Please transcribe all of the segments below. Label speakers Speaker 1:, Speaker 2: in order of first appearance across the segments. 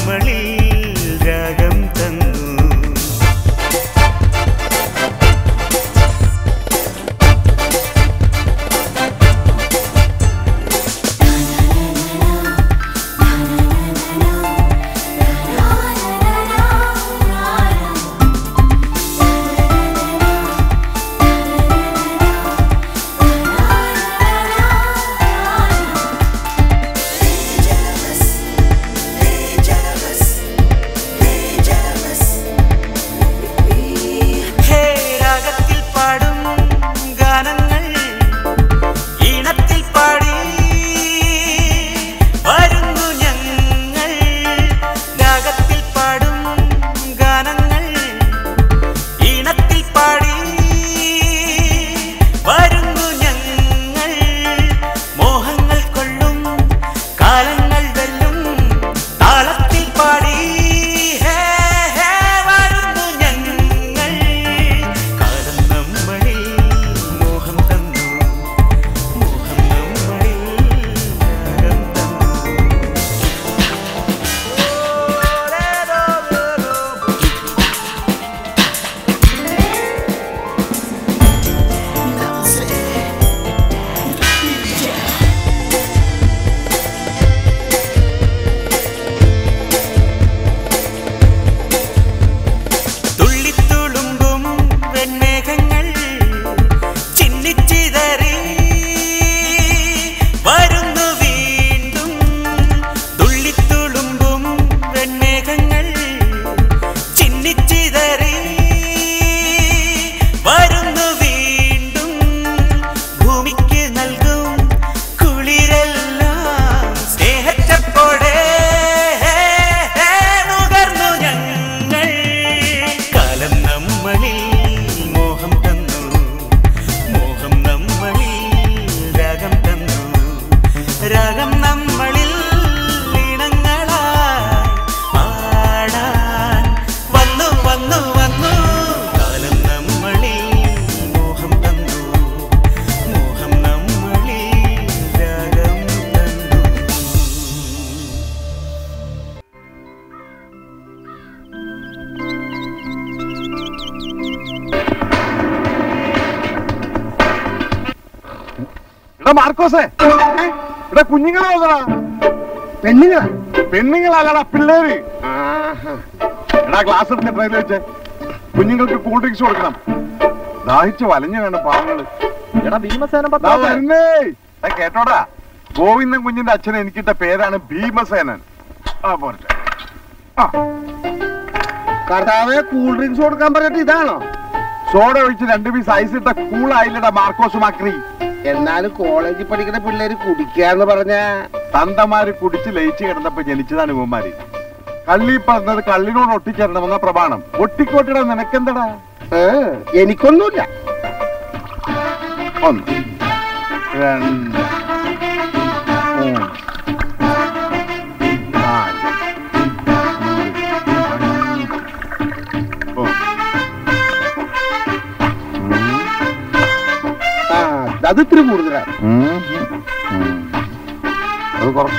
Speaker 1: നമ്മളിൽ രാഗം തന്നു ഹേ രാഗത്തിൽ പാടും ഗാനങ്ങൾ ഈണത്തിൽ പാടി വരുന്നു ഞങ്ങൾ രാഗത്തിൽ പാടും ഗാനങ്ങൾ ഈണത്തിൽ പാടി വരുന്നു ഞങ്ങൾ മോഹങ്ങൾ കൊള്ളും കാലങ്ങൾ വെല്ലും താളത്തിൽ പാടി ഹേ ഹേ വരുന്നു ഞങ്ങൾ കാലം നമ്മളിൽ മോഹം തന്നു മോഹം നമ്മളിൽ രാഗം തന്നു തുള്ളിത്തുളുമ്പും വെണ്ണേകങ്ങൾ ചിന്നിച്ചിതറി വരുന്നു വീണ്ടും തുള്ളിത്തുളുമ്പും വെണ്ണേകങ്ങൾ ചിന്നിച്ചിതറി വരുന്നു വീണ്ടും ഭൂമിക്ക് നൽകും കുളിരെല്ലാം സ്നേഹച്ചപ്പോടെ നുകർന്നു ഞങ്ങൾ കാലം നമ്മളിൽ മോഹം തന്നു മോഹം നമ്മളിൽ രാഗം തന്നു രാഗം നമ്മളിൽ ഇണങ്ങളായി പാടാൻ വന്നു വന്നു വന്നു കാലം നമ്മളിൽ മോഹം തന്നു മോഹം നമ്മളിൽ രാഗം തന്നു
Speaker 2: എടാ മാർക്കോസേ എടാ കുഞ്ഞുങ്ങളെ നോക്കടാ
Speaker 3: പെണ്ണുങ്ങളാ
Speaker 2: പെണ്ണുങ്ങളല്ലടാ പിള്ളേര് എടാ ക്ലാസ് എടുത്ത് ട്രെയിനിൽ വെച്ച് കുഞ്ഞുങ്ങൾക്ക് കൂൾ ഡ്രിങ്ക്സ് കൊടുക്കണം ദാഹിച്ച് വലഞ്ഞു വേണം പാവങ്ങള്
Speaker 3: എടാ ഭീമസേന
Speaker 2: ദാ വരുന്നേ ദാ കേട്ടോടാ ഗോവിന്ദൻ കുഞ്ഞിന്റെ അച്ഛൻ എനിക്കിട്ട പേരാണ് ഭീമസേനൻ ആ പോരട്ടെ ആ
Speaker 3: കർത്താവെ കൂൾ ഡ്രിങ്ക്സ് കൊടുക്കാൻ പറഞ്ഞിട്ട് ഇതാണോ
Speaker 2: സോഡ ഒഴിച്ച് രണ്ട് പീസ് ഐസ് ഇട്ട കൂളായില്ലടാ മാർക്കോസ് മാക്രി
Speaker 3: എന്നാലും കോളേജിൽ പഠിക്കുന്ന പിള്ളേര് കുടിക്കാന്ന് പറഞ്ഞ
Speaker 2: തന്തമാര് കുടിച്ച് ലയിച്ച് കിടന്നപ്പോ ജനിച്ചതാണ് ഇവന്മാര് കള്ളി പറഞ്ഞത് കള്ളിനോട് ഒട്ടിച്ചേരണമെന്ന പ്രമാണം ഒട്ടിക്കോട്ടിടാ നിനക്കെന്തടാ
Speaker 3: എനിക്കൊന്നുമില്ല
Speaker 2: ഒന്ന് രണ്ട് മൂന്ന് നാല് അഞ്ച് ഓ.
Speaker 3: ആ അത് ഇത്തിരി കൂടുതലാണ്
Speaker 2: ഉം. ഉം. അത് കുറച്ച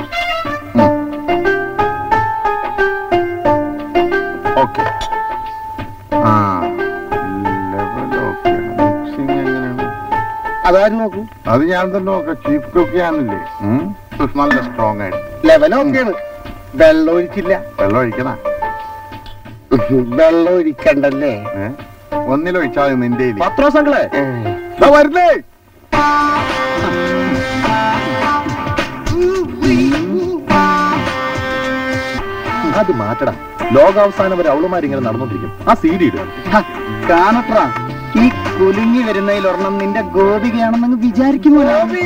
Speaker 2: ഓക്കെ ആ ലെവൽ ഓക്കെ മിക്സിങ് എങ്ങനെയാണ്
Speaker 3: അതാരും നോക്കൂ
Speaker 2: അത് ഞാൻ തന്നെ നോക്കാം ചീഫ് കുക്ക് ഞാനില്ലേ ഉം. നല്ല സ്ട്രോങ് ആയിട്ട്
Speaker 3: ലെവൽ ഓക്കെയാണ് വെള്ളം ഒഴിച്ചില്ല
Speaker 2: വെള്ളം ഒഴിക്കണ
Speaker 3: വെള്ളം ഒഴിക്കണ്ടല്ലേ
Speaker 2: ഏ ഒന്നിലൊഴിച്ചാൽ നിന്റെ
Speaker 3: പത്രോസങ്ങളെ
Speaker 2: വരുന്നേ
Speaker 4: അത് മാറ്റടാ ലോകാവസാനം വരെ അവളുമാരിങ്ങനെ നടന്നോണ്ടിരിക്കും ആ സി ഡി ഇടുക
Speaker 3: കാണട്ര ഈ കുലുങ്ങി വരുന്നതിൽ ഒരെണ്ണം നിന്റെ ഗോപികയാണെന്നങ്ങ് വിചാരിക്കുന്നു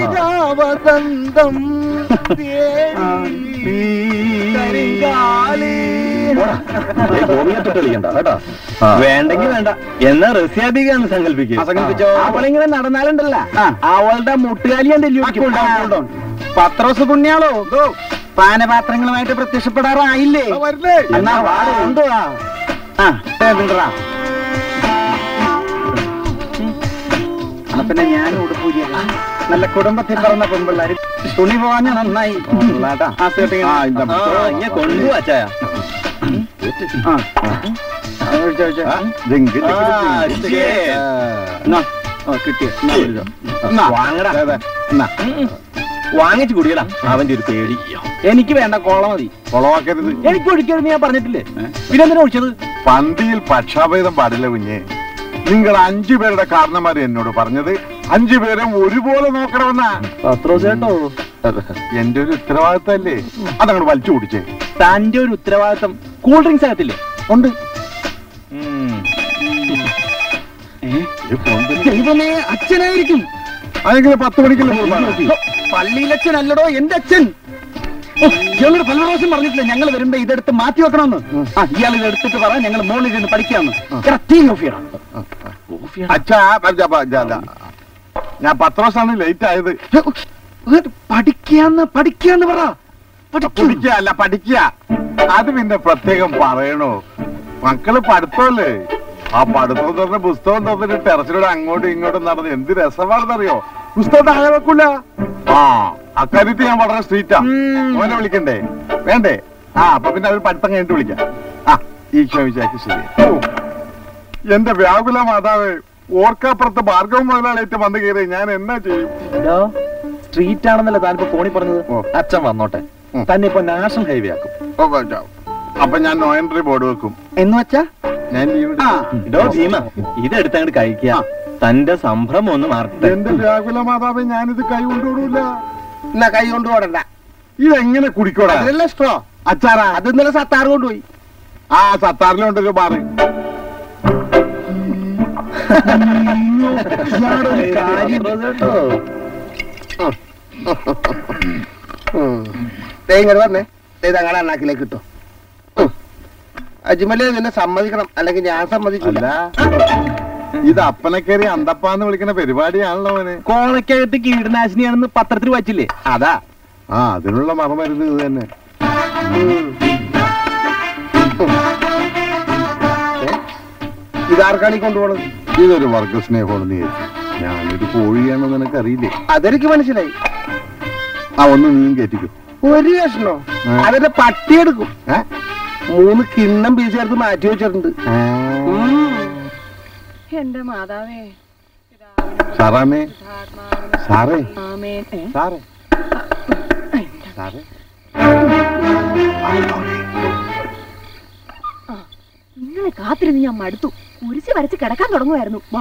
Speaker 4: ഗോവിയെ തൊട്ട് കളിക്കണ്ട കേട്ടാ
Speaker 3: വേണ്ടെങ്കിൽ വേണ്ട എന്നാ റസ്യാബികാന്ന് സങ്കല്പിക്കുക അവളിങ്ങനെ നടന്നാലുണ്ടല്ല അവളുടെ മുട്ടുകാലി എന്റെ പത്രോസ് പുണ്യാളോ പാനപാത്രങ്ങളുമായിട്ട് പ്രത്യക്ഷപ്പെടാറായില്ലേ
Speaker 2: വരുന്നേ
Speaker 3: എന്നാ വാട് കൊണ്ടുവാ ആ വിടറാ എന്നാ പിന്നെ ഞാൻ ഉടുപ്പൂരിയ നല്ല കുടുംബത്തിൽ പറഞ്ഞ പെൺപിള്ളേര് തുണി പോകാഞ്ഞ നന്നായി ആ സേട്ടിങ്
Speaker 2: ആ, ഇതാ.
Speaker 3: കൊണ്ടുപോവാ ചായ ആ ആ, ഒഴിച്ചോ, ഒഴിച്ചോ.
Speaker 2: ജിങ്ക്
Speaker 3: ആ,
Speaker 2: ജിങ്ക്
Speaker 3: ശരി. എന്നാ, ആ, കിട്ടിയോ എന്നാ, ഒഴിച്ചോ. എന്നാ,
Speaker 4: വാങ്ങടാ
Speaker 2: അതെ, അതെ. എന്നാ,
Speaker 4: വാങ്ങിച്ചു കുടിയടാ അവന്റെ ഒരു പേടി
Speaker 3: എനിക്ക് വേണ്ട കോള മതി
Speaker 2: കൊളവാക്കരുത്
Speaker 4: എനിക്ക് ഒഴിക്കരുത് ഞാൻ പറഞ്ഞിട്ടില്ലേ പിന്നെ എന്തിനാ ഒഴിച്ചത്
Speaker 2: പന്തിയിൽ പക്ഷാഭേദം പാടില്ല കുഞ്ഞെ നിങ്ങൾ അഞ്ചു പേരുടെ കാരണന്മാര് എന്നോട് പറഞ്ഞത് അഞ്ചു പേരും ഒരുപോലെ നോക്കണമെന്നാ
Speaker 4: അത്ര ചേട്ടോ
Speaker 2: എന്റെ ഒരു ഉത്തരവാദിത്തല്ലേ അതങ്ങോട്ട് വലിച്ചു കുടിച്ചേ
Speaker 4: തന്റെ ഒരു ഉത്തരവാദിത്തം കൂൾ ഡ്രിങ്ക്സ് അകത്തില്ലേ
Speaker 2: ഉണ്ട്
Speaker 3: ദൈവമേ അച്ഛനായിരിക്കും
Speaker 2: അതെങ്ങനെ പത്ത് മണിക്കല്ലേ കുർബാന?
Speaker 3: പള്ളിയിലച്ഛൻ അല്ലടോ എന്റെ അച്ഛൻ ഞങ്ങളോട് പല പ്രാവശ്യം പറഞ്ഞിട്ടില്ല ഞങ്ങൾ വരുമ്പോ ഇതെടുത്ത് മാറ്റി വെക്കണമെന്ന് ആ ഇയാൾ ഇത് എടുത്തിട്ട് പറ ഞങ്ങൾ മോളിൽ ഇരുന്ന് പഠിക്കാന്ന് എടാ, തീ ഓഫ് ചെയ്യണം
Speaker 2: അച്ഛാ അച്ഛാ, പ- ജാ, ജാ. ഞാൻ പത്ത് ദിവസമാണ് ലേറ്റ് ആയത്
Speaker 3: പഠിക്കാന്ന് പഠിക്കാന്ന് പറ
Speaker 2: പഠിക്കുക അല്ല പഠിക്കുക അത് പിന്നെ പ്രത്യേകം പറയണോ മക്കള് പഠിത്തമല്ലേ ആ പഠിത്തം എന്ന് പറഞ്ഞ പുസ്തകം തന്നിട്ട് ടെറസിലൂടെ അങ്ങോട്ടും ഇങ്ങോട്ടും നടന്ന് എന്ത് രസമാണെന്നറിയോ പുസ്തകം താഴെ വെക്കൂല ആ അക്കാര്യത്തിൽ ഞാൻ വളരെ സ്ട്രീറ്റാ മോനെ വിളിക്കണ്ടേ വേണ്ടേ ആ അപ്പൊ പിന്നെ അവർ പഠിത്തം കഴിഞ്ഞിട്ട് വിളിക്കാം ആ ഈ ക്ഷമിച്ചാക്കി ശരി ഓ, എന്റെ വ്യാകുല മാതാവ് ഓർക്കാപ്പുറത്ത് ഭാർഗവ മുതലാളിയിട്ട് വന്നു കയറി ഞാൻ എന്നാ ചെയ്യും
Speaker 4: സ്ട്രീറ്റ് ആണെന്നല്ലേ താനിപ്പോ ഫോണിൽ പറഞ്ഞത്
Speaker 2: ഓ.
Speaker 4: അച്ഛൻ വന്നോട്ടെ
Speaker 2: ഉം.
Speaker 4: തന്നെ ഇപ്പൊ നാഷണൽ ഹൈവേ ആക്കും
Speaker 2: ഓ, പറ്റാം. അപ്പൊ ഞാൻ നോ എൻട്രി ബോർഡ് വെക്കും
Speaker 3: എന്ന് വെച്ചാ
Speaker 2: ഞാൻ ലീവ്
Speaker 3: ആ
Speaker 4: ഇടോ ഭീമ ഇതെടുത്ത് അങ്ങോട്ട് കഴിക്കുക തന്റെ സംഭ്രമം ഒന്ന് മാറട്ടെ
Speaker 2: എന്റെ വ്യാകുല മാതാവേ ഞാനിത് കൈ കൊണ്ടുവിടൂല
Speaker 3: എന്നാ കൈ കൊണ്ട് ഓടണ്ട
Speaker 2: ഇതെങ്ങനെ കുടിക്കോടാ
Speaker 3: അതിലല്ല സ്ട്രോ
Speaker 2: അച്ചാറാ
Speaker 3: അത് ഇന്നലെ സത്താർ കൊണ്ടുപോയി
Speaker 2: ആ സത്താറിലുണ്ടൊരു ബാറ്
Speaker 4: കേട്ടോ
Speaker 3: ഇങ്ങനെ പറഞ്ഞേ ഇതങ്ങനെ അണ്ണാക്കിലേക്ക് കിട്ടും അജ്മലെ നിന്നെ സമ്മതിക്കണം അല്ലെങ്കിൽ ഞാൻ സമ്മതിക്കില്ല
Speaker 2: അല്ല ഇത് അപ്പനെ കയറി അന്തപ്പാന്ന് വിളിക്കുന്ന പരിപാടിയാണല്ലോ അവന്
Speaker 4: കോണക്കകത്ത് കീടനാശിനിയാണെന്ന് പത്രത്തിൽ വായിച്ചില്ലേ അതാ
Speaker 2: ആ അതിനുള്ള മറമരുന്ന് ഇത് തന്നെ
Speaker 3: ഇതാർക്കാണ് ഈ കൊണ്ടുപോണത്
Speaker 2: ഇതൊരു വർഗ സ്നേഹമാണെന്ന് വിചാരിച്ചു ഞാനൊരു കോഴിയാണെന്ന് നിനക്കറിയില്ലേ
Speaker 3: അതെനിക്ക് മനസ്സിലായി
Speaker 2: ആ ഒന്ന് നീയും കയറ്റിക്കോ
Speaker 3: ഒരു കഷ്ണോ
Speaker 2: ആ.
Speaker 3: അതിന്റെ പട്ടി എടുക്കും
Speaker 2: ഏ?
Speaker 3: മൂന്ന് കിണ്ണം പീസ് ചേർത്ത് മാറ്റി വെച്ചിട്ടുണ്ട്
Speaker 2: ആ.
Speaker 5: എന്റെ മാതാവേ
Speaker 2: സാറാമേ സാറേ
Speaker 5: ആമേൻ ഏ?
Speaker 2: സാറേ സാറേ
Speaker 5: ഇങ്ങനെ കാത്തിരുന്ന് ഞാൻ മടുത്തു കുരിശ് വരച്ച് കിടക്കാൻ തുടങ്ങുമായിരുന്നു വാ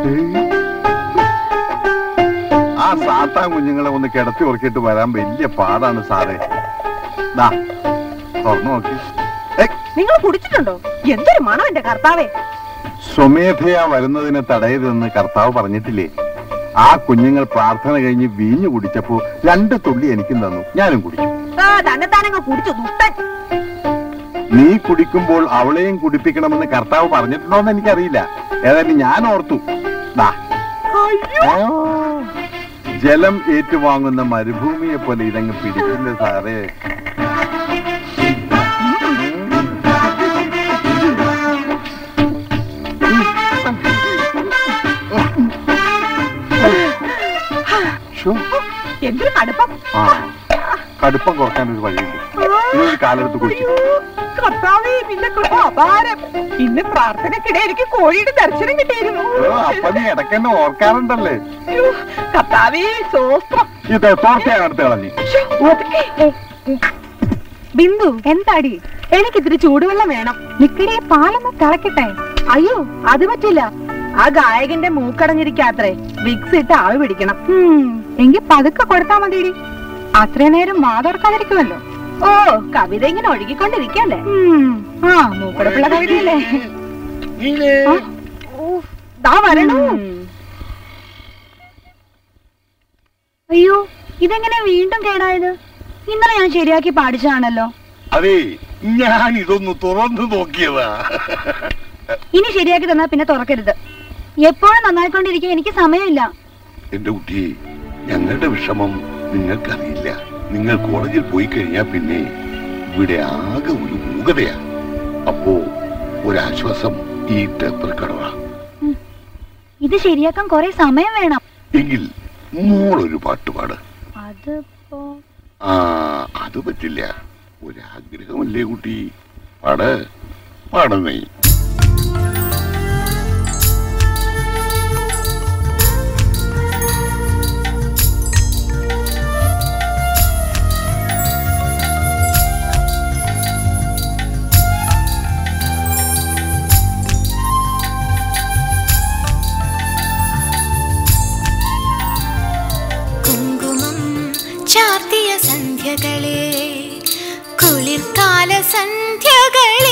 Speaker 2: ആ സാത്താൻ കുഞ്ഞുങ്ങളെ ഒന്ന് കിടത്തി ഉറക്കിയിട്ട് വരാൻ വലിയ പാടാണ് സാറേ ദാ തുറന്നു നോക്കി ഏയ്,
Speaker 5: നിങ്ങൾ കുടിച്ചിട്ടുണ്ടോ എന്തൊരു മണം എന്റെ കർത്താവേ
Speaker 2: സ്വമേധയാ വരുന്നതിനെ തടയരുതെന്ന് കർത്താവ് പറഞ്ഞിട്ടില്ലേ ആ കുഞ്ഞുങ്ങൾ പ്രാർത്ഥന കഴിഞ്ഞ് വീഞ്ഞു കുടിച്ചപ്പോ രണ്ട് തുള്ളി എനിക്കും തന്നു ഞാനും കുടിച്ചു
Speaker 5: ആ തന്നെത്താനങ്ങ് കുടിച്ചു ദുഷ്ടൻ
Speaker 2: നീ കുടിക്കുമ്പോൾ അവളെയും കുടിപ്പിക്കണമെന്ന് കർത്താവ് പറഞ്ഞിട്ടുണ്ടോന്ന് എനിക്കറിയില്ല ഏതായാലും ഞാൻ ഓർത്തു ദാ ആ, ജലം ഏറ്റുവാങ്ങുന്ന മരുഭൂമിയെ പോലെ ഇതങ്ങ് പിടിക്കില്ല സാറേ ശ്ശോ.
Speaker 5: എന്തൊരു കടുപ്പം
Speaker 2: ആ കടുപ്പം കുറക്കാൻ ഒരു വഴിയുണ്ട് ഇതൊരു കാലെടുത്ത് കുടിച്ചു
Speaker 5: അയ്യോ, കർത്താവേ നിന്റെ കൃപ അപാരം ഇന്ന് പ്രാർത്ഥനക്കിടെ എനിക്ക് കോഴിയുടെ ദർശനം കിട്ടിയിരുന്നു
Speaker 2: അപ്പൊ നീ ഇടയ്ക്കെന്നെ ഓർക്കാറുണ്ടല്ലേ
Speaker 5: അയ്യോ, കർത്താവേ സോസ്ത്രം
Speaker 2: ഇത് തോർച്ചയാണ് എടുത്ത് കളഞ്ഞു
Speaker 5: ശ്ശോ, ഒതുക്കി. ബിന്ദു എന്താടി എനിക്ക് ഇത്തിരി ചൂടുവെള്ളം വേണം നിക്കടി പാലൊന്ന് തിളക്കട്ടെ അയ്യോ അത് പറ്റില്ല ആ ഗായകന്റെ മൂക്കടഞ്ഞിരിക്കാത്രേ വിക്സ് ഇട്ട് ആവി പിടിക്കണം എങ്കിൽ പതുക്കെ കൊടുത്താ മതിടി അത്രയും നേരം വാതോർക്കാതിരിക്കുമല്ലോ ഓ കവിത ഇങ്ങനെ ഒഴുകിക്കൊണ്ടിരിക്കല്ലേ ആ മൂക്കടപ്പുള്ള കവിതയല്ലേ ആ, ഊഫ്, ദാ വരണു അയ്യോ ഇതെങ്ങനെ വീണ്ടും കേടായത് ഇന്നലെ ഞാൻ ശരിയാക്കി പാടിച്ചതാണല്ലോ
Speaker 6: അതെ ഞാൻ ഇതൊന്ന് തുറന്നു നോക്കിയതാ
Speaker 5: ഇനി ശരിയാക്കി തന്നാ പിന്നെ തുറക്കരുത് എപ്പോഴും നന്നായിക്കൊണ്ടിരിക്കാൻ എനിക്ക് സമയമില്ല
Speaker 6: എന്റെ കുട്ടി ഞങ്ങളുടെ വിഷമം നിങ്ങൾക്കറിയില്ല നിങ്ങൾ കോളേജിൽ പോയി കഴിഞ്ഞാൽ പിന്നെ ഇവിടെ ആകെ ഒരു മൂകതയാ അപ്പോ ഒരാശ്വാസം ഈ ടേപ്പർ കടവ
Speaker 5: ഇത് ശരിയാക്കാൻ കുറെ സമയം വേണം
Speaker 6: എങ്കിൽ മോളൊരു പാട്ട് പാട്
Speaker 5: അതിപ്പോ
Speaker 6: ആ അത് പറ്റില്ല ഒരാഗ്രഹമല്ലേ കുട്ടി പാട് പാടുന്നേ
Speaker 7: കുങ്കുമം ചാർത്തിയ സന്ധ്യകളെ കുളിർക്കാല സന്ധ്യകളെ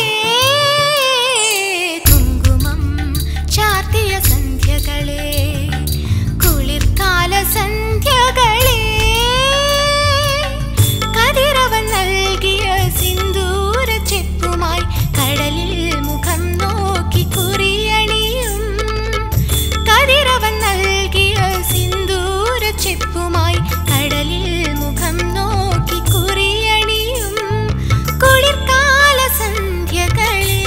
Speaker 7: കുങ്കുമം ചാർത്തിയ സന്ധ്യകളെ കുളിർക്കാല സന്ധ്യകളെ കതിരവൻ നൽകിയ സിന്ദൂര ചെപ്പുമായി കടലിൽ മുഖം നോക്കി കുറിയണിയും കതിരവൻ നൽകിയ സിന്ദൂര ചെപ്പുമായി കടലിൽ മുഖം നോക്കി കുറിയണിയും കുളിർക്കാല സന്ധ്യകളെ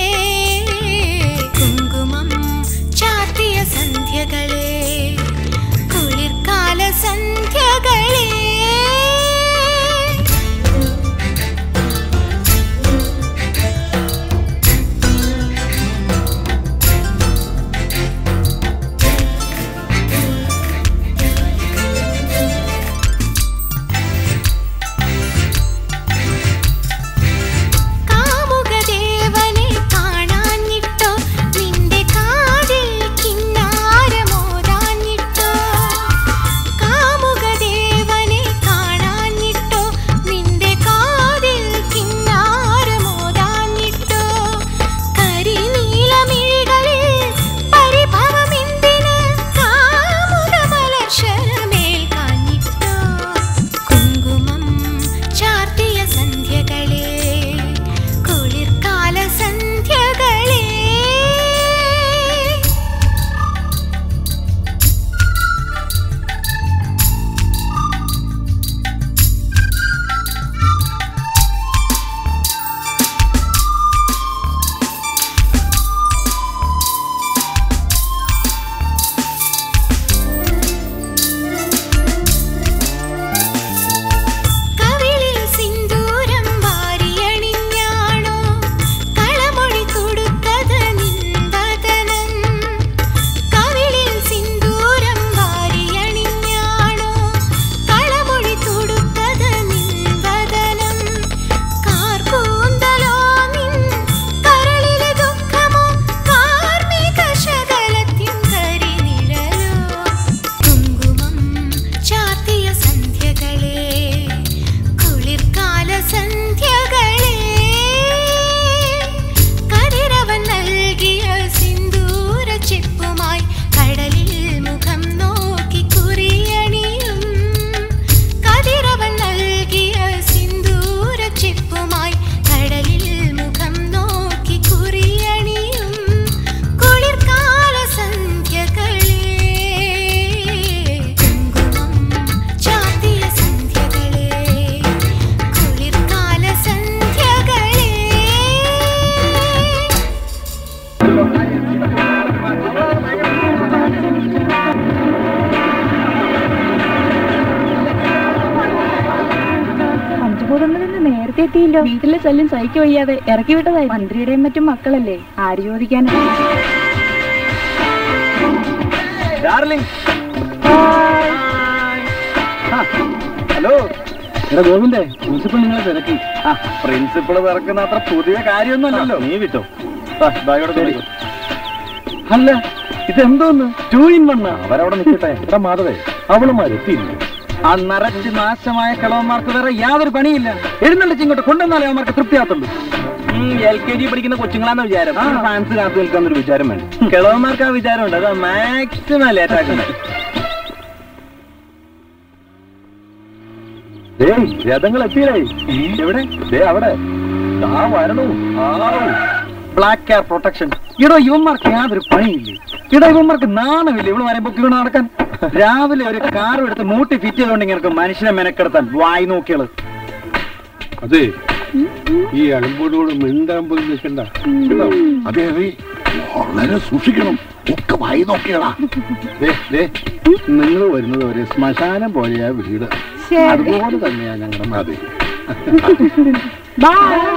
Speaker 7: കുങ്കുമം ചാർത്തിയ സന്ധ്യകളെ കുളിർക്കാല സന്ധ്യകളെ കാമുകദേവനെ കാണാഞ്ഞിട്ടോ നിന്റെ കാതിൽ കിന്നാരമോദാഞ്ഞിട്ടോ കാമുകദേവനെ കാണാഞ്ഞിട്ടോ നിന്റെ കാതിൽ കിന്നാരമോദാഞ്ഞിട്ടോ കരിനീലമിഴികളിൽ പരിഭവമെന്തിന് കാമുകമലർശരമേൽ കാഞ്ഞിട്ടോ കുങ്കുമം ചാർത്തിയ സന്ധ്യകളെ കുളിർക്കാല സന്ധ്യകളെ കവിളിൽ സിന്ദൂരം വാരിയണിഞ്ഞാണോ കളമൊഴി തൊടുത്തത് നിൻവദനം കവിളിൽ സിന്ദൂരം വാരിയണിഞ്ഞാണോ കളമൊഴി തൊടുത്തത് നിൻവദനം കാർകൂന്തലോ നിൻ കരളിലെ ദുഃഖമോ കാർമിക ശകലത്തിൻ കരിനിഴലോ കുങ്കുമം ചാർത്തിയ സന്ധ്യകളെ കുളിർക്കാല സന്ധ്യകളെ കതിരവൻ നൽകിയ സിന്ദൂര ചെപ്പുമായി കടലിൽ മുഖം നോക്കി കുറിയണിയും കതിരവൻ നൽകിയ സിന്ദൂര ചെപ്പുമായി കടലിൽ മുഖം നോക്കി കുറിയണിയും കുളിർക്കാല സന്ധ്യകളെ കുങ്കുമം ചാർത്തിയ സന്ധ്യകളെ കുളിർക്കാല സന്ധ്യകളെ
Speaker 5: പഞ്ചഭൂതങ്ങളിൽ നിന്ന് നേരത്തെ എത്തിയില്ലോ വീട്ടിലെ ശല്യം സഹിക്ക വയ്യാതെ ഇറക്കി വിട്ടതായി മന്ത്രിയുടെയും മറ്റും മക്കളല്ലേ ആര് ചോദിക്കാനാ
Speaker 3: ഡാർലിംഗ് ഹലോ എടാ ഗോവിന്ദേ പ്രിൻസിപ്പൾ നിങ്ങളെ തിരക്കി ആ പ്രിൻസിപ്പൾ തിരക്കുന്ന അത്ര പുതിയ കാര്യമൊന്നുമല്ലല്ലോ നീ വിട്ടോ അല്ല ഇതെന്തോന്ന് ടു ഇൻ വണ്ണ
Speaker 4: അവരവിടെ നിൽക്കട്ടെ എടാ മാധവേ അവളുമാരെത്തിയില്ല
Speaker 3: ആ നിറച്ച് നാശമായ കിളവന്മാർക്ക് വേറെ യാതൊരു പണിയില്ല എഴുന്നള്ളിച്ച് ഇങ്ങോട്ട് കൊണ്ടുവന്നാലേ അവന്മാർക്ക് തൃപ്തിയാത്തുള്ളൂ എൽ കെ ജി പഠിക്കുന്ന കൊച്ചുങ്ങളാന്ന് വിചാരം ഫാൻസ് കാത്തു നിൽക്കാന്നൊരു വിചാരം വേണ്ട കിളവന്മാർക്ക് ആ വിചാരമുണ്ട് അത് മാക്സിമം ലേറ്റ് ആക്കുന്നത്
Speaker 4: ഏയ് രഥങ്ങൾ എത്തിയില്ലേ എവിടെ ദേ അവിടെ ദാ വരണു ആവൂ
Speaker 3: ബ്ലാക്ക് കെയർ പ്രൊട്ടക്ഷൻ ഇടോ ഇവന്മാർക്ക് യാതൊരു പണിയില്ലേ ഇടോ ഇവന്മാർക്ക് നാണമില്ല ഇവിടെ വരെ പൊക്കി വീണ് നടക്കാൻ രാവിലെ ഒരു കാർ എടുത്ത് മൂട്ടി ഫിറ്റ് ചെയ്തോണ്ട് ഇങ്ങനെ മനുഷ്യനെ മെനക്കെടുത്താൻ വായി നോക്കിയാള്
Speaker 6: അതെ ഈ അലമ്പോടോട് മിണ്ടാൻ പോലും നിൽക്കണ്ട കേട്ടോ? അതെ അതെ വളരെ സൂക്ഷിക്കണം ഒക്കെ വായി നോക്കിയടാ നിങ്ങൾ വരുന്നത് ഒരു ശ്മശാനം പോലെയാ വീട്
Speaker 5: ശരി
Speaker 6: അതുപോലെ തന്നെയാ ഞങ്ങളുടെ മതി
Speaker 5: ബൈ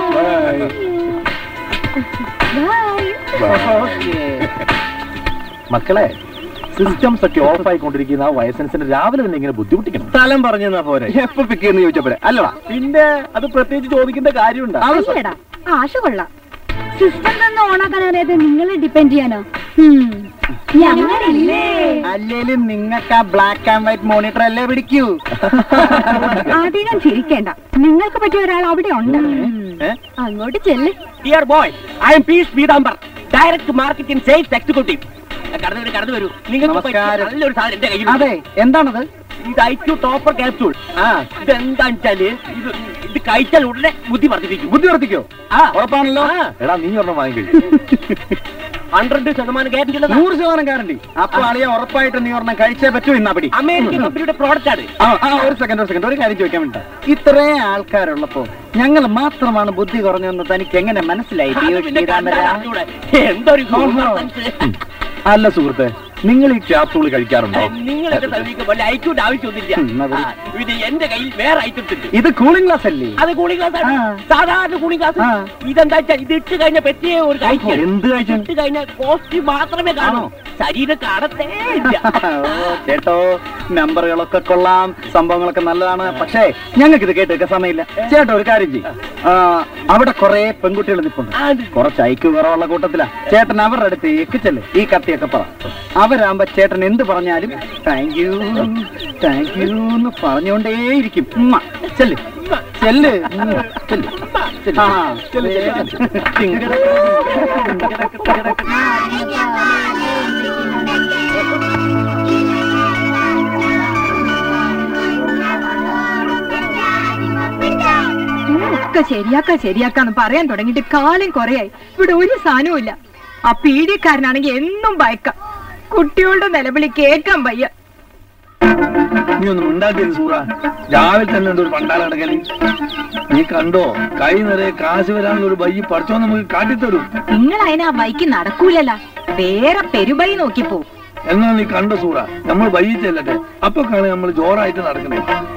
Speaker 4: മക്കളെ സിസ്റ്റംസ് ഒക്കെ ഓഫ് ആയിക്കൊണ്ടിരിക്കുന്ന ആ വയസ്സൻസിന് രാവിലെ തന്നെ ഇങ്ങനെ ബുദ്ധിമുട്ടിക്കണം
Speaker 3: സ്ഥലം പറഞ്ഞു തന്നാ പോരെ
Speaker 6: എപ്പോ പിക്ക് ചെയ്യുന്ന ചോദിച്ചപ്പോഴേ അല്ലടാ
Speaker 4: പിന്നെ അത് പ്രത്യേകിച്ച് ചോദിക്കേണ്ട കാര്യമുണ്ടോ
Speaker 5: അല്ലടാ ആശ കൊള്ളാം
Speaker 8: സിസ്റ്റം തന്നെ ഓണാക്കാൻ അറിയാതെ നിങ്ങളെ ഡിപ്പെൻഡ് ചെയ്യാനോ ഞങ്ങളില്ലേ
Speaker 3: അല്ലേലും നിങ്ങൾക്ക് ആ ബ്ലാക്ക് ആൻഡ് വൈറ്റ് മോണിറ്റർ അല്ലേ പിടിക്കൂ
Speaker 5: അധികം ചിരിക്കേണ്ട നിങ്ങൾക്ക് പറ്റിയ ഒരാൾ അവിടെ ഉണ്ട്
Speaker 8: അങ്ങോട്ട് ചെല്ല്
Speaker 3: dear boy I'm P S Peethambar direct marketing sales executive കടന്നു വരൂ കടന്നു വരൂ നിങ്ങൾക്ക് പറ്റിയ നല്ലൊരു സാധനം എന്റെ കയ്യിൽ അതെ എന്താണത് ഇത് ഐക്യു ടോപ്പർ ക്യാപ്സൂൾ ആ ഇതെന്താന്ന് വെച്ചാല് ഇത് ഇത് കഴിച്ചാൽ ഉടനെ ബുദ്ധി വർദ്ധിപ്പിക്കും ബുദ്ധി വർദ്ധിക്കോ ആ ഉറപ്പാണല്ലോ
Speaker 4: എടാ നീ ഒരെണ്ണം വാങ്ങിക്കഴിഞ്ഞു
Speaker 3: ഹൺഡ്രഡ് ശതമാനം ഗ്യാരണ്ടി ഉള്ളത് നൂറ് ശതമാനം ഗ്യാരണ്ടി അപ്പൊ അളിയ ഉറപ്പായിട്ട് നീ ഒരെണ്ണം കഴിച്ചേ പറ്റൂ ഇന്നാ പിടി അമേരിക്കൻ കമ്പനിയുടെ പ്രോഡക്റ്റ് ആണ് ആ ഒരു സെക്കൻഡ് ഒരു സെക്കൻഡ് ഒരു കാര്യം ചോദിക്കാൻ വേണ്ട ഇത്രയും ആൾക്കാരുള്ളപ്പോ ഞങ്ങൾ മാത്രമാണ് ബുദ്ധി കുറഞ്ഞതെന്ന് തനിക്ക് എങ്ങനെ മനസ്സിലായി എന്തൊരു
Speaker 4: അല്ല സുഹൃത്തെ നിങ്ങൾ ഈ ക്യാപ്സൂൾ കഴിക്കാറുണ്ടോ
Speaker 9: നിങ്ങളൊക്കെ സമീപിക്കും വല്ല ഐക്യൂട്ട് ആവശ്യമൊന്നുമില്ല ആ, ഇത് എന്റെ കയ്യിൽ വേറെ ഐറ്റംസ് ഉണ്ട്
Speaker 3: ഇത് കൂളിംഗ് ഗ്ലാസ് അല്ലേ
Speaker 9: അത് കൂളിംഗ് ഗ്ലാസ് ആണ് സാധാരണ കൂളിംഗ് ഗ്ലാസ് ഇതെന്താ വെച്ചാൽ ഇത് ഇട്ട് കഴിഞ്ഞ പറ്റിയ ഒരു കാഴ്ച
Speaker 3: എന്ത് കാഴ്ച
Speaker 9: ഇട്ട് കഴിഞ്ഞാൽ കോസ്റ്റ് മാത്രമേ കാണൂ ശരീരം കാണത്തേ ഇല്ല
Speaker 3: ഓ, കേട്ടോ നമ്പറുകളൊക്കെ കൊള്ളാം സംഭവങ്ങളൊക്കെ നല്ലതാണ് പക്ഷേ ഞങ്ങൾക്ക് ഇത് കേട്ടൊക്കെ സമയമില്ല ചേട്ടോ ഒരു കാര്യം ചെയ്യും അവിടെ കുറെ പെൺകുട്ടികൾ നിൽപ്പുണ്ട് കുറച്ച് ഐക്യ കുറവുള്ള കൂട്ടത്തിലാ ചേട്ടൻ അവരുടെ അടുത്തേക്ക് ചെല്ല് ഈ കത്തിയൊക്കെ പറ അവരാകുമ്പോ ചേട്ടൻ എന്ത് പറഞ്ഞാലും താങ്ക് യു താങ്ക് യു എന്ന് പറഞ്ഞുകൊണ്ടേയിരിക്കും ഉമ്മ. ചെല്ല് ചെല്ല് ഉം, ചെല്ല് ചെല്ല്. ആ, വേഗം.
Speaker 5: ഒക്കെ ശരിയാക്ക ശരിയാക്കാന്ന് പറയാൻ തുടങ്ങിയിട്ട് കാലം കുറയായി ഇവിടെ ഒരു സാധനവും ഇല്ല ആ പീഡിയക്കാരനാണെങ്കിൽ എന്നും ഭയക്കാം കുട്ടികളുടെ നിലവിളി കേൾക്കാൻ വയ്യ
Speaker 6: നീ ഒന്നും ഉണ്ടാക്കിയത് സൂറ രാവിലെ തന്നെ ഉണ്ട് ഒരു പണ്ടാള കിടക്കല് നീ കണ്ടോ കൈ നിറയെ കാശ് വരാനുള്ള ഒരു ബയ്യ് പഠിച്ചോ നമുക്ക് കാട്ടിത്തരും
Speaker 5: നിങ്ങൾ അതിനാ ബൈക്ക് നടക്കൂലല്ല വേറെ പെരുബൈ നോക്കിപ്പോ
Speaker 6: എന്നാ നീ കണ്ടോ സൂറ നമ്മൾ ബയ്യി ചെല്ലട്ടെ അപ്പൊ കാണുക നമ്മൾ ജോറായിട്ട് നടക്കണേ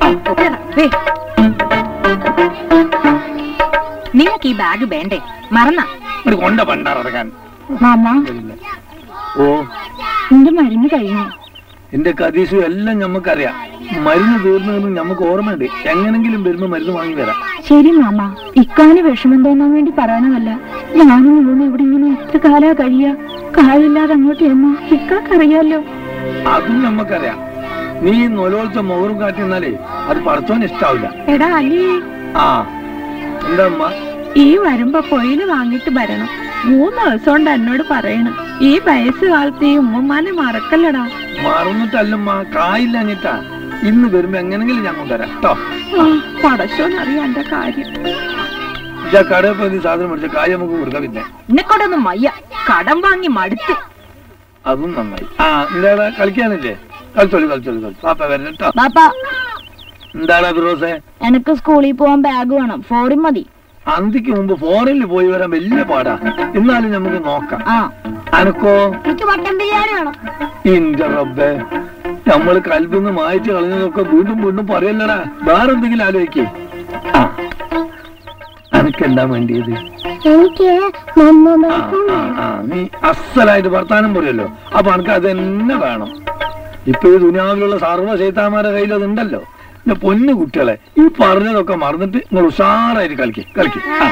Speaker 5: നിങ്ങൾക്ക് ഈ ബാഗ് വേണ്ടേ മറന്ന
Speaker 6: ഒരു കൊണ്ട പണ്ടാറക്കാൻ
Speaker 8: മാമ
Speaker 6: ഓ
Speaker 8: എന്റെ മരുന്ന് കഴിഞ്ഞു
Speaker 6: എന്റെ കതീസും എല്ലാം ഞമ്മക്കറിയാം മരുന്ന് തീർന്നു ഞമ്മക്ക് ഓർമ്മയുണ്ട് എങ്ങനെങ്കിലും വരുമ്പോ മരുന്ന് വാങ്ങി വരാം
Speaker 8: ശരി മാമ ഇക്കാന് വിഷമം തോന്നാൻ വേണ്ടി പറയാനതല്ല ഞാനും ഇവളും ഇവിടെ ഇങ്ങനെ എത്ര കാലാ കഴിയാ കാലില്ലാതെ അങ്ങോട്ട് ചെന്നാ ഇക്കാക്കറിയാലോ
Speaker 6: അതും ഞമ്മക്കറിയാം നീ നൊലോളിച്ച മുഖറും കാട്ടി നിന്നാലേ അത് പടച്ചോൻ ഇഷ്ടാവില്ല
Speaker 5: എടാ അലി
Speaker 6: ആ എന്താ അമ്മ
Speaker 5: ഈ വരുമ്പോ പൊയില് വാങ്ങിട്ട് വരണം മൂന്ന് ദിവസം കൊണ്ട് എന്നോട് പറയണം ഈ വയസ്സ് കാലത്ത് ഈ ഉമ്മമാനെ മറക്കല്ലടാ
Speaker 6: മറന്നിട്ടല്ലമ്മ കായില്ല അനിട്ടാ ഇന്ന് വരുമ്പോ എങ്ങനെങ്കിലും ഞാൻ കൊണ്ടുവരാം കേട്ടോ
Speaker 5: പടച്ചോന്നറിയാ എന്റെ കാര്യം
Speaker 6: ഇതാ കടയിൽ പോയി നീ സാധനം മേടിച്ച കായ് നമുക്ക് കൊടുക്കാം പിന്നെ
Speaker 5: എന്നെക്കൊണ്ടൊന്നും മയ്യ കടം വാങ്ങി മടുത്ത്
Speaker 6: അതും നന്നായി ആ എന്താടാ കളിക്കാനില്ലേ കളിച്ചോളി കളിച്ചോളി കളിച്ചു പാപ്പ വരണം കേട്ടോ
Speaker 8: പാപ്പ
Speaker 6: എന്താടാ ഫിറോസെ
Speaker 8: എനക്ക് സ്കൂളിൽ പോവാൻ ബാഗ് വേണം ഫോറിൻ മതി
Speaker 6: അന്തിക്ക് മുമ്പ് ഫോറിനിൽ പോയി വരാൻ വലിയ പാടാ എന്നാലും നമുക്ക് നോക്കാം
Speaker 8: ആ
Speaker 6: അനക്കോ
Speaker 8: എനിക്ക് മട്ടൻ ബിരിയാണി വേണം
Speaker 6: ഇന്റെ റബ്ബേ നമ്മള് കൽബിന്ന് മായച്ച് കളഞ്ഞതൊക്കെ വീണ്ടും വീണ്ടും പറയല്ലടാ വേറെ എന്തെങ്കിലും ആലോചിക്കേ ആ അനക്കെന്താ വേണ്ടിയത്
Speaker 8: എനിക്ക്
Speaker 6: ആ, ആ, ആ, നീ അസലായിട്ട് വർത്താനം പറയല്ലോ അപ്പൊ അനക്ക് അത് തന്നെ വേണം ഇപ്പൊ ഈ ദുനിയാവിലുള്ള സർവ്വ ചൈത്താമാരുടെ കയ്യിൽ അതുണ്ടല്ലോ എന്റെ പൊന്നു കുട്ടികളെ ഈ പറഞ്ഞതൊക്കെ മറന്നിട്ട് നിങ്ങൾ ഉഷാറായിട്ട് കളിക്ക് കളിക്ക് ആ,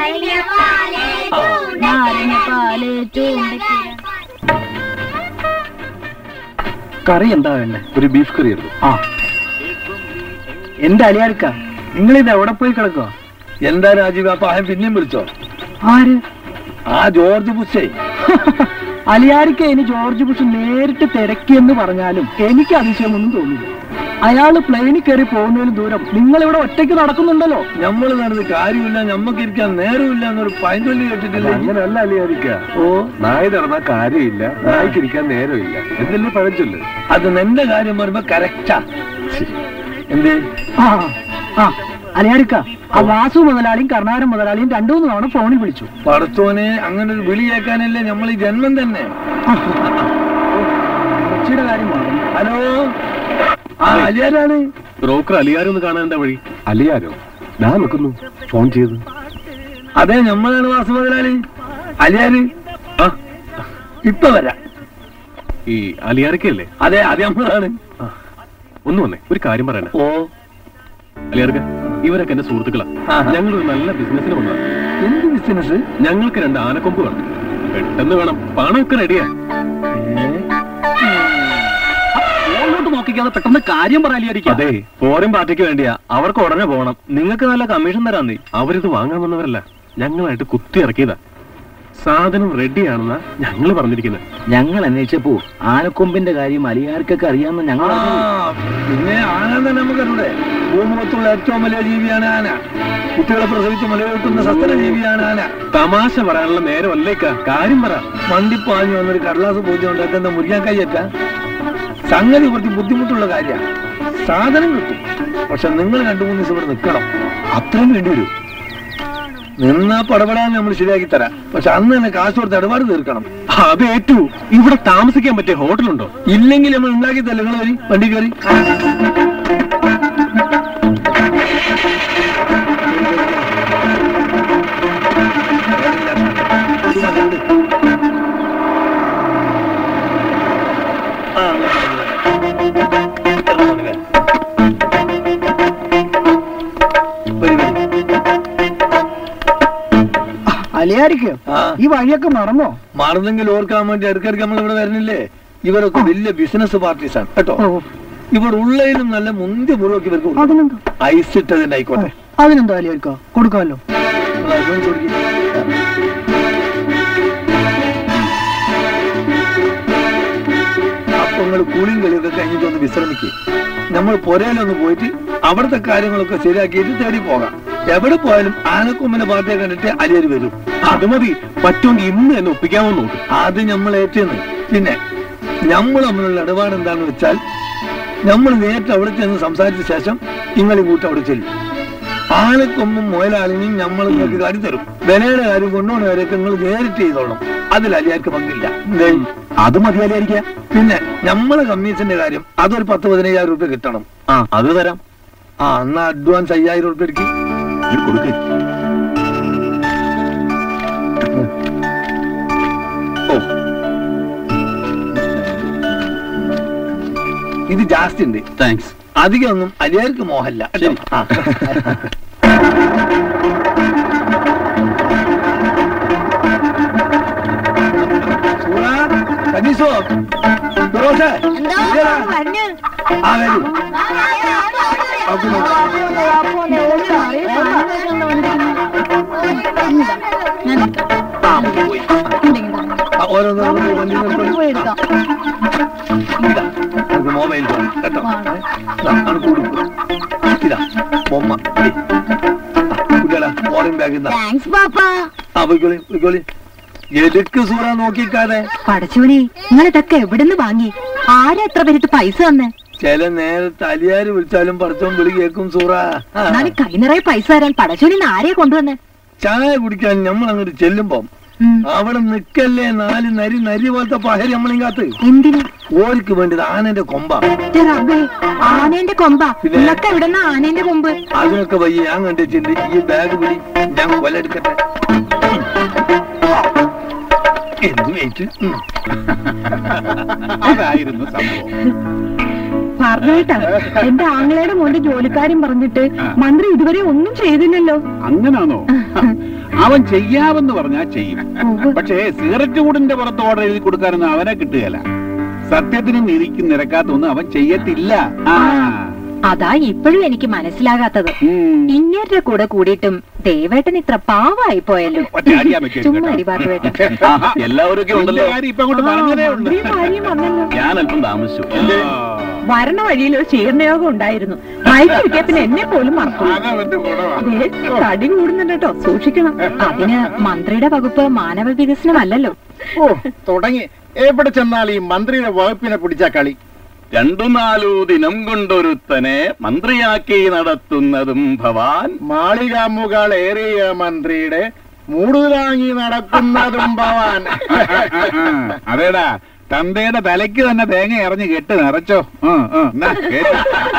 Speaker 8: നാരങ്ങ പാല് ചൂണ്ടയ്ക്ക്
Speaker 3: കറി എന്താ വേണ്ടേ
Speaker 4: ഒരു ബീഫ് കറി എടുത്തു
Speaker 3: ആ എന്റെ അലിയാർക്ക നിങ്ങൾ ഇത് എവിടെ പോയി കിടക്കുക
Speaker 6: എന്താ രാജീവ് അപ്പൊ അവൻ പിന്നെയും വിളിച്ചോ
Speaker 3: ആര്
Speaker 6: ആ ജോർജ് ബുഷേ
Speaker 3: അലിയാരിക്ക ഇനി ജോർജ് ബുഷ് നേരിട്ട് തിരക്കിയെന്ന് പറഞ്ഞാലും എനിക്ക് അതിശയമൊന്നും തോന്നില്ല അയാള് പ്ലെയിനിൽ കയറി പോകുന്നതിന് ദൂരം നിങ്ങൾ ഇവിടെ ഒറ്റയ്ക്ക് നടക്കുന്നുണ്ടല്ലോ
Speaker 6: നമ്മൾ നടന്ന് കാര്യമില്ല ഞമ്മക്ക് ഇരിക്കാൻ നേരമില്ല എന്നൊരു പൈൻചൊല്ലി കേട്ടിട്ടില്ല
Speaker 4: അങ്ങനെയല്ല അലിയാരിക്ക ഓ നായ നടന്ന കാര്യമില്ല നായ്ക്കിരിക്കാൻ നേരമില്ല എന്നല്ലേ പഴഞ്ചൊല്ല്
Speaker 6: അത് നിന്റെ കാര്യം പറയുമ്പോ കറക്റ്റാ എന്ത്
Speaker 3: ആ ആ അലിയാരിക്ക ആ വാസു മുതലാളിയും കർണാടക മുതലാളിയും രണ്ടു മൂന്ന് തവണ ഫോണിൽ വിളിച്ചു
Speaker 6: പടത്തോനെ അങ്ങനെ ഒരു വിളി കേൾക്കാനല്ലേ നമ്മൾ ഈ ജന്മം തന്നെ ഇറച്ചിയുടെ കാര്യം മറന്നു ഹലോ ആ അലിയാരാണ്
Speaker 4: ബ്രോക്കർ അലിയാരൊന്ന് കാണാൻ്റെ വഴി അലിയാരോ ഞാൻ നിൽക്കുന്നു ഫോൺ ചെയ്ത്
Speaker 6: അതെ നമ്മളാണ് വാസു മുതലാളി അലിയാര്
Speaker 4: ആ
Speaker 6: ഇപ്പൊ വരാം
Speaker 4: ഈ അലിയാരക്കല്ലേ
Speaker 6: അതെ അത് നമ്മളാണ്
Speaker 4: ഒന്ന് വന്നേ ഒരു കാര്യം പറയണേ
Speaker 6: ഓ
Speaker 4: അലിയാർക്ക ഇവരൊക്കെ എന്റെ സുഹൃത്തുക്കളാ
Speaker 6: ആഹാ.
Speaker 4: ഞങ്ങൾ ഒരു നല്ല ബിസിനസ്സിന് വന്നതാ
Speaker 6: എന്ത് ബിസിനസ്
Speaker 4: ഞങ്ങൾക്ക് രണ്ട് ആനക്കൊമ്പ് വേണം പെട്ടെന്ന് വേണം പണമൊക്കെ റെഡിയാ
Speaker 3: ഫോണിലോട്ട് നോക്കിക്കാതെ പെട്ടെന്ന് കാര്യം പറയാലിയായിരിക്കും
Speaker 4: അതെ ഫോറിൻ പാർട്ടിക്ക് വേണ്ടിയാ അവർക്ക് ഉടനെ പോകണം നിങ്ങൾക്ക് നല്ല കമ്മീഷൻ തരാൻ നീ അവരിത് വാങ്ങാൻ വന്നവരല്ല ഞങ്ങളായിട്ട് കുത്തി ഇറക്കിയതാ സാധനം റെഡിയാണെന്നാ ഞങ്ങൾ പറഞ്ഞിരിക്കുന്നത്
Speaker 3: ഞങ്ങൾ അന്വേഷിച്ചപ്പോ ആനക്കൊമ്പിന്റെ കാര്യം അലിയാർക്കൊക്കെ അറിയാമെന്ന് ഞങ്ങൾ
Speaker 6: ആ, പിന്നെ ആന തന്നെ നമുക്കറിയൂടെ ഭൂമുഖത്തുള്ള ഏറ്റവും വലിയ ജീവിയാണ് ആന കുട്ടികളെ പ്രസവിച്ച് മുലയൂട്ടുന്ന സസ്തന ജീവിയാണ് ആന
Speaker 4: തമാശ പറയാനുള്ള നേരമല്ലേക്കാ കാര്യം പറ
Speaker 6: മണ്ടിപ്പാഞ്ഞു വന്നൊരു കടലാസ് പൂജ്യം ഉണ്ടാക്കുന്ന മുറിയാൻ കൈയറ്റ സംഗതി കുറച്ച് ബുദ്ധിമുട്ടുള്ള കാര്യമാണ് സാധനം കിട്ടും പക്ഷെ നിങ്ങൾ രണ്ടു മൂന്ന് ദിവസം ഇവിടെ നിൽക്കണം അത്രയും വേണ്ടി വരും നിന്നാ പടപെടാൻ നമ്മൾ ശരിയാക്കി തരാം പക്ഷെ അന്ന് തന്നെ കാശ് കൊടുത്ത് ഇടപാട് തീർക്കണം
Speaker 4: അത് ഏറ്റു ഇവിടെ താമസിക്കാൻ പറ്റിയ ഹോട്ടലുണ്ടോ
Speaker 6: ഇല്ലെങ്കിൽ നമ്മൾ ഉണ്ടാക്കി തല്ല നിങ്ങൾ വരി വണ്ടി കയറി
Speaker 10: അലിയാരിക്കോ
Speaker 6: ആ.
Speaker 10: ഈ വഴിയൊക്കെ മറന്നോ
Speaker 6: മറന്നെങ്കിൽ ഓർക്കാൻ വേണ്ടി ഇടയ്ക്കിടയ്ക്ക് നമ്മൾ ഇവിടെ വരുന്നില്ലേ ഇവരൊക്കെ വലിയ ബിസിനസ് പാർട്ടീസാണ് കേട്ടോ
Speaker 10: ഓ
Speaker 6: ഇവിടെ ഉള്ളതിലും നല്ല മുന്തിയ മുറിവൊക്കെ ഇവർക്ക് കൊടുക്കും.
Speaker 10: അതിനെന്തോ
Speaker 6: ഐസ് ഇട്ടതിന്റെ ആയിക്കോട്ടെ
Speaker 10: അതിനെന്തോ അലിയാരിക്കോ കൊടുക്കാമല്ലോ
Speaker 6: നിങ്ങൾ അതും കൊടുക്ക്. അപ്പൊ നിങ്ങൾ കൂളിയും കളിയൊക്കെ കഴിഞ്ഞിട്ട് ഒന്ന് വിശ്രമിക്കുക നമ്മൾ പുരയിലൊന്ന് പോയിട്ട് അവിടുത്തെ കാര്യങ്ങളൊക്കെ ശരിയാക്കിയിട്ട് തേടി പോകാം എവിടെ പോയാലും ആനക്കൊമ്പിന്റെ പാർട്ടിയെ കണ്ടിട്ട് അലിയര് വരും
Speaker 4: അത് മതി പറ്റുമെങ്കിൽ ഇന്ന് തന്നെ ഒപ്പിക്കാമോ നോക്ക്
Speaker 6: അത് നമ്മൾ ഏറ്റെന്ന് പിന്നെ നമ്മൾ തമ്മിലുള്ള ഇടപാട് എന്താണെന്ന് വെച്ചാൽ നമ്മൾ നേരിട്ട് അവിടെ ചെന്ന് സംസാരിച്ച ശേഷം നിങ്ങൾ കൂട്ട് അവിടെ ചെല്ലും ആനക്കൊമ്പും മുയലാളിനെയും നമ്മൾ നിങ്ങൾക്ക് കാര്യം തരും വിലയുടെ കാര്യം കൊണ്ടുപോകുന്ന കാര്യമൊക്കെ നിങ്ങൾ നേരിട്ട് ചെയ്തോളണം അതിൽ അലിയാർക്ക് പങ്കില്ല എന്തേ?
Speaker 4: അത് മതി അലിയാരിക്ക
Speaker 6: പിന്നെ നമ്മളെ കമ്മീഷന്റെ കാര്യം അതൊരു പത്ത് പതിനയ്യായിരം റുപ്യ കിട്ടണം
Speaker 4: ആ അത് തരാം
Speaker 6: ആ എന്നാ അഡ്വാൻസ് അയ്യായിരം റുപ്യ എടുക്കി
Speaker 4: കൊടുക്കേ
Speaker 6: ഓ ഇത് ജാസ്തി ഉണ്ട്
Speaker 3: താങ്ക്സ്
Speaker 6: അധികമൊന്നും അലിയാർക്ക് മോഹല്ല കേട്ടോ? ആ. സൂറാ, കനീസോ, ഫിറോസേ, ഇതെടാ. ആ, വരൂ. അവർക്ക് നോക്കാം. ആ, പോയി. ആ, ഓരോന്ന് ഓരോന്ന് വണ്ടി നിർത്തോളൂ. ഇതാ, നമുക്ക് മൊബൈൽ ഫോൺ കേട്ടോ ദാ, അനക്ക് കൊടുക്കും ഇതാ ബൊമ്മ ദേ. ആ, കുട്ടികളാ ഫോറിൻ ബാഗ് ഇതാ
Speaker 8: താങ്ക്സ് പാപ്പാ
Speaker 6: ആ പോയിക്കോളി പോയിക്കോളി എതുക്ക് സൂറ നോക്കിക്കാതെ
Speaker 8: പടച്ചോനെ നിങ്ങൾ ഇതൊക്കെ എവിടുന്ന് വാങ്ങി ആരാ എത്ര പേരിട്ട് പൈസ തന്നെ
Speaker 6: ചില നേരത്തെ അലിയാര് വിളിച്ചാലും പറിച്ചോൻ വിളി കേൾക്കും സൂറ ആ.
Speaker 8: എന്നാലും കൈ നിറയെ പൈസ തരാൻ പടച്ചോനെ ആരെയാ കൊണ്ടുവന്ന്
Speaker 6: ചായ കുടിക്കാൻ നമ്മൾ അങ്ങോട്ട് ചെല്ലുമ്പോ
Speaker 8: ഉം.
Speaker 6: അവിടെ നിക്കല്ലേ നാല് നരി നരി പോലത്തെ പഹരി നമ്മളിങ്ങാത്ത്
Speaker 8: എന്തിന്
Speaker 6: ഓർക്ക് വേണ്ടത് ആനന്റെ കൊമ്പ
Speaker 8: ഛെ, റബ്ബേ ആനേന്റെ കൊമ്പ
Speaker 6: പിന്നെ?
Speaker 8: നിങ്ങളൊക്കെ എവിടെന്നാ ആനേന്റെ കൊമ്പ്
Speaker 6: അതിനൊക്കെ വയ്യ ഞാൻ കണ്ടിട്ടുണ്ട് ഈ ബാഗ് പിടി ഞാൻ കൊലെടുക്കട്ടെ എന്ത് വെയിറ്റ് ഉം.
Speaker 2: അതായിരുന്നു സംഭവം
Speaker 5: പറഞ്ഞേട്ടാ എന്റെ ആങ്ങളയുടെ മോന്റെ ജോലിക്കാരും പറഞ്ഞിട്ട് മന്ത്രി ഇതുവരെ ഒന്നും ചെയ്തില്ലല്ലോ
Speaker 2: അങ്ങനാണോ അവൻ ചെയ്യാമെന്ന് പറഞ്ഞാ ചെയ്യും പക്ഷേ സിഗരറ്റ് കൂടിന്റെ പുറത്ത് ഓർഡർ എഴുതി കൊടുക്കാനൊന്നും അവനെ കിട്ടുകയല്ല സത്യത്തിനും നീതിക്കും നിരക്കാത്തൊന്നും അവൻ ചെയ്യത്തില്ല ആ
Speaker 8: അതാ ഇപ്പോഴും എനിക്ക് മനസ്സിലാകാത്തത്
Speaker 2: ഉം.
Speaker 8: ഇങ്ങേരുടെ കൂടെ കൂടിയിട്ടും ദേവേട്ടൻ ഇത്ര പാവായി പോയല്ലോ
Speaker 2: ഒറ്റ അടിയാൻ വെക്കരുത്
Speaker 8: ചുമ്മാ
Speaker 2: കേട്ടോ.
Speaker 8: അടി പാർവേട്ടൻ
Speaker 3: എല്ലാവരും
Speaker 2: എന്റെ കാര്യം ഇപ്പൊ അങ്ങോട്ട് പറഞ്ഞതേ ഉള്ളൂ
Speaker 5: മന്ത്രിയും ഭാര്യയും വന്നല്ലോ
Speaker 3: ഞാൻ അല്പം താമസിച്ചു
Speaker 2: ആ.
Speaker 5: വരണ വഴിയിൽ ഒരു ശീർണയോഗം ഉണ്ടായിരുന്നു മൈക്ക് കിട്ടിയ പിന്നെ എന്നെ പോലും മറക്കും
Speaker 2: അതവന്റെ ഗുണമാ.
Speaker 5: ദേ, തടി കൂടുന്നുണ്ട് കേട്ടോ സൂക്ഷിക്കണം
Speaker 8: അതിന് മന്ത്രിയുടെ വകുപ്പ് മാനവ വികസനമല്ലല്ലോ
Speaker 11: ഓ തുടങ്ങി എവിടെ ചെന്നാൽ ഈ മന്ത്രിയുടെ വകുപ്പിനെ പിടിച്ച കളി
Speaker 3: രണ്ടു നാലു ദിനം കൊണ്ടൊരുത്തനെ മന്ത്രിയാക്കി നടത്തുന്നതും ഭവാൻ
Speaker 11: മാളികാമുകളേറിയ മന്ത്രിയുടെ മൂടുതാങ്ങി നടക്കുന്നതും ഭവാൻ
Speaker 2: അതേടാ തന്തയുടെ തലയ്ക്ക് തന്നെ തേങ്ങ എറിഞ്ഞ് കെട്ട് നിറച്ചോ ഉം, ഉം, എന്നാ, കേറ്റ്.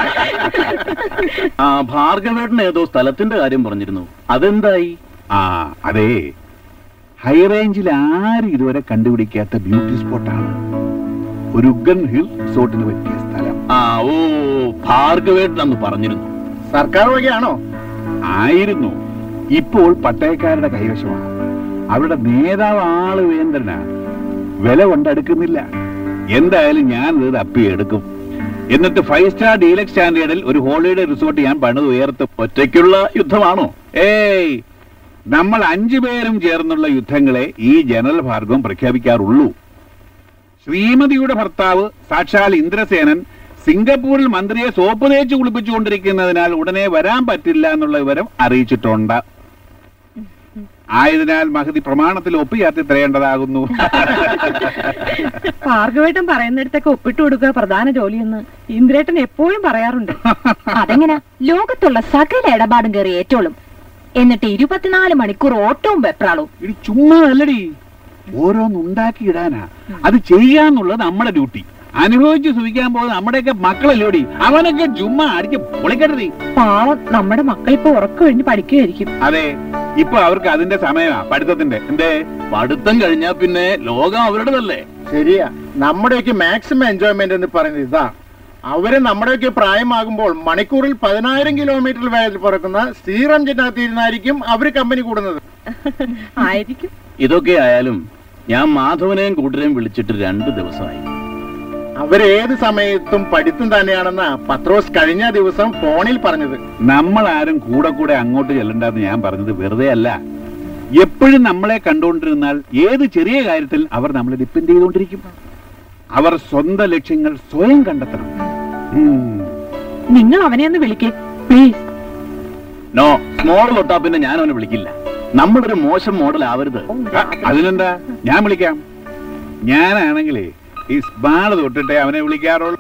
Speaker 3: ആ ഭാർഗവേട്ടൻ ഏതോ സ്ഥലത്തിന്റെ കാര്യം പറഞ്ഞിരുന്നു അതെന്തായി
Speaker 2: ആ അതെ ഹൈ റേഞ്ചിൽ ആരും ഇതുവരെ കണ്ടുപിടിക്കാത്ത ബ്യൂട്ടി സ്പോട്ടാണ് ഒരു ഉഗൻ ഹിൽ റിസോർട്ടിന് പറ്റിയ സ്ഥലം
Speaker 3: ആ ഓ ഭാർഗവേട്ടൻ അന്ന് പറഞ്ഞിരുന്നു
Speaker 11: സർക്കാർ വകയാണോ
Speaker 2: ആയിരുന്നു ഇപ്പോൾ പട്ടയക്കാരുടെ കൈവശമാണ് അവരുടെ നേതാവ് ആള് വേന്ദ്രനാ വില കൊണ്ടെടുക്കുന്നില്ല എന്തായാലും ഞാൻ ഇത് തപ്പിയെടുക്കും എന്നിട്ട് ഫൈവ് സ്റ്റാർ ഡീലക്സ് സ്റ്റാൻഡേർഡിൽ ഒരു ഹോളിഡേ റിസോർട്ട് ഞാൻ പണിത് ഉയർത്തും ഒറ്റയ്ക്കുള്ള യുദ്ധമാണോ ഏയ് നമ്മൾ അഞ്ചു പേരും ചേർന്നുള്ള യുദ്ധങ്ങളെ ഈ ജനറൽ ഭാർഗവം പ്രഖ്യാപിക്കാറുള്ളൂ ശ്രീമതിയുടെ ഭർത്താവ് സാക്ഷാൽ ഇന്ദ്രസേനൻ സിംഗപ്പൂരിൽ മന്ത്രിയെ സോപ്പ് തേച്ച് കുളിപ്പിച്ചുകൊണ്ടിരിക്കുന്നതിനാൽ ഉടനെ വരാൻ പറ്റില്ല എന്നുള്ള വിവരം അറിയിച്ചിട്ടുണ്ട് ആയതിനാൽ മഹതി പ്രമാണത്തിൽ ഒപ്പിയാത്തി തരേണ്ടതാകുന്നു
Speaker 5: ഭാർഗവേട്ടൻ പറയുന്നിടത്തൊക്കെ ഒപ്പിട്ട് കൊടുക്കുക പ്രധാന ജോലിയെന്ന് ഇന്ദ്രേട്ടൻ എപ്പോഴും പറയാറുണ്ട്
Speaker 8: അതെങ്ങനെ ലോകത്തുള്ള സകല ഇടപാടും കയറി ഏറ്റോളും എന്നിട്ട് ഇരുപത്തിനാല് മണിക്കൂർ ഓട്ടവും വെപ്രാളും
Speaker 2: ഇടി ചുമ്മാ അല്ലടി ഓരോന്നുണ്ടാക്കി ഇടാനാ അത് ചെയ്യാന്നുള്ളത് നമ്മുടെ ഡ്യൂട്ടി അനുഭവിച്ച് സുഖിക്കാൻ പോകുന്ന നമ്മുടെയൊക്കെ മക്കളല്ലോടി അവനൊക്കെ ചുമ്മാ അടിച്ച് പൊളിക്കരുത്
Speaker 5: പാവം നമ്മുടെ മക്കൾ ഇപ്പൊ ഉറക്കം കഴിഞ്ഞ് പഠിക്കുകയായിരിക്കും
Speaker 2: അതെ ഇപ്പൊ അവർക്ക് അതിന്റെ സമയമാ പഠിത്തത്തിന്റെ എന്തേ
Speaker 3: പഠിത്തം കഴിഞ്ഞാ പിന്നെ ലോകം അവരുടേതല്ലേ
Speaker 11: ശരിയാ നമ്മുടെയൊക്കെ മാക്സിമം എൻജോയ്മെന്റ് എന്ന് പറയുന്നത് ഇതാ അവര് നമ്മുടെയൊക്കെ പ്രായമാകുമ്പോൾ മണിക്കൂറിൽ പതിനായിരം കിലോമീറ്റർ വേഗത്തിൽ പറക്കുന്ന ശ്രീറംജിനകത്തിരുന്നായിരിക്കും അവര് കമ്പനി കൂടുന്നത്
Speaker 5: ആയിരിക്കും
Speaker 3: ഇതൊക്കെ ആയാലും ഞാൻ മാധവനെയും കൂട്ടരെയും വിളിച്ചിട്ട് രണ്ട് ദിവസമായി
Speaker 11: അവരേത് സമയത്തും പഠിത്തം തന്നെയാണെന്നാ പത്രോസ് കഴിഞ്ഞ ദിവസം ഫോണിൽ പറഞ്ഞത്
Speaker 2: നമ്മൾ ആരും കൂടെ കൂടെ അങ്ങോട്ട് ചെല്ലണ്ടെന്ന് ഞാൻ പറഞ്ഞത് വെറുതെ അല്ല എപ്പോഴും നമ്മളെ കണ്ടുകൊണ്ടിരുന്നാൽ ഏത് ചെറിയ കാര്യത്തിൽ അവർ നമ്മളെ ഡിപ്പെൻഡ് ചെയ്തുകൊണ്ടിരിക്കും അവർ സ്വന്തം ലക്ഷ്യങ്ങൾ സ്വയം കണ്ടെത്തണം ഉം.
Speaker 5: നിങ്ങൾ അവനെ ഒന്ന് വിളിക്കേ പ്ലീസ്
Speaker 3: നോ സ്മോൾ തൊട്ടാ പിന്നെ ഞാൻ അവനെ വിളിക്കില്ല നമ്മളൊരു മോശം മോഡൽ ആവരുത്
Speaker 2: ആ, അതിനെന്താ ഞാൻ വിളിക്കാം ഞാനാണെങ്കിലേ ഈ സ്മാള് തൊട്ടിട്ടേ അവനെ വിളിക്കാറുള്ളൂ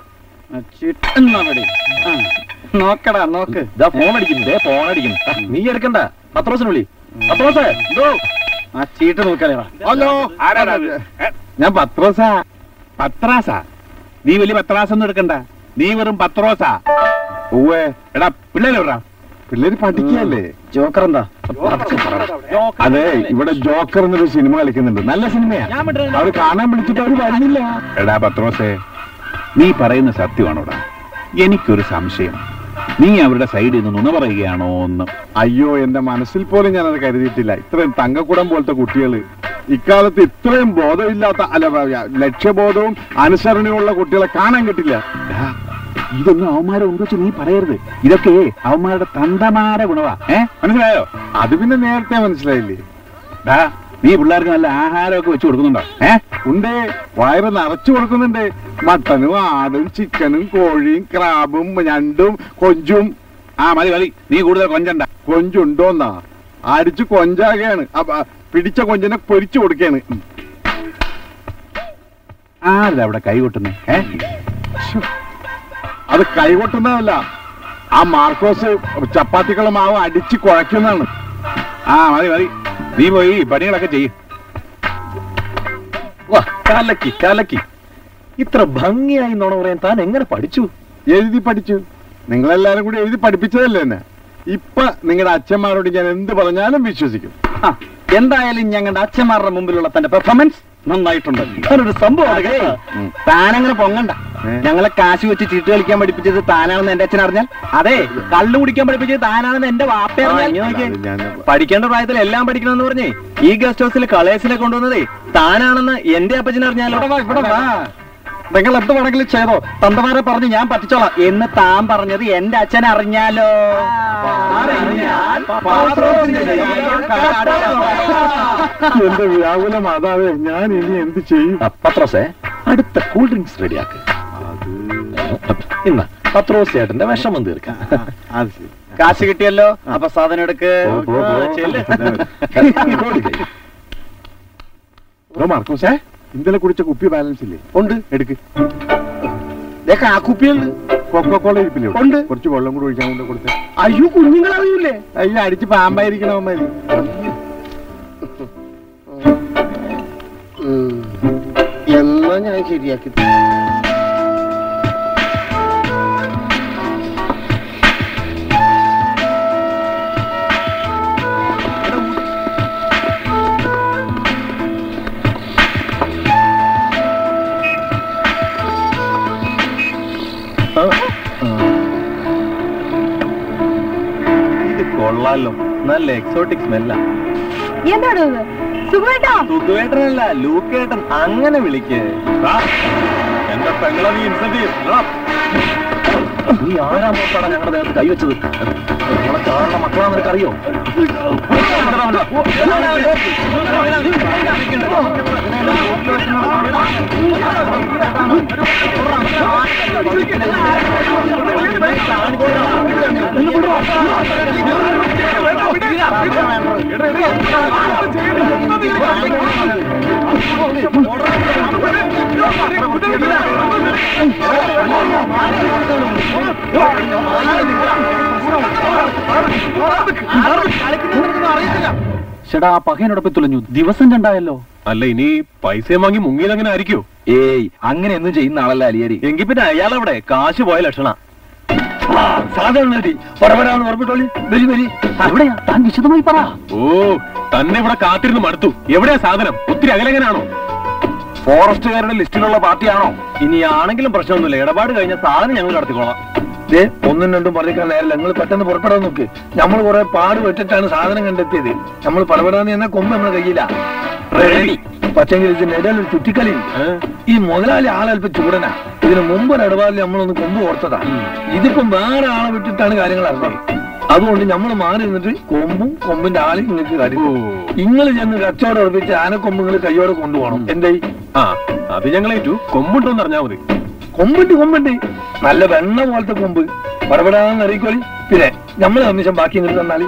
Speaker 3: നോക്കടാ നോക്ക് ഇതാ ഫോൺ അടിക്കുന്നു ദേ ഫോൺ അടിക്കുന്നു നീ എടുക്കണ്ട പത്രോസിന് വിളി പത്രോസേ ഇതോ ആ ചീട്ട് നോക്കാലേടാ
Speaker 2: ഹലോ ആരാടാ അത്? ഏ, ഞാൻ പത്രോസാ പത്രാസാ നീ വലിയ പത്രാസൊന്നും എടുക്കണ്ട നീ വെറും പത്രോസാ ഓവേ എടാ പിള്ളേര് എവിടാ പിള്ളേര് പഠിക്കല്ലേ
Speaker 3: ജോക്കർ എന്താ
Speaker 2: അതെ ഇവിടെ ജോക്കർ എന്നൊരു സിനിമ കളിക്കുന്നുണ്ട് നല്ല സിനിമയാ അവർ കാണാൻ വിളിച്ചിട്ട് അവർ വരുന്നില്ല എടാ പത്രോസേ നീ പറയുന്ന സത്യമാണോടാ എനിക്കൊരു സംശയം നീ അവരുടെ സൈഡിൽ നിന്ന് നുണ പറയുകയാണോ എന്ന് അയ്യോ എന്റെ മനസ്സിൽ പോലും ഞാനത് കരുതിയിട്ടില്ല ഇത്രയും തങ്കക്കുടം പോലത്തെ കുട്ടികള് ഇക്കാലത്ത് ഇത്രയും ബോധമില്ലാത്ത അല്ല പ- ലക്ഷ്യബോധവും അനുസരണയുള്ള കുട്ടികളെ കാണാൻ കിട്ടില്ല ഡാ, ഇതൊന്നും അവന്മാരെ ഒന്നിച്ച് നീ പറയരുത് ഇതൊക്കെ അവന്മാരുടെ തന്തമാര ഗുണവാ ഏ മനസ്സിലായോ അത് പിന്നെ നേരത്തെ മനസ്സിലായില്ലേ ഡാ നീ പിള്ളേർക്ക് നല്ല ആഹാരമൊക്കെ വെച്ച് കൊടുക്കുന്നുണ്ടോ ഏ ഉണ്ട് വയറ് നിറച്ചു കൊടുക്കുന്നുണ്ട് മട്ടനും ആടും ചിക്കനും കോഴിയും ക്രാബും ഞണ്ടും കൊഞ്ചും ആ മതി മതി നീ കൂടുതൽ കൊഞ്ചണ്ട കൊഞ്ചുണ്ടോന്നാ അടിച്ച് കൊഞ്ചാകയാണ് അപ്പ- പിടിച്ച കൊഞ്ചിനെ പൊരിച്ചു കൊടുക്കാണ് ആരല്ല അവിടെ കൈ കൊട്ടുന്നേ ഏ ശ്ശോ. അത് കൈ കൊട്ടുന്നതല്ല ആ മാർക്കോസ് ചപ്പാത്തിക്കുള്ള മാവ് അടിച്ച് കുഴക്കുന്നതാണ് ആ മതി മതി നീ പോയി പണികളൊക്കെ ചെയ്യും
Speaker 3: വാ കലക്കി കലക്കി ഇത്ര ഭംഗിയായി നോണ പറയാൻ താൻ എങ്ങനെ പഠിച്ചു
Speaker 2: എഴുതി പഠിച്ചു നിങ്ങളെല്ലാരും കൂടി എഴുതി പഠിപ്പിച്ചതല്ലേ എന്നെ ഇപ്പൊ നിങ്ങളുടെ അച്ഛന്മാരോട് ഞാൻ എന്ത് പറഞ്ഞാലും വിശ്വസിക്കും
Speaker 3: ആ, എന്തായാലും ഞങ്ങളുടെ അച്ഛന്മാരുടെ മുമ്പിലുള്ള തന്റെ പെർഫോമൻസ് നന്നായിട്ടുണ്ട് താനൊരു സംഭവം
Speaker 2: ഉം.
Speaker 3: താനങ്ങനെ പൊങ്ങണ്ട
Speaker 2: ഏ?
Speaker 3: ഞങ്ങളെ കാശ് വെച്ച് ചീട്ട് കളിക്കാൻ പഠിപ്പിച്ചത് താനാണെന്ന് എന്റെ അച്ഛൻ അറിഞ്ഞാൽ അതെ കള്ളു കുടിക്കാൻ പഠിപ്പിച്ചത് താനാണെന്ന് എന്റെ വാപ്പ അറിഞ്ഞാൽ
Speaker 2: അത് ഞാൻ-
Speaker 3: പഠിക്കേണ്ട പ്രായത്തിൽ എല്ലാം പഠിക്കണമെന്ന് പറഞ്ഞേ ഈ ഗസ്റ്റ് ഹൗസിൽ കളേഴ്സിനെ കൊണ്ടുവന്നതേ താനാണെന്ന് എന്റെ അപ്പച്ചൻ അറിഞ്ഞാലോ നിങ്ങൾ എന്ത് വേണമെങ്കിലും ചെയ്തോ തന്തമാരെ പറഞ്ഞ് ഞാൻ പറ്റിച്ചോളാം എന്ന് താൻ പറഞ്ഞത് എന്റെ അച്ഛൻ അറിഞ്ഞാലോ അറിഞ്ഞാൽ പാത്രത്തിന്റെ
Speaker 2: എന്റെ വ്യാകുല മാതാവേ ഞാൻ ഇനി എന്ത് ചെയ്യും
Speaker 3: പത്രോസേ അടുത്ത കൂൾ ഡ്രിങ്ക്സ് റെഡിയാക്ക് ഇന്ന പത്രോസ് ചേട്ടന്റെ വിഷമം തീർക്കാം
Speaker 2: അത് ശരി
Speaker 3: കാശ് കിട്ടിയല്ലോ അപ്പൊ സാധനം എടുക്ക്
Speaker 2: പോ, പോ, പോ.
Speaker 3: ആ, ചെല്ല്.
Speaker 2: ഓ മാർക്കോസേ ഇന്നലെ കുടിച്ച കുപ്പി ബാലൻസ് ഇല്ലേ
Speaker 3: ഉണ്ട്
Speaker 2: എടുക്ക്
Speaker 3: ആ കുപ്പിയുണ്ട്
Speaker 2: കൊക്കോക്കോള ഇരിപ്പില്ലേ ഇവിടെ?
Speaker 3: ഉണ്ട്.
Speaker 2: കുറച്ച് വെള്ളം കൂടി ഒഴിക്കാൻ കൊണ്ട് കൊടുത്തേ
Speaker 3: അയ്യോ കുഞ്ഞുങ്ങളറിയൂലേ
Speaker 2: അയ്യോ അടിച്ച് പാമ്പായിരിക്കണവന്മാര്
Speaker 11: എന്നാ ഞാൻ ശരിയാക്കി
Speaker 4: ഇത് കൊള്ളാലോ നല്ല എക്സോട്ടിക് സ്മെല്ലാ
Speaker 5: എന്താണ് ഇത് സുഖമായിട്ടോ
Speaker 4: സുഖേട്ടനല്ല ലൂക്കേട്ടൻ അങ്ങനെ വിളിക്ക് എന്റെ പെങ്ങളെ നീ ഇൻസൾട്ട് ചെയ്യും നീ ആരാ മോട്ടാണ് ഞങ്ങളുടെ നേരത്ത് കൈവച്ചത് നമ്മളെ കാണുന്ന മക്കളാ നിനക്ക് അറിയോ
Speaker 3: ചേട്ടാ ആ പകയനോടൊപ്പം തുലഞ്ഞു ദിവസം രണ്ടായല്ലോ
Speaker 4: അല്ല ഇനി പൈസ വാങ്ങി മുങ്ങിയത് അങ്ങനെ ആയിരിക്കോ
Speaker 3: ഏയ് അങ്ങനെയൊന്നും ചെയ്യുന്ന ആളല്ല അലിയാരി എങ്കിൽ പിന്നെ അയാളെവിടെ കാശ് പോയ ലക്ഷണ
Speaker 6: സാധനം നേടി പടപടാന്ന് ഉറപ്പിട്ടോളി വരി വരി
Speaker 3: എവിടെയാ താൻ വിശദമായി പറ
Speaker 4: ഓ തന്നെ ഇവിടെ കാത്തിരുന്ന് മടുത്തു എവിടെയാ സാധനം ഒത്തിരി അകലെങ്ങനാണോ
Speaker 3: ഫോറസ്റ്റുകാരുടെ ലിസ്റ്റിലുള്ള പാർട്ടിയാണോ ഇനി ആണെങ്കിലും പ്രശ്നമൊന്നുമില്ല ഇടപാട് കഴിഞ്ഞ സാധനം ഞങ്ങൾ നടത്തിക്കോളാം
Speaker 6: ദേ ഒന്നും രണ്ടും പറഞ്ഞിക്കാൻ നേരല്ല നിങ്ങൾ പെട്ടെന്ന് പുറപ്പെടാൻ നോക്ക് നമ്മൾ കുറെ പാട് വെച്ചിട്ടാണ് സാധനം കണ്ടെത്തിയത് നമ്മൾ പടപെടാന്ന് എന്ന കൊമ്പ് നമ്മളെ കയ്യില്ല
Speaker 3: റെഡി
Speaker 6: പക്ഷെങ്കിൽ ഇതിന്റെ ഇടയിൽ ഒരു ചുറ്റിക്കളിയുണ്ട് ഈ മുതലാളി ആളല്പം ചൂടനാ ഇതിന് മുമ്പ് ഒരു ഇടപാടിൽ നമ്മളൊന്ന് കൊമ്പ് ഓർത്തതാ ഇതിപ്പം വേറെ ആളെ വിട്ടിട്ടാണ് കാര്യങ്ങൾ അറിഞ്ഞത് അതുകൊണ്ട് നമ്മൾ മാറി നിന്നിട്ട് കൊമ്പും കൊമ്പിന്റെ ആളും നിങ്ങൾക്ക് കാര്യം നിങ്ങൾ ചെന്ന് കച്ചവടം ഉറപ്പിച്ച് ആനക്കൊമ്പ് നിങ്ങൾ കയ്യോടെ കൊണ്ടുപോകണം എന്തായി
Speaker 4: ആ അത് ഞങ്ങളേറ്റു കൊമ്പുണ്ടോന്ന് അറിഞ്ഞാ മതി
Speaker 6: കൊമ്പുണ്ട് കൊമ്പുണ്ട് നല്ല വെണ്ണ പോലത്തെ കൊമ്പ് പടപെടാന്ന് അറിയിക്കോളി പിന്നെ നമ്മൾ കമ്മീഷൻ ബാക്കി ഇങ്ങോട്ട് തന്നാല്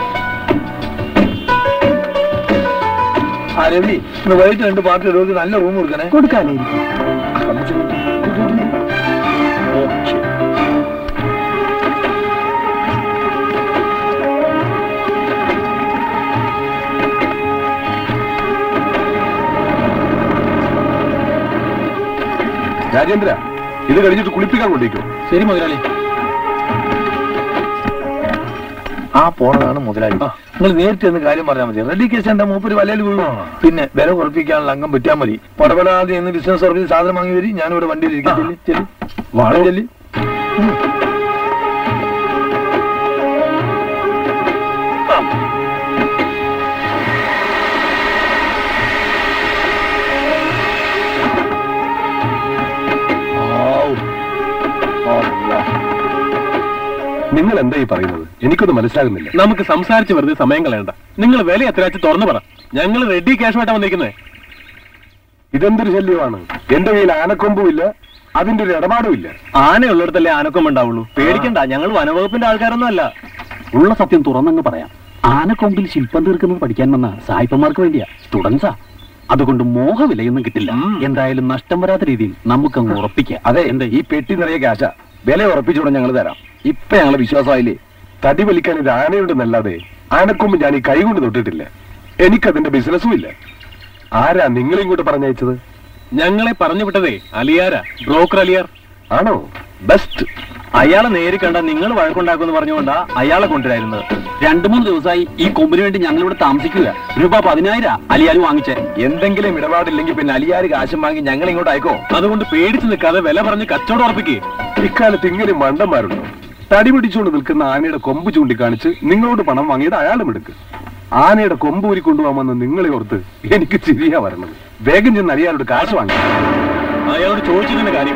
Speaker 6: ആ രവി ഇന്ന് വൈകിട്ട് രണ്ട് പാർട്ടി രോഗി നല്ല റൂം കൊടുക്കണേ
Speaker 3: കൊടുക്കാനേ
Speaker 6: കമ്മീഷൻ ഓ ശരി
Speaker 4: രാജേന്ദ്ര ഇത് കഴിഞ്ഞിട്ട് കുളിപ്പിക്കാൻ കൊണ്ടേക്കോ
Speaker 3: ശരി മുതലാളി
Speaker 6: ആ പോണതാണ് മുതലാളി നിങ്ങൾ നേരിട്ട് എന്ന് കാര്യം പറഞ്ഞാൽ മതി റെഡി കേസ് എന്റെ മൂപ്പര് വലയിൽ വീഴുമോ പിന്നെ വില കുറപ്പിക്കാനുള്ള അംഗം പറ്റിയാൽ മതി പടപെടാതെ എന്ന് ബിസിനസ് സർവീസ് സാധനം വാങ്ങി വരി ഞാനിവിടെ വണ്ടിയിൽ ഇരിക്കും ചെല്ലി ചെല്ലി വാഴ ചെല്ലി ഉം. ആവൂ. അല്ലാ.
Speaker 4: നിങ്ങൾ എന്താ ഈ പറയുന്നത് എനിക്കൊന്നും മനസ്സിലാകുന്നില്ല നമുക്ക് സംസാരിച്ച് വെറുതെ സമയം കളയണ്ട നിങ്ങൾ വില എത്ര വെച്ച് തുറന്നു പറ ഞങ്ങൾ റെഡി ക്യാഷുമായിട്ടാ വന്നിരിക്കുന്നത് ഇതെന്തൊരു ശല്യമാണ് എന്റെ കയ്യിൽ ആനക്കൊമ്പും ഇല്ല അതിന്റെ ഒരു ഇടപാടും ഇല്ല
Speaker 3: ആനയുള്ളിടത്തല്ലേ ആനക്കൊമ്പ് ഉണ്ടാവുള്ളൂ പേടിക്കണ്ട ഞങ്ങൾ വനവകുപ്പിന്റെ ആൾക്കാരൊന്നും അല്ല ഉള്ള സത്യം തുറന്നങ്ങ് പറയാം ആനക്കൊമ്പിൽ ശില്പം തീർക്കുന്നത് പഠിക്കാൻ വന്ന സായിപ്പന്മാർക്ക് വേണ്ടിയാ സ്റ്റുഡൻസാ അതുകൊണ്ട് മോഹവിലയൊന്നും കിട്ടില്ല എന്തായാലും നഷ്ടം വരാത്ത രീതിയിൽ നമുക്കങ്ങ് ഉറപ്പിക്കാം
Speaker 12: അതെ എന്താ ഈ പെട്ടി നിറയെ കാശ വില ഉറപ്പിച്ചോടെ ഞങ്ങൾ തരാം ഇപ്പൊ ഞങ്ങളെ വിശ്വാസമായില്ലേ
Speaker 4: തടി വലിക്കാൻ ഇത് ആനയുണ്ടെന്നല്ലാതെ ആനക്കൊമ്പ് ഞാൻ ഈ കൈ കൊണ്ട് തൊട്ടിട്ടില്ല എനിക്കതിന്റെ ബിസിനസ്സും ഇല്ല ആരാ നിങ്ങൾ ഇങ്ങോട്ട് പറഞ്ഞയച്ചത് ഞങ്ങളെ പറഞ്ഞു വിട്ടതേ അലിയാരാ ബ്രോക്കർ അലിയാർ
Speaker 12: ആണോ ബെസ്റ്റ്
Speaker 3: അയാളെ നേരി കണ്ട നിങ്ങൾ വഴക്കുണ്ടാക്കുമെന്ന് പറഞ്ഞുകൊണ്ടാ അയാളെ കൊണ്ടുവരായിരുന്നത് രണ്ടു മൂന്ന് ദിവസമായി ഈ കൊമ്പിന് വേണ്ടി ഞങ്ങൾ ഇവിടെ താമസിക്കുക രൂപ പതിനായിരം അലിയാല് വാങ്ങിച്ചേ
Speaker 12: എന്തെങ്കിലും ഇടപാടില്ലെങ്കിൽ പിന്നെ അലിയാര് കാശും വാങ്ങി ഞങ്ങൾ ഇങ്ങോട്ട് അയക്കോ
Speaker 4: അതുകൊണ്ട് പേടിച്ചു നിൽക്കാതെ വില പറഞ്ഞ് കച്ചവടം ഉറപ്പിക്കേ ഇക്കാലത്ത് ഇങ്ങനെ മണ്ടന്മാരുണ്ടോ തടി പിടിച്ചുകൊണ്ട് നിൽക്കുന്ന ആനയുടെ കൊമ്പ് ചൂണ്ടിക്കാണിച്ച് നിങ്ങളോട് പണം വാങ്ങിയത് അയാളും എടുക്ക് ആനയുടെ കൊമ്പ് ഊരി കൊണ്ടുപോകാമെന്ന് നിങ്ങളെ ഓർത്ത് എനിക്ക് ചിരിയാ വരണത് വേഗം ചെന്ന് അയാളോട് കാശ് വാങ്ങി അയാളോട് ചോദിച്ചതിന്റെ കാര്യം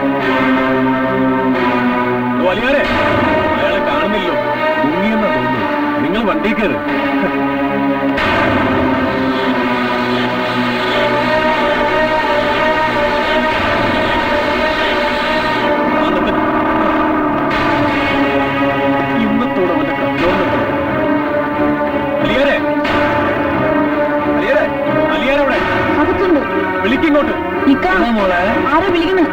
Speaker 4: ഓ, അലിയാരെ അയാളെ കാണുന്നില്ലോ മുങ്ങിയെന്നാ തോന്നുന്നു നിങ്ങൾ വണ്ടി കയറ് ആ, നിർത്ത്. ഇന്നത്തോടെ അവന്റെ കച്ചവടം നിർത്തണം. അലിയാരെ അലിയാരെ അലിയാരെ അവിടെ
Speaker 5: അകത്തുണ്ട്
Speaker 4: വിളിക്കിങ്ങോട്ട്
Speaker 5: ഇക്ക ആരാ വിളിക്കുന്നത്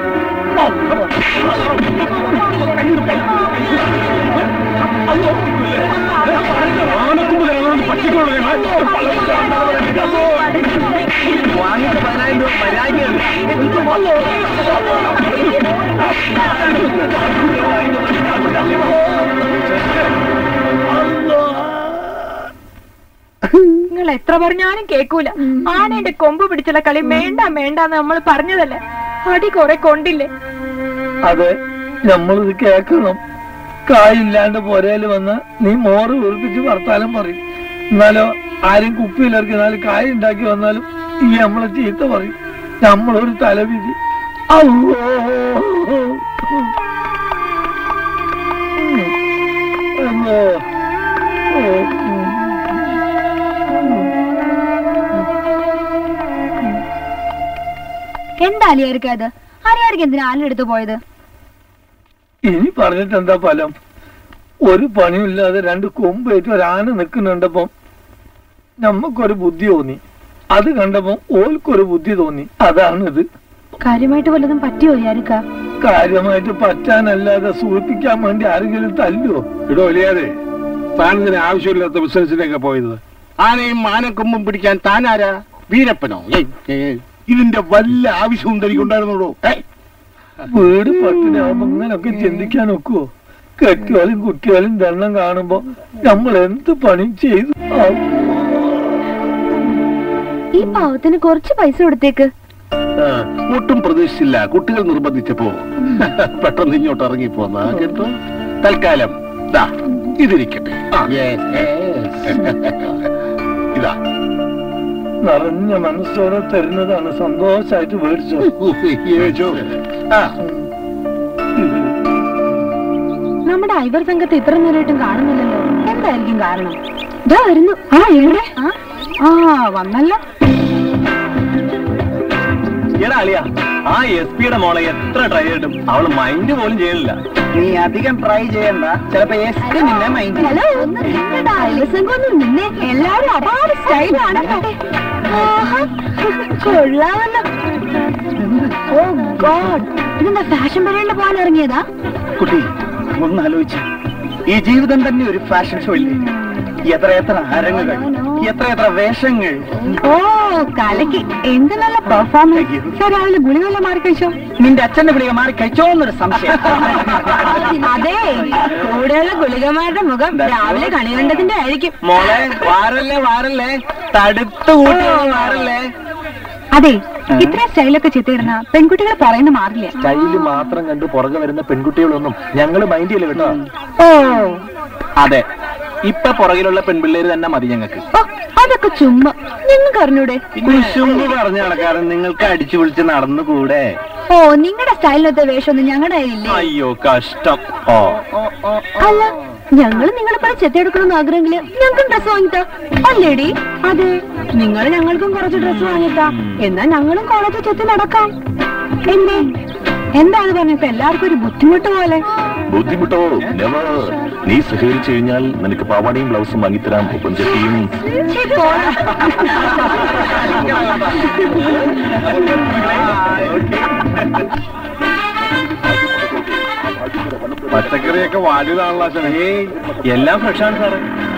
Speaker 4: ആനക്കൊമ്പ് തരാമെന്ന് പറ്റിക്കോളൂ ഞങ്ങൾ
Speaker 3: വാങ്ങിച്ച പതിനായിരം രൂപ മര്യാദ
Speaker 8: എത്ര പറഞ്ഞാലും കേക്കൂല ആനയുടെ കൊമ്പ് പിടിച്ചുള്ള കളി വേണ്ട വേണ്ടാന്ന് നമ്മൾ പറഞ്ഞതല്ലേ അടി കുറെ കൊണ്ടില്ലേ
Speaker 6: അതെ നമ്മളിത് കേക്കണം കായില്ലാണ്ട് പൊരയില് വന്ന് നീ മോറ് വീർപ്പിച്ച് വർത്താനം പറയും എന്നാലോ ആരും കുപ്പിയിലിറക്കിയാലും കായ ഉണ്ടാക്കി വന്നാലും ഈ നമ്മളെ ചീത്ത പറയും നമ്മളൊരു തലവിധി അല്ലോ അല്ലോ
Speaker 8: എന്താ അലിയായിരിക്കും അത് അലിയായിരിക്കും എന്തിനാ ആലിനെടുത്ത് പോയത്
Speaker 6: ഇനി പറഞ്ഞിട്ട് എന്താ ഫലം ഒരു പണിയില്ലാതെ രണ്ട് കൊമ്പേറ്റ് ഒരു ആന നിൽക്കുന്നുണ്ടപ്പം നമ്മക്കൊരു ബുദ്ധി തോന്നി അത് കണ്ടപ്പം ഓൽക്കൊരു ബുദ്ധി തോന്നി അതാണിത്
Speaker 8: കാര്യമായിട്ട് വല്ലതും പറ്റിയോ അലിയാരിക്ക
Speaker 6: കാര്യമായിട്ട് പറ്റാനല്ലാതെ സൂചിപ്പിക്കാൻ വേണ്ടി ആരെങ്കിലും തല്ലുവോ
Speaker 4: ഇടോ ഇല്ലാതെ താനിതിന് ആവശ്യമില്ലാത്ത ബിസിനസ്സിലേക്ക് പോയത്
Speaker 11: ആനയും ആനക്കൊമ്പും പിടിക്കാൻ താനാരാ വീരപ്പനോ ഏയ്, ഏയ്, ഇതിന്റെ വല്ല ആവശ്യവും തനിക്കുണ്ടായിരുന്നുള്ളൂ
Speaker 6: വീട് പട്ടിനാവുമ്പോ ഇങ്ങനൊക്കെ ചിന്തിക്കാൻ ഒക്കുവോ കെട്ടിയാലും കുട്ടിയാലും ദണ്ണം കാണുമ്പോ നമ്മൾ എന്ത് പണി ചെയ്തു ആ,
Speaker 8: ഈ പാവത്തിന് കുറച്ച് പൈസ കൊടുത്തേക്ക്
Speaker 11: ഒട്ടും പ്രതീക്ഷിച്ചില്ല കുട്ടികൾ നിർബന്ധിച്ചപ്പോ പെട്ടെന്ന് ഇങ്ങോട്ട് ഇറങ്ങിപ്പോന്ന കേട്ടോ തൽക്കാലം ദാ ഇതിരിക്കട്ടെ Yes, yes. ഇതാ
Speaker 6: നിറഞ്ഞ മനസ്സോടെ തരുന്നതാണ് സന്തോഷായിട്ട് മേടിച്ചോ
Speaker 11: ഏച്ചോ. ആ
Speaker 8: നമ്മുടെ ഐവർ സംഘത്തെ ഇത്ര നേരമായിട്ടും കാണുന്നില്ലല്ലോ എന്തായിരിക്കും കാരണം ഇതാ വരുന്നു ആ എവിടെ ആ വന്നല്ലോ
Speaker 3: എടാ അളിയ ആ എസ് പിയുടെ മോളെ എത്ര ട്രൈ ചെയ്തിട്ടും അവള് മൈൻഡ് പോലും ചെയ്യണില്ല
Speaker 10: നീ അധികം ട്രൈ ചെയ്യണ്ട ചിലപ്പോ എസ് നിന്നെ മൈൻഡ്
Speaker 8: ഹലോ ഒന്ന് നിന്നെടാ ഐവർ സംഘം ഒന്ന് നിന്നെ എല്ലാരും അപാര സ്റ്റൈലാണല്ലോ ആഹാ, കൊള്ളാമല്ലോ ഓ ഗോഡ് ഇതെന്താ ഫാഷൻ പരേഡിന് പോകാൻ ഇറങ്ങിയതാ
Speaker 10: കുട്ടി ഒന്ന് ആലോചിച്ച് ഈ ജീവിതം തന്നെ ഒരു ഫാഷൻ ഷോ ഇല്ലേ എത്ര എത്ര അരങ്ങുകൾ എത്ര എത്ര വേഷങ്ങൾ
Speaker 8: ഓ കലക്കി എന്ത് നല്ല പെർഫോമൻസ് രാവിലെ ഗുളികല്ല മാറി കഴിച്ചോ
Speaker 10: നിന്റെ അച്ഛന്റെ പിടിക മാറി കഴിച്ചോ എന്നൊരു സംശയം
Speaker 8: അതെ കൂടെയുള്ള ഗുളികമാരുടെ മുഖം രാവിലെ കണി കണ്ടതിന്റെ ആയിരിക്കും
Speaker 3: മോളെ വാരല്ലേ വാരല്ലേ തടുത്തു കൂട്ടി വാരല്ലേ
Speaker 8: അതെ ഇത്ര സ്റ്റൈലൊക്കെ ചിത്തിടുന്ന പെൺകുട്ടികൾ പറയുന്ന മാറില്ല
Speaker 3: സ്റ്റൈല് മാത്രം കണ്ട് പുറകെ വരുന്ന പെൺകുട്ടികളൊന്നും ഞങ്ങള് മൈൻഡ് ചെയ്യില്ല കേട്ടോ
Speaker 8: ഓ
Speaker 3: അതെ ഇപ്പൊ പുറകിലുള്ള പെൺപിള്ളേര് തന്നെ മതി ഞങ്ങൾക്ക്
Speaker 8: ഓ, അതൊക്കെ ചുമ്മാ നിങ്ങൾക്ക് അറിഞ്ഞൂടെ
Speaker 3: കുശുമ്പ് പറഞ്ഞ നടക്കാരൻ നിങ്ങൾക്ക് അടിച്ചു വിളിച്ച് നടന്നുകൂടെ
Speaker 8: ഓ നിങ്ങളുടെ സ്റ്റൈലിനൊത്ത വേഷമൊന്നും ഞങ്ങളുടെ കയ്യിലില്ലേ
Speaker 3: അയ്യോ കഷ്ടം ഓ
Speaker 8: അല്ല ഞങ്ങള് നിങ്ങളെ പോലെ ചെത്തെടുക്കണമെന്ന് ആഗ്രഹമെങ്കില് ഞങ്ങൾക്കും ഡ്രസ് വാങ്ങിത്താ അല്ലേടി അതെ നിങ്ങൾ ഞങ്ങൾക്കും കുറച്ച് ഡ്രസ് വാങ്ങിത്താ എന്നാ ഞങ്ങളും കോളേജിൽ ചെത്തി നടക്കാം എന്തേ എന്താ അത് പറഞ്ഞപ്പോ എല്ലാവർക്കും ഒരു ബുദ്ധിമുട്ട് പോലെ
Speaker 12: ബുദ്ധിമുട്ടോ നെവർ നീ സഹകരിച്ചു കഴിഞ്ഞാൽ നിനക്ക് പാവാടയും ബ്ലൗസും വാങ്ങിത്തരാം ഒപ്പം ചെട്ടിയും
Speaker 8: ഛീ, പോടാ.
Speaker 2: പച്ചക്കറിയൊക്കെ വാടിയതാണല്ലോ അച്ഛനെ
Speaker 3: എല്ലാം ഫ്രഷാണ് സാറേ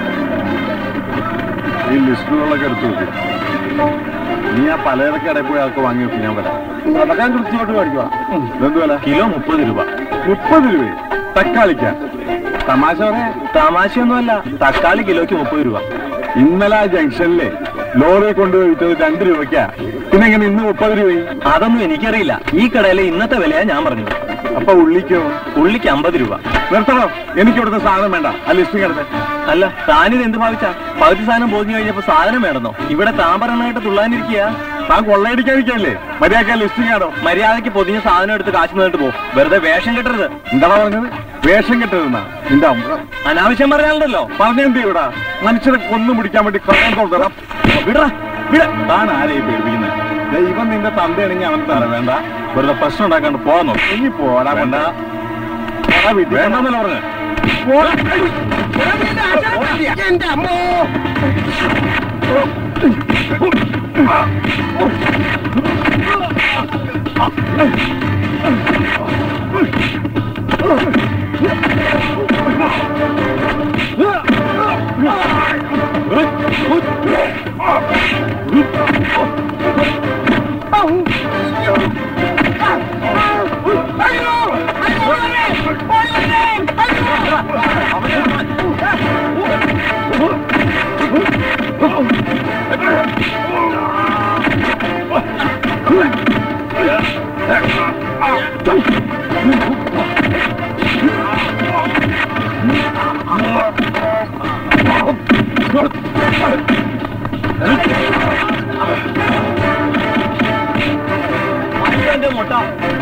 Speaker 2: ഈ ലിസ്റ്റുകളൊക്കെ എടുത്തു വെക്കും നീ ആ പലചരക്ക് ഇടയിൽ പോയി അതൊക്കെ വാങ്ങി വെക്കും ഞാൻ വരാം അതൊക്കെ ഞാൻ കൃത്യമായിട്ട് മേടിക്കുക ഇതെന്ത് വില
Speaker 3: കിലോ മുപ്പത് രൂപ
Speaker 2: മുപ്പത് രൂപ തക്കാളിക്ക തമാശ പറയാ
Speaker 3: തമാശയൊന്നുമല്ല തക്കാളി കിലോയ്ക്ക് മുപ്പത് രൂപ
Speaker 2: ഇന്നലെ ആ ജംഗ്ഷനിലെ ലോറി കൊണ്ടുപോയി വിറ്റത് രണ്ട് രൂപയ്ക്കാ പിന്നെ എങ്ങനെ ഇന്ന് മുപ്പത് രൂപയും
Speaker 3: അതൊന്നും എനിക്കറിയില്ല ഈ കടയിലെ ഇന്നത്തെ വിലയാ ഞാൻ പറഞ്ഞത്
Speaker 2: അപ്പൊ ഉള്ളിക്കോ
Speaker 3: ഉള്ളിക്ക് അമ്പത് രൂപ
Speaker 2: നിർത്തണം എനിക്ക് ഇവിടുത്തെ സാധനം വേണ്ട ആ ലിസ്റ്റിംഗ് എടുത്ത്
Speaker 3: അല്ല താനിത് എന്ത് ഭാവിച്ചാ പകുതി സാധനം പോകി കഴിഞ്ഞപ്പോ സാധനം വേണമെന്നോ ഇവിടെ താമ്പറണ്ണായിട്ട് തുള്ളാനിരിക്കുക
Speaker 2: താൻ കൊള്ളയടിക്കാതിരിക്കല്ലേ മര്യാദ ലിസ്റ്റിംഗ് ആണോ
Speaker 3: മര്യാദയ്ക്ക് പൊതിഞ്ഞ സാധനം എടുത്ത് കാശ് നിന്നിട്ട് പോ വെറുതെ വേഷം കെട്ടരുത്
Speaker 2: എന്താ പറഞ്ഞത് വേഷം കെട്ടരുന്ന നിന്റെ അമ്പ
Speaker 3: അനാവശ്യം പറഞ്ഞാലുണ്ടല്ലോ
Speaker 2: പറഞ്ഞെന്ത് ഇവിടെ മനുഷ്യരെ കൊന്നു പിടിക്കാൻ വേണ്ടി കള്ളം കൊണ്ടുവരാം
Speaker 3: വിടറാ വിട
Speaker 2: താൻ ആരെയും പേടിപ്പിക്കുന്നത് ദൈവം നിന്റെ തന്തയാണെങ്കിൽ അവൻ തര വേണ്ട വെറുതെ പ്രശ്നം ഉണ്ടാക്കാണ്ട് പോകാൻ ഇനി പോരാ വേണ്ട വേണ്ടെന്നല്ല പറഞ്ഞു
Speaker 3: മുട്ട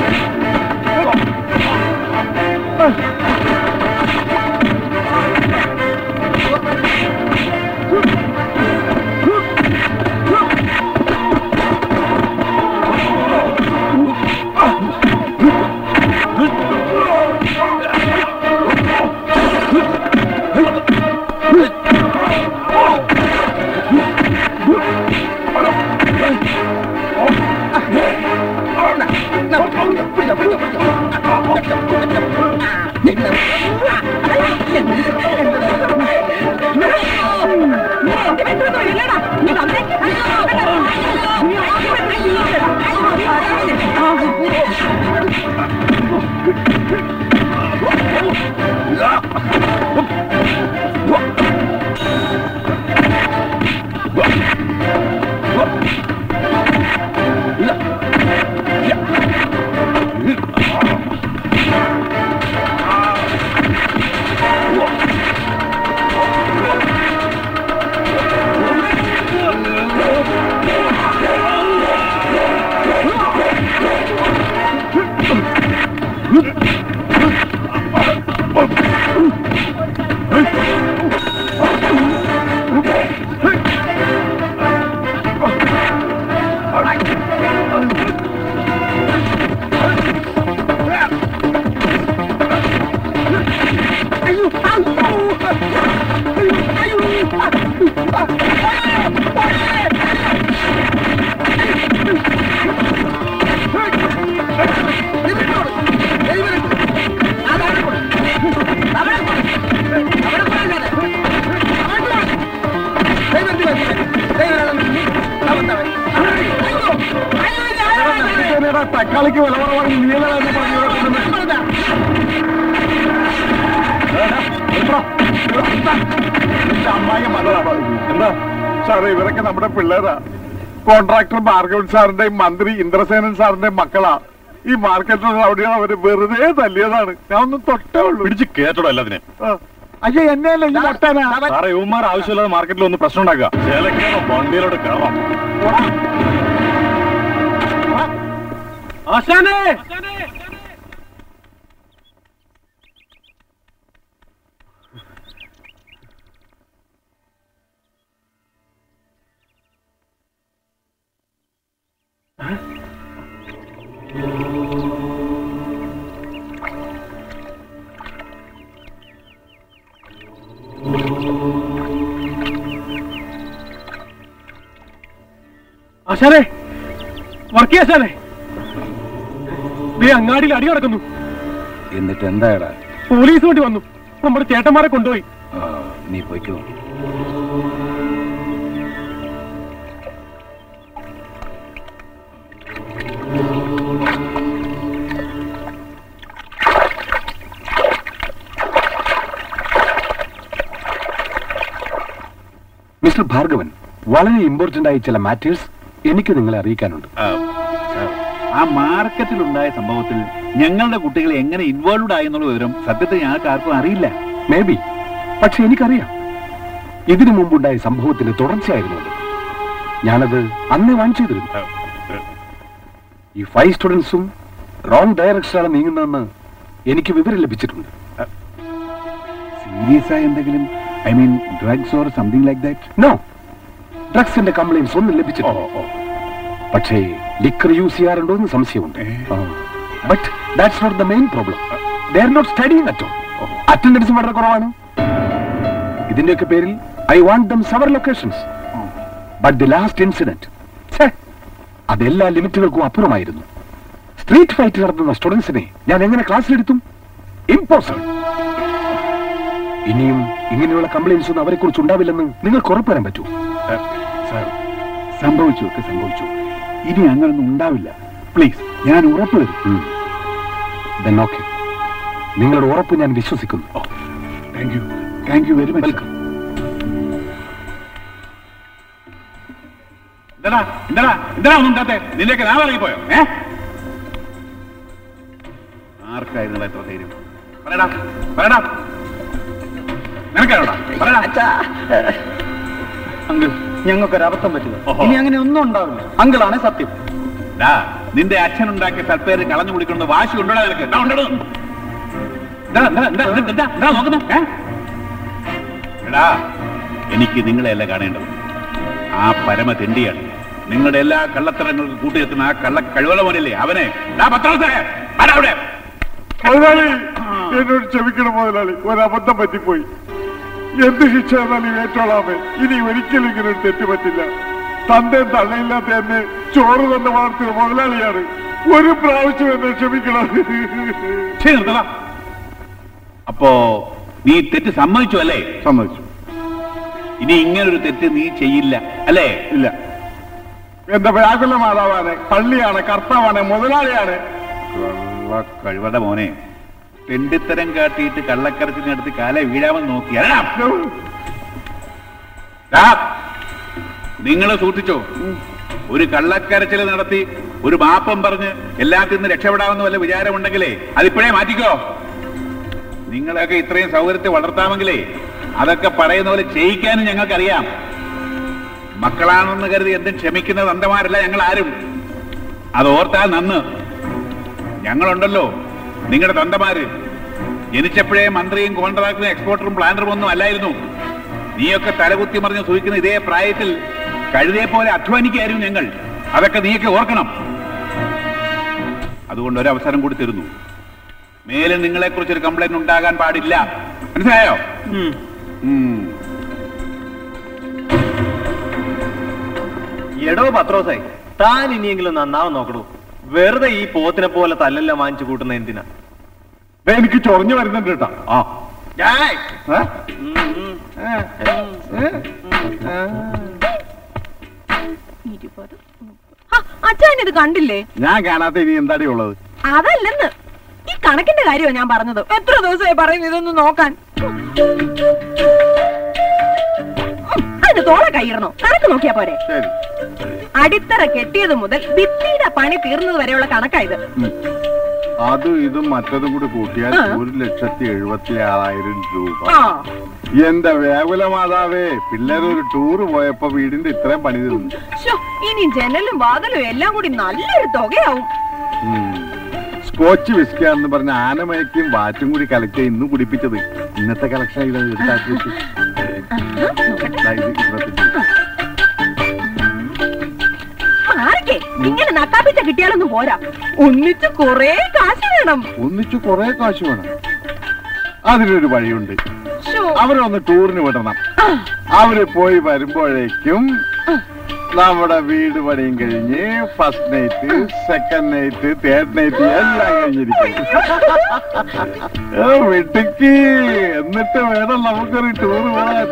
Speaker 2: തക്കാളിക്ക് വില കുറവാണ് നീല എന്ന് പറഞ്ഞു അമ്മായി എന്താ സാറേ ഇവരൊക്കെ നമ്മുടെ പിള്ളേരാ കോൺട്രാക്ടർ ഭാർഗവൻ സാറിന്റെയും മന്ത്രി ഇന്ദ്രസേനൻ സാറിന്റെയും മക്കളാ ഈ മാർക്കറ്റിൽ അവിടെയാണ് അവര് വെറുതെ തല്ലിയതാണ് ഞാൻ ഒന്നും തൊട്ടേ ഉള്ളൂ
Speaker 13: പിടിച്ച് കേട്ടോടോ എല്ലാത്തിനെ
Speaker 2: അയ്യോ എന്നെയല്ല ഈ മൊട്ടാനാ
Speaker 13: സാറേ യുവമാർ ആവശ്യമില്ലാതെ മാർക്കറ്റിൽ ഒന്ന് പ്രശ്നം ഉണ്ടാക്കുക ചേലക്കാണോ വണ്ടിയിലോട്ട് കയറാം
Speaker 3: ആശാനേ ആശാനെ വർക്ക് ആശാനെ ദേ അങ്ങാടിയിൽ അടി നടക്കുന്നു
Speaker 4: എന്നിട്ട് എന്തായടാ
Speaker 3: പോലീസ് വേണ്ടി വന്നു നമ്മുടെ ചേട്ടന്മാരെ കൊണ്ടുപോയി
Speaker 4: നീ പോയിക്കോ മിസ്റ്റർ ഭാർഗവൻ വളരെ ഇമ്പോർട്ടന്റ് ആയ ചില മാറ്റേഴ്സ് എനിക്ക് നിങ്ങളെ അറിയിക്കാനുണ്ട്
Speaker 14: ആ മാർക്കറ്റിലുണ്ടായ സംഭവത്തിൽ ഞങ്ങളുടെ കുട്ടികൾ എങ്ങനെ ഇൻവോൾവ് ആയെന്നുള്ള വിവരം സത്യത്തിൽ ഞങ്ങൾക്ക് ആർക്കും അറിയില്ല
Speaker 4: മേ ബി പക്ഷെ എനിക്കറിയാം ഇതിനു മുമ്പുണ്ടായ സംഭവത്തിന്റെ തുടർച്ചയായിരുന്നു അത് ഞാനത് അന്നേ വാൺ ചെയ്തിരുന്നു ഈ ഫൈവ് സ്റ്റുഡൻസും റോങ് ഡയറക്ഷനാണ് നീങ്ങുന്നതെന്ന് എനിക്ക് വിവരം ലഭിച്ചിട്ടുണ്ട്
Speaker 14: സീരിയസ് ആയ എന്തെങ്കിലും I mean drugs or something like that
Speaker 4: no ഡ്രഗ്സിന്റെ കംപ്ലൈൻസ് ഒന്നും ലഭിച്ചിട്ടില്ല പക്ഷേ ലിക്കർ യൂസ് ചെയ്യാറുണ്ടോ എന്ന് സംശയമുണ്ട് but that's not the main problem they are not studying at all attendance വളരെ കുറവാണ് ഇതിന്റെയൊക്കെ പേരിൽ I want them sober locations but the last incident അതെല്ലാ ലിമിറ്റുകൾക്കും അപ്പുറമായിരുന്നു സ്ട്രീറ്റ് ഫൈറ്റ് നടത്തുന്ന സ്റ്റുഡൻസിനെ ഞാൻ എങ്ങനെ ക്ലാസ്സിലെടുത്തും ഇമ്പോസിബിൾ ഇനിയും ഇങ്ങനെയുള്ള കംപ്ലൈൻസ് ഒന്നും അവരെ കുറിച്ച് ഉണ്ടാവില്ലെന്ന് നിങ്ങൾക്ക് ഉറപ്പുവരാൻ പറ്റൂ
Speaker 14: സാർ സംഭവിച്ചു ഒക്കെ സംഭവിച്ചു ഇനി അങ്ങനൊന്നും ഉണ്ടാവില്ല പ്ലീസ് ഞാൻ ഉറപ്പ് തരും
Speaker 4: Then okay. നിങ്ങളുടെ ഉറപ്പ് ഞാൻ വിശ്വസിക്കുന്നു
Speaker 14: thank you thank you very much എന്താടാ എന്താടാ എന്താടാ ഒന്നും ഉണ്ടാത്തെ നിന്റെയൊക്കെ ഞാൻ ഇറങ്ങിപ്പോയോ ഏ ആർക്കായിരുന്നു എത്ര ധൈര്യം പറയടാ പറയടാ നിനക്കാരോടാ പറയടാ
Speaker 10: അങ്കിൾ ഞങ്ങൾക്കൊരു അബദ്ധം പറ്റുക
Speaker 14: ഓഹോ.
Speaker 10: ഇനി അങ്ങനെ ഒന്നും ഉണ്ടാവില്ല അങ്കിളാണ് സത്യം
Speaker 14: ഡാ നിന്റെ അച്ഛൻ ഉണ്ടാക്കിയ സൽപ്പേര് കളഞ്ഞു കുടിക്കുന്നത് വാശി ഉണ്ടോടാ നിനക്ക് ദാ ഉണ്ടെടോ. എന്താ, എന്താ, എന്താ, എന്താ, എന്താ, എന്താ നോക്കുന്നെ? ഏ? എടാ എനിക്ക് നിങ്ങളെയല്ല കാണേണ്ടത് ആ പരമ തെണ്ടിയാണ് നിങ്ങളുടെ എല്ലാ കള്ളത്തരങ്ങൾക്ക് കൂട്ടിയെത്തുന്ന ആ കള്ള കഴിവുള്ള മോനില്ലേ അവനെ ഡാ പത്രോസേ ആരാ അവിടെ
Speaker 2: മുതലാളി എന്നോട് ക്ഷമിക്കണം മുതലാളി ഒരബദ്ധം പറ്റിപ്പോയി എന്ത് ശിക്ഷ എന്നാലും ഏറ്റോളാമേ ഇനി ഒരിക്കലും ഇങ്ങനെ ഒരു തെറ്റ് പറ്റില്ല തന്തയും തള്ളയില്ലാത്ത എന്നെ ചോറ് തന്നെ വളർത്തിയ മുതലാളിയാണ് ഒരു പ്രാവശ്യം എന്നെ ക്ഷമിക്കണം
Speaker 14: ശരി നിർത്തടാ അപ്പോ നീ തെറ്റ് സമ്മതിച്ചു അല്ലേ
Speaker 2: സമ്മതിച്ചു
Speaker 14: ഇനി ഇങ്ങനൊരു തെറ്റ് നീ ചെയ്യില്ല അല്ലേ
Speaker 2: ഇല്ല എന്റെ വ്യാകുല മാതാവാണ് പള്ളിയാണ് കർത്താവാണ് മുതലാളിയാണ്
Speaker 14: കള്ള കഴിവയുടെ മോനെ തെണ്ടിത്തരം കാട്ടിയിട്ട് കള്ളക്കരച്ചിനടുത്ത് കാല വീഴാമെന്ന് നോക്കി നിങ്ങൾ സൂക്ഷിച്ചോ ഒരു കള്ളക്കരച്ചിൽ നടത്തി ഒരു മാപ്പം പറഞ്ഞ് എല്ലാത്തിൽ നിന്ന് രക്ഷപ്പെടാമെന്ന് വല്ല വിചാരമുണ്ടെങ്കിലേ അതിപ്പോഴേ മാറ്റിക്കോ നിങ്ങളെയൊക്കെ ഇത്രയും സൗകര്യത്തെ വളർത്താമെങ്കിലേ അതൊക്കെ പറയുന്ന പോലെ ചെയ്യിക്കാനും ഞങ്ങൾക്കറിയാം മക്കളാണെന്ന് കരുതി എന്തും ക്ഷമിക്കുന്ന തന്തമാരല്ല ഞങ്ങൾ ആരും അത് ഓർത്താൽ നന്ന് ഞങ്ങളുണ്ടല്ലോ നിങ്ങളുടെ തന്തമാര് ജനിച്ചപ്പോഴേ മന്ത്രിയും കോൺട്രാക്ടറും എക്സ്പോർട്ടറും പ്ലാനറും ഒന്നും അല്ലായിരുന്നു നീയൊക്കെ തലകുത്തി മറിഞ്ഞ് സൂചിക്കുന്ന ഇതേ പ്രായത്തിൽ കഴുതയെ പോലെ അധ്വാനിക്കായിരുന്നു ഞങ്ങൾ അതൊക്കെ നീയൊക്കെ ഓർക്കണം അതുകൊണ്ട് ഒരു അവസരം കൂടി തരുന്നു മേലെ നിങ്ങളെ കുറിച്ചൊരു കംപ്ലൈന്റ് ഉണ്ടാകാൻ പാടില്ല മനസ്സിലായോ ഉം.
Speaker 3: എടോ പത്രോസായി താൻ ഇനിയെങ്കിലും നന്നാവും നോക്കണു വെറുതെ ഈ പോത്തിനെ പോലെ തല്ലെല്ലാം വാങ്ങിച്ചു കൂട്ടുന്ന എന്തിനാ
Speaker 2: ദേ, എനിക്ക് ചൊറിഞ്ഞു വരുന്നുണ്ട് കേട്ടോ
Speaker 14: ആ
Speaker 2: ഏ?
Speaker 5: അച്ഛൻ ഇത് കണ്ടില്ലേ
Speaker 2: ഞാൻ കാണാത്ത ഇനി എന്താടി ഉള്ളത്
Speaker 5: അതല്ലെന്ന് ഈ കണക്കിന്റെ കാര്യമാണ് ഞാൻ പറഞ്ഞത് എത്ര ദിവസമായി പറയുന്നു ഇതൊന്ന് നോക്കാൻ ഉം, അതിന്റെ തോളെ കൈയിടണോ കണക്ക് നോക്കിയാ പോരെ
Speaker 2: ശരി
Speaker 5: അടിത്തറ കെട്ടിയത് മുതൽ ഭിത്തിയുടെ പണി തീർന്നത് വരെയുള്ള കണക്കായത്
Speaker 2: അതും ഇതും മറ്റതും കൂടി കൂട്ടിയാൽ
Speaker 5: ആ.
Speaker 2: ഒരു ലക്ഷത്തി എഴുപത്തി ആറായിരം രൂപ
Speaker 5: ആ
Speaker 2: എന്റെ വ്യാകുല മാതാവേ പിള്ളേരൊരു ടൂറ് പോയപ്പോ വീടിന്റെ ഇത്രയും പണി തീർന്നു
Speaker 5: ശ്ശോ, ഇനി ജനലും വാതിലും എല്ലാം കൂടി നല്ലൊരു തുകയാവും
Speaker 2: ഉം. സ്കോച്ച് വിസ്കാന്ന് പറഞ്ഞ ആനമയക്കും വാറ്റും കൂടി കലക്കിയ ഇന്ന് കുടിപ്പിച്ചത് ഇന്നത്തെ കളക്ഷൻ ഇത് എടുത്താക്കി വെച്ചു. ദാ ഇത് ഇരുപത്തഞ്ച്.
Speaker 5: ആർക്കേ ഇങ്ങനെ നക്കാപ്പിച്ച കിട്ടിയാലൊന്നും പോരാ ഒന്നിച്ച് കൊറേ കാശ് വേണം
Speaker 2: ഒന്നിച്ചു കുറെ കാശ് വേണം അതിനൊരു വഴിയുണ്ട്
Speaker 5: ശ്ശോ.
Speaker 2: അവരെ ഒന്ന് ടൂറിന് വിടണം അവര് പോയി വരുമ്പോഴേക്കും നമ്മുടെ വീട് പണിയും കഴിഞ്ഞ് first night second night third night എല്ലാം കഴിഞ്ഞിരിക്കും ഓ, മിടുക്കി എന്നിട്ട് വേണം നമുക്കൊരു ടൂർ പോകാൻ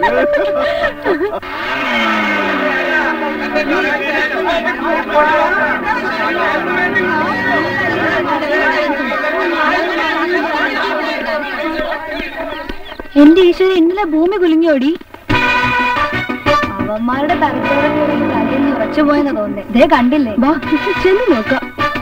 Speaker 8: എന്റെ ഈശ്വരൻ ഇന്നലെ ഭൂമി കുലുങ്ങിയോടി അവന്മാരുടെ തലച്ചോറും തലയിൽ ഉറച്ചു പോയെന്ന് തോന്നേ ദേ കണ്ടില്ലേ വാ ചെന്ന് നോക്കാം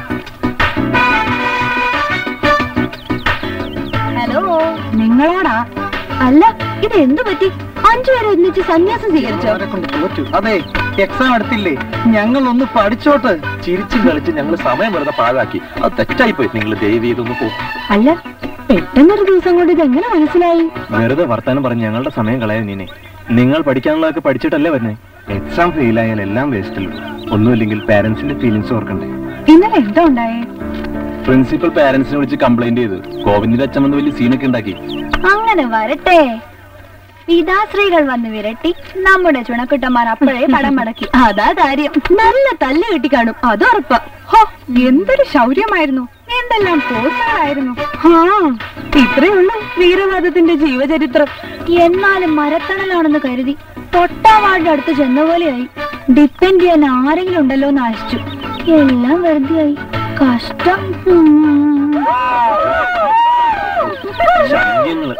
Speaker 8: ഹലോ നിങ്ങളാടാ അല്ല ഇത് എന്തു പറ്റി അഞ്ചു പേരെ ഒന്നിച്ച് സന്യാസം സ്വീകരിച്ചോ
Speaker 10: അവരെ കൊണ്ട് തോറ്റു അതെ എക്സാം എടുത്തില്ലേ ഞങ്ങൾ ഒന്ന് പഠിച്ചോട്ട്
Speaker 12: ചിരിച്ചും കളിച്ച് ഞങ്ങൾ സമയം വെറുതെ പാഴാക്കി അത് തെറ്റായിപ്പോയി നിങ്ങൾ ദയവ് ചെയ്തൊന്ന് പോ
Speaker 8: അല്ല പെട്ടെന്നൊരു ദിവസം കൊണ്ട് ഇത് എങ്ങനെ മനസ്സിലായി
Speaker 3: വെറുതെ വർത്താനം പറഞ്ഞ് ഞങ്ങളുടെ സമയം കളയാൻ നീനെ നിങ്ങൾ പഠിക്കാനുള്ളതൊക്കെ പഠിച്ചിട്ടല്ലേ വരുന്നേ എക്സാം ഫെയിൽ ആയാൽ എല്ലാം വേസ്റ്റിലും ഒന്നുമില്ലെങ്കിൽ പാരന്റ്സിന്റെ ഫീലിങ്സ് ഓർക്കണ്ടേ
Speaker 8: ഇന്നലെ എന്താ ഉണ്ടായേ
Speaker 3: പ്രിൻസിപ്പൽ പാരന്റ്സിനെ വിളിച്ച് കംപ്ലൈന്റ് ചെയ്തു ഗോവിന്ദിന്റെ അച്ഛൻ വന്ന് വലിയ സീനൊക്കെ ഉണ്ടാക്കി
Speaker 8: അങ്ങനെ വരട്ടെ പിതാശ്രീകൾ വന്ന് വിരട്ടി നമ്മുടെ ചുണക്കുട്ടന്മാർ അപ്പോഴേ പടം മടക്കി അതാ കാര്യം നല്ല തല്ല് കിട്ടി കാണും അത് ഉറപ്പാ
Speaker 5: ഹോ എന്തൊരു ശൗര്യമായിരുന്നു എന്തെല്ലാം പോസ്റ്റുകളായിരുന്നു ആ ഇത്രേ ഉള്ളൂ വീരവാദത്തിന്റെ ജീവചരിത്രം
Speaker 8: എന്നാലും മരത്തണലാണെന്ന് കരുതി തൊട്ടാവാടിന്റെ അടുത്ത് ചെന്ന പോലെയായി ഡിപ്പെൻഡ് ചെയ്യാൻ ആരെങ്കിലും ഉണ്ടല്ലോ എന്ന് ആശിച്ചു എല്ലാം വെറുതെയായി കഷ്ടം ഉം.
Speaker 3: ശല്യങ്ങള്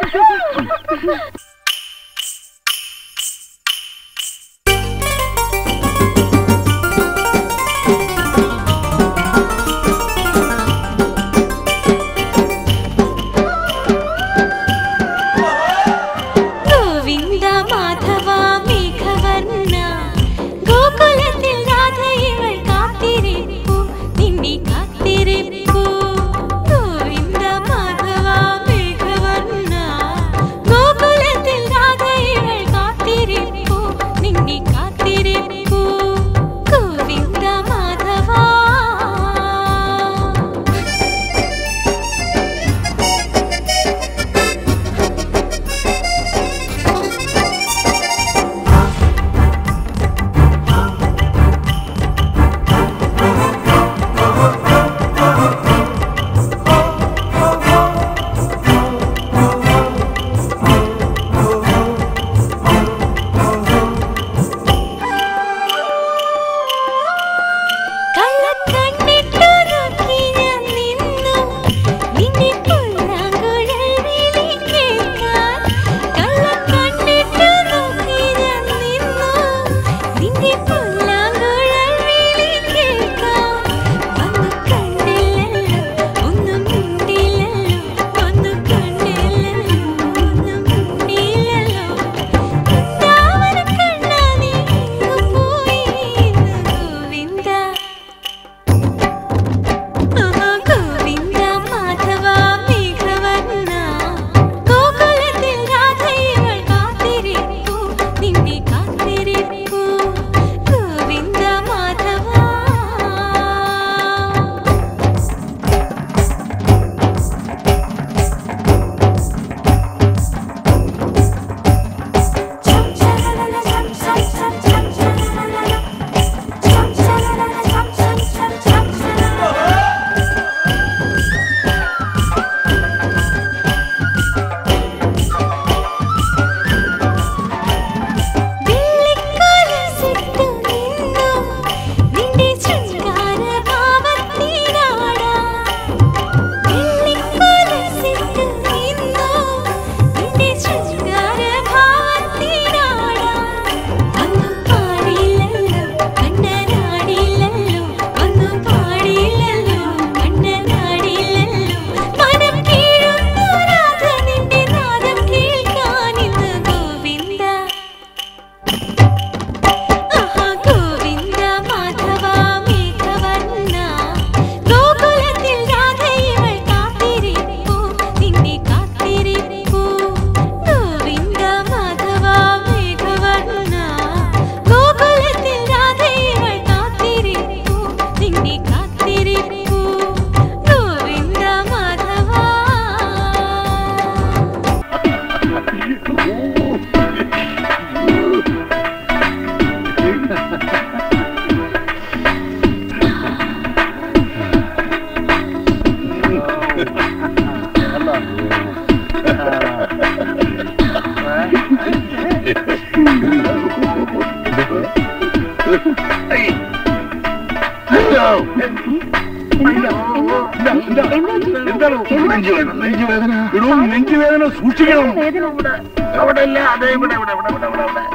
Speaker 6: നെഞ്ചുവേദന സൂക്ഷിക്കണം അവിടെ അല്ല അതെ ഇവിടെ ഇവിടെ ഇവിടെ ഇവിടെ ഇവിടെ ഇവിടെ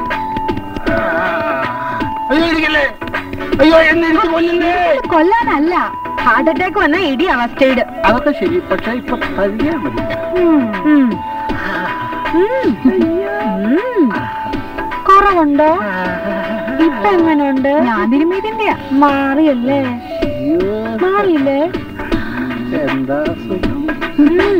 Speaker 6: അയ്യോ ഇരിക്കല്ലേ അയ്യോ എന്നെ ഇടിച്ച് കൊല്ലുന്നേ
Speaker 5: കൊല്ലാനല്ല ഹാർട്ട് അറ്റാക്ക് വന്ന ഇടി അവസ്ഥയുടെ
Speaker 6: അതൊക്കെ ശരി പക്ഷെ ഇപ്പൊ കഴിയാൻ മതി
Speaker 5: കുറവുണ്ടോ ഇപ്പൊ എങ്ങനെയുണ്ട് ഞാൻ തിരുമീതിന്റെ മാറിയല്ലേ മാറിയില്ലേ
Speaker 6: എന്താ സുഖം
Speaker 5: ഉം.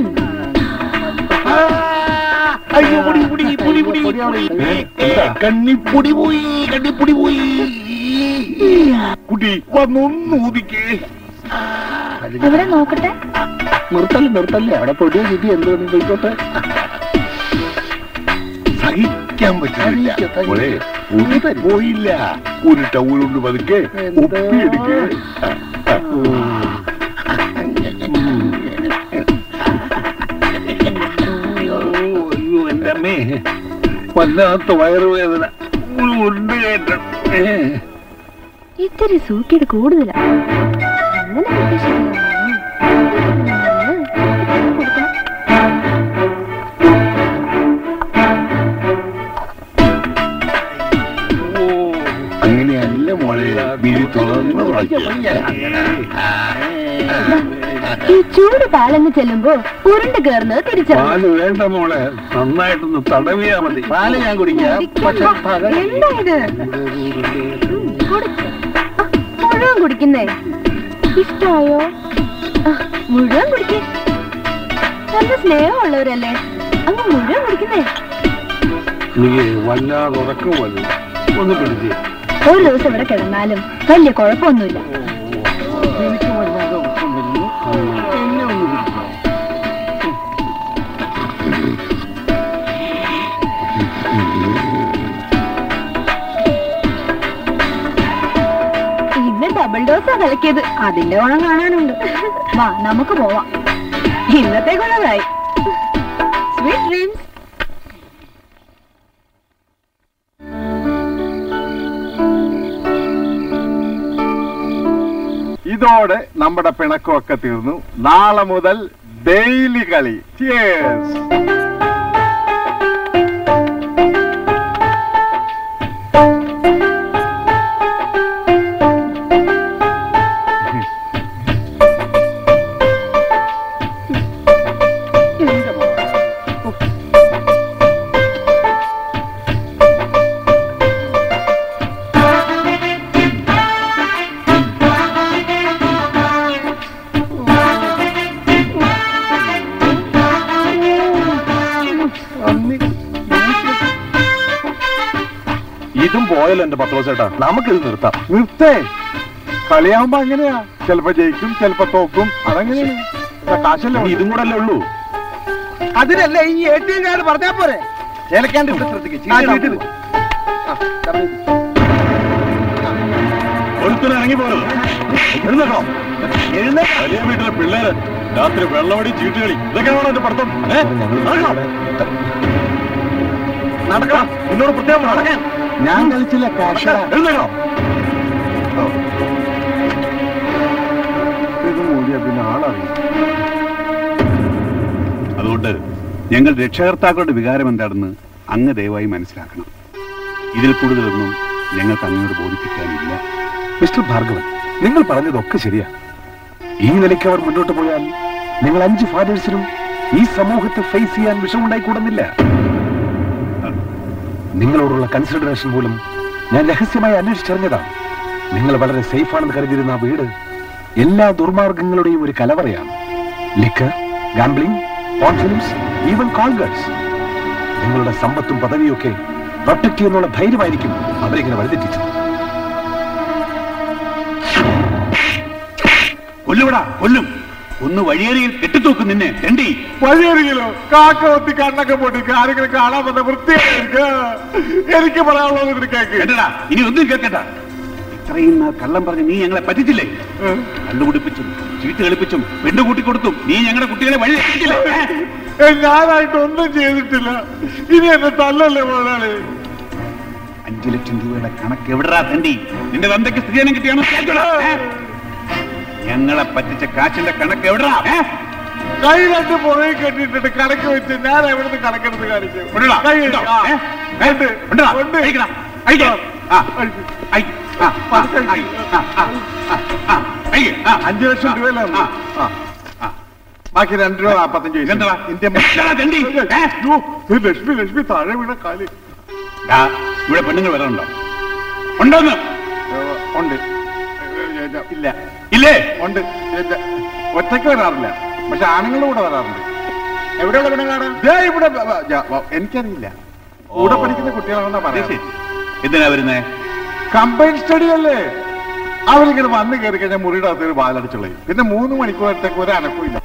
Speaker 6: അയ്യോ പൊടി പൊടി പൊടി പൊടി കണ്ണിപ്പൊടി പോയി കണ്ണിപ്പൊടി പോയി കുട്ടി വന്നൊന്ന് ഊതിക്കേ
Speaker 5: എവിടെ നോക്കട്ടെ
Speaker 6: നിർത്തല്ലേ നിർത്തല്ലേ അവിടെ പൊടിയോ കിട്ടി എന്തോന്ന് പോയിക്കോട്ടെ സഹിക്കാൻ പറ്റില്ല മോളെ, ഊതി പോയില്ല ഒരു ടൗലുണ്ട് പതുക്കെ ഒപ്പിയെടുക്കേ അയ്യോ എന്റെ അമ്മേ വല്ലാത്ത വയറുവേദന ഉണ്ട് കേട്ടോ
Speaker 8: ഇത്തിരി സൂക്കേട് കൂടുതലാ അങ്ങനെ കിട്ടിയ ശരിയാവും. കൊടുക്കണം.
Speaker 6: അങ്ങനെയല്ല മോളെ വിഴി തുറന്നു
Speaker 8: ഈ ചൂട് പാലങ്ങ് ചെല്ലുമ്പോ ഉരുണ്ട് കേറുന്നത് തിരിച്ചറിഞ്ഞു
Speaker 6: പാല് വേണ്ട മോളെ നന്നായിട്ടൊന്ന് തടവിയാ മതി പാല് ഞാൻ കുടിക്കാം പക്ഷെ പകൽ
Speaker 8: എന്താ ഇത് കൊടുക്ക്. ആ, മുഴുവൻ കുടിക്കുന്നേ ഇഷ്ടായോ ആ, മുഴുവൻ കുടിക്കേ നല്ല സ്നേഹമുള്ളവരല്ലേ അങ്ങ് മുഴുവൻ കുടിക്കുന്നേ
Speaker 6: എനിക്ക് വല്ലാതെ ഉറക്കം വന്നു ഒന്ന് പിടിച്ചേ
Speaker 8: ഒരു ദിവസം ഇവിടെ കിടന്നാലും വലിയ കുഴപ്പമൊന്നുമില്ല
Speaker 6: എനിക്ക് വല്ലാതെ ഉറക്കം വരുന്നു എന്നെ ഒന്ന് പിടിച്ചോ
Speaker 8: ഇന്ന് ഡബിൾ ഡോസാ കലക്കിയത് അതിന്റെ ഗുണം കാണാനുണ്ട് വാ നമുക്ക് പോവാം ഇന്നത്തെ ഗുണമായി സ്വീറ്റ് ഡ്രീംസ്
Speaker 2: ഇതോടെ നമ്മുടെ പിണക്കമൊക്കെ തീർന്നു നാളെ മുതൽ ഡെയിലി കളി Cheers.
Speaker 4: ഇതും പോയല്ലോ എന്റെ പത്രോസ് ചേട്ടാ നമുക്കിത് നിർത്താം
Speaker 2: നിർത്തേ കളിയാവുമ്പോ അങ്ങനെയാ ചിലപ്പോ ജയിക്കും ചിലപ്പോ തോക്കും അതങ്ങനെയാണ് ഇപ്പൊ കാശല്ലേ ഉള്ളൂ.
Speaker 4: ഇതും കൂടെ അല്ലേ ഉള്ളൂ
Speaker 10: അതിനല്ലേ ഈ എ ടി എം കാർഡ് പറഞ്ഞാ പോരെ ചേലക്കാണ്ട് ഇവിടെ ശ്രദ്ധിക്കും
Speaker 4: ഒരുത്തരം ഇറങ്ങി പോരുത് എഴുന്നേക്കോ വലിയ വീട്ടിലെ പിള്ളേര് രാത്രി വെള്ളമടി ചീട്ടുകളി ഇതൊക്കെയാണോ എന്റെ പഠിത്തം ഏ? നടക്കണം. നടക്കണം എന്നോട് പ്രത്യേകം നടക്കാൻ
Speaker 2: ഞാൻ കളിച്ചില്ല കാശ
Speaker 4: എഴുന്നേക്കണം
Speaker 2: ഇത് മൂടിയ പിന്നെ ആളറിയും
Speaker 14: അതുകൊണ്ട് ഞങ്ങൾ രക്ഷകർത്താക്കളുടെ വികാരം എന്താണെന്ന് അങ്ങ് ദയവായി മനസ്സിലാക്കണം ഇതിൽ കൂടുതലൊന്നും ഞങ്ങൾക്ക് അങ്ങോട്ട് ബോധിപ്പിക്കാനില്ല
Speaker 4: മിസ്റ്റർ ഭാർഗവൻ നിങ്ങൾ പറഞ്ഞതൊക്കെ ശരിയാ ഈ നിലയ്ക്ക് അവർ മുന്നോട്ട് പോയാൽ നിങ്ങൾ അഞ്ച് ഫാദേഴ്സിനും ഈ സമൂഹത്തെ ഫേസ് ചെയ്യാൻ വിഷമുണ്ടായിക്കൂടുന്നില്ല നിങ്ങളോടുള്ള കൺസിഡറേഷൻ പോലും ഞാൻ രഹസ്യമായി അന്വേഷിച്ചറിഞ്ഞതാണ് നിങ്ങൾ വളരെ സേഫ് ആണെന്ന് കരുതിയിരുന്ന ആ വീട് എല്ലാ ദുർമാർഗങ്ങളുടെയും ഒരു കലവറയാണ് liquor gambling confidence even call girls നിങ്ങളുടെ സമ്പത്തും പദവിയും ഒക്കെ പ്രൊട്ടക്ട് ചെയ്യുന്നുള്ള ധൈര്യമായിരിക്കും അവരിങ്ങനെ വഴിതെറ്റിച്ചത്
Speaker 14: കൊല്ലുവിടാ കൊല്ലും ഒന്ന് വഴിയേറിയിൽ കെട്ടിത്തൂക്കും നിന്നെ തെണ്ടി
Speaker 2: വഴിയരികിലോ കാക്ക ഒത്തി കണ്ണൊക്കെ പൊട്ടി ആരെങ്കിലും കാണാൻ വന്ന വൃത്തിയായിരിക്കും എനിക്ക് പറയാനുള്ളത് ഇതിന് കേക്ക്
Speaker 14: കേട്ടടാ ഇനി ഒന്നും കേൾക്കട്ട ഇത്രയും നാൾ കള്ളം പറഞ്ഞ് നീ ഞങ്ങളെ പറ്റിച്ചില്ലേ കണ്ടുപിടിപ്പിച്ചും ചീട്ട് കളിപ്പിച്ചും പെണ്ണു കൂട്ടിക്കൊടുത്തും നീ ഞങ്ങളുടെ കുട്ടികളെ വഴി തെറ്റിച്ചില്ലേ
Speaker 2: ഏ, ഞാനായിട്ട് ഒന്നും ചെയ്തിട്ടില്ല ഇനി എന്നെ തല്ലല്ലേ മുതലാളി
Speaker 14: അഞ്ചു ലക്ഷം രൂപയുടെ കണക്ക് എവിടാ തണ്ടി നിന്റെ തന്തയ്ക്ക് സ്ത്രീധനം കിട്ടിയാണോ കേട്ടോടാ, ഏ? ഞങ്ങളെ പറ്റിച്ച കാശിന്റെ കണക്ക് എവിടാ
Speaker 2: കൈ രണ്ട് പുറകെ കെട്ടിട്ടിട്ട് കണക്ക് വെച്ച് ഞാൻ എവിടുന്ന് കണക്കെടുത്ത് കാണിക്കും
Speaker 14: ഉണ്ടോ?
Speaker 2: കൈ
Speaker 14: ഉണ്ടോ?
Speaker 2: ആ,
Speaker 14: ഏ?
Speaker 2: ഉണ്ട്.
Speaker 14: ഉണ്ടോ?
Speaker 2: ഉണ്ട്.
Speaker 14: അഴിക്കടാ. അഴിക്ക്. ആ. അഴി. ആ, ആ, അഴി. ആ, ആ, ആ, ആ, അഴിക്ക്. ആ.
Speaker 2: അഞ്ചു ലക്ഷം രൂപയല്ലേ ഉള്ളൂ? ആ. ആ. ബാക്കി രണ്ട് രൂപ നാപ്പത്തഞ്ച് പൈസ
Speaker 14: ഇതെന്താ?
Speaker 2: ഇന്ത്യൻ
Speaker 14: ഇതെന്താ തെണ്ടി? ഏ?
Speaker 2: അയ്യോ, ഇത് ലക്ഷ്മി ലക്ഷ്മി താഴെ വീണ കാല്
Speaker 14: ഡാ, ഇവിടെ പെണ്ണുങ്ങൾ വരാറുണ്ടോ ഉണ്ടോന്ന്
Speaker 2: ഏ, ഉണ്ട് ഇല്ല
Speaker 14: ഇല്ലേ
Speaker 2: ഉണ്ട് ഇല്ല. ഒറ്റയ്ക്ക് വരാറില്ല പക്ഷെ ആണുങ്ങളുടെ കൂടെ വരാറുണ്ട്
Speaker 11: എവിടെയുള്ള പെണ്ണുങ്ങളാണ്
Speaker 2: ദേ ഇവിടെ വ- വ- ജ- വ- എനിക്കറിയില്ല കൂടെ പഠിക്കുന്ന കുട്ടികളാണെന്നാ
Speaker 14: അത്
Speaker 2: പറയാം
Speaker 14: ശരി. എന്തിനാ വരുന്നേ
Speaker 2: കമ്പൈൻ സ്റ്റഡി അല്ലേ അവരിങ്ങനെ വന്ന് കയറി കഴിഞ്ഞാൽ മുറിയുടെ അകത്ത് ഒരു ബാലടിച്ചുള്ളൂ പിന്നെ മൂന്ന് മണിക്കൂറത്തേക്ക് ഒരു അനക്കമില്ല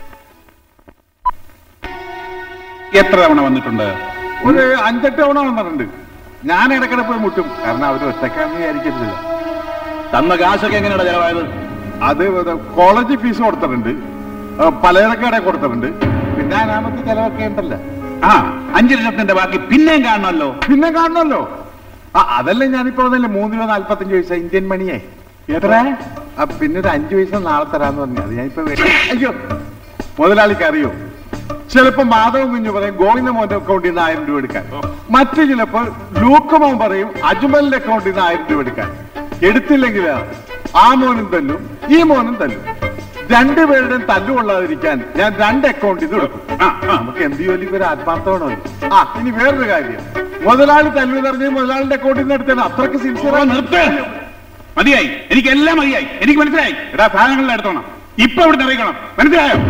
Speaker 14: എത്ര തവണ വന്നിട്ടുണ്ട്
Speaker 2: ഒരു അഞ്ചെട്ട് തവണ വന്നിട്ടുണ്ട് ഞാൻ ഇടയ്ക്കിടെ പോയി മുട്ടും കാരണം അവർ ഒറ്റക്കാന്ന് വിചാരിക്കത്തില്ല
Speaker 10: തന്ന കാശൊക്കെ എങ്ങനെയാണ് ചെലവായത്
Speaker 2: അത് ഇത് കോളേജ് ഫീസ് കൊടുത്തിട്ടുണ്ട് ആ, പലചരക്കടയിൽ കൊടുത്തിട്ടുണ്ട് പിന്നെ അനാമത്ത് ചെലവൊക്കെ ഉണ്ടല്ലോ
Speaker 14: ആ അഞ്ചു ലക്ഷത്തിന്റെ ബാക്കി പിന്നെയും കാണണമല്ലോ
Speaker 2: പിന്നെ കാണണമല്ലോ ആ അതല്ലേ ഞാനിപ്പോ അതല്ലേ മൂന്ന് രൂപ നാല്പത്തഞ്ച് പൈസ ഇന്ത്യൻ മണിയേ എത്ര ആ പിന്നെ ഒരു അഞ്ചു പൈസ നാളെ തരാന്ന് പറഞ്ഞു അത് ഞാനിപ്പോ വേ- അയ്യോ മുതലാളിക്ക് അറിയോ ചിലപ്പോ മാധവൻ കുഞ്ഞു പറയും ഗോവിന്ദ മോന്റെ അക്കൗണ്ടിൽ നിന്ന് ആയിരം രൂപ എടുക്കാൻ മറ്റു ചിലപ്പോൾ ലൂക്കമോൻ പറയും അജ്മലിന്റെ അക്കൗണ്ടിൽ നിന്ന് ആയിരം രൂപ എടുക്കാൻ എടുത്തില്ലെങ്കിൽ ആ മോനും തല്ലും ഈ മോനും തല്ലും രണ്ടുപേരുടെയും തല്ലുകൊള്ളാതിരിക്കാൻ ഞാൻ രണ്ട് അക്കൗണ്ടിൽ നിന്ന് എടുക്കും ആ, ആ, നമുക്ക് എന്ത് ജോലിക്ക് ഒരു ആത്മാർത്ഥമാണോ ആ ഇനി വേറൊരു കാര്യം മുതലാളി തല്ലു നിറഞ്ഞ് മുതലാളിന്റെ അക്കൗണ്ടിൽ നിന്ന് എടുത്തത് അത്രക്ക് സിൻസിയർ
Speaker 14: നിർത്ത് മതിയായി എനിക്ക് എല്ലാം മതിയായി എനിക്ക് മനസ്സിലായി എടാ സാധനങ്ങളിൽ എടുത്തോണം ഇപ്പൊ ഇവിടെ അറിയിക്കണം മനസ്സിലായോ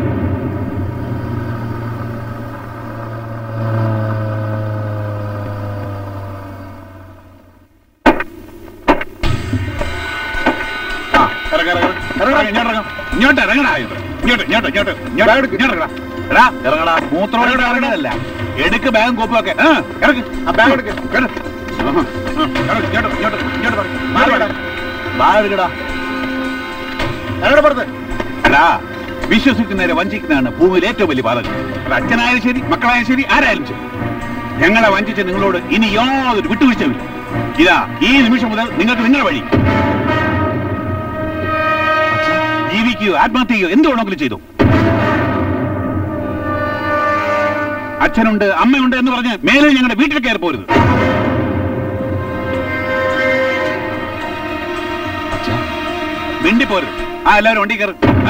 Speaker 14: ആ, ഇറങ്ങ്, ഇറങ്ങ്, ഇറങ്ങ്, ഇങ്ങോട്ട് ഇറങ്ങ്. ഇങ്ങോട്ട് ഇറങ്ങടാ ഇത്. ഇങ്ങോട്ട് ഇങ്ങോട്ട് ഇങ്ങോട്ട് ഇങ്ങോട്ട് ഇങ്ങോട്ട് ഇറങ്ങടാ. എടാ ഇറങ്ങടാ മൂത്രോടെ ഇറങ്ങണതല്ല എടുക്ക് ബാഗും കോപ്പൊക്കെ ആ ഇറക്ക് ആ ബാഗ് എടുക്ക് കേറ്. ആഹാ, ആ, ഇറങ്ങ്, ഇങ്ങോട്ട് ഇങ്ങോട്ട് ഇങ്ങോട്ട് പറ. മാറി വാടാ. ബാഗ് എടുക്കടാ ഇറങ്ങടാ പുറത്ത് എടാ വിശ്വസിക്കുന്നവരെ വഞ്ചിക്കുന്നതാണ് ഭൂമിയിൽ ഏറ്റവും വലിയ പാതകം അത് അച്ഛനായാലും ശരി മക്കളായാലും ശരി ആരായാലും ശരി ഞങ്ങളെ വഞ്ചിച്ച നിങ്ങളോട് ഇനി യാതൊരു വിട്ടുവീഴ്ചയുമില്ല ഇതാ ഈ നിമിഷം മുതൽ നിങ്ങൾക്ക് നിങ്ങളുടെ വഴി ജീവിക്കുകയോ ആത്മഹത്യ ചെയ്യോ എന്ത് വേണമെങ്കിലും ചെയ്തു അച്ഛനുണ്ട് അമ്മയുണ്ട് എന്ന് പറഞ്ഞ് മേലെ ഞങ്ങളുടെ വീട്ടിൽ കയറി പോരുത് മിണ്ടി പോരുത് ആ എല്ലാവരും വണ്ടി കയറി ആ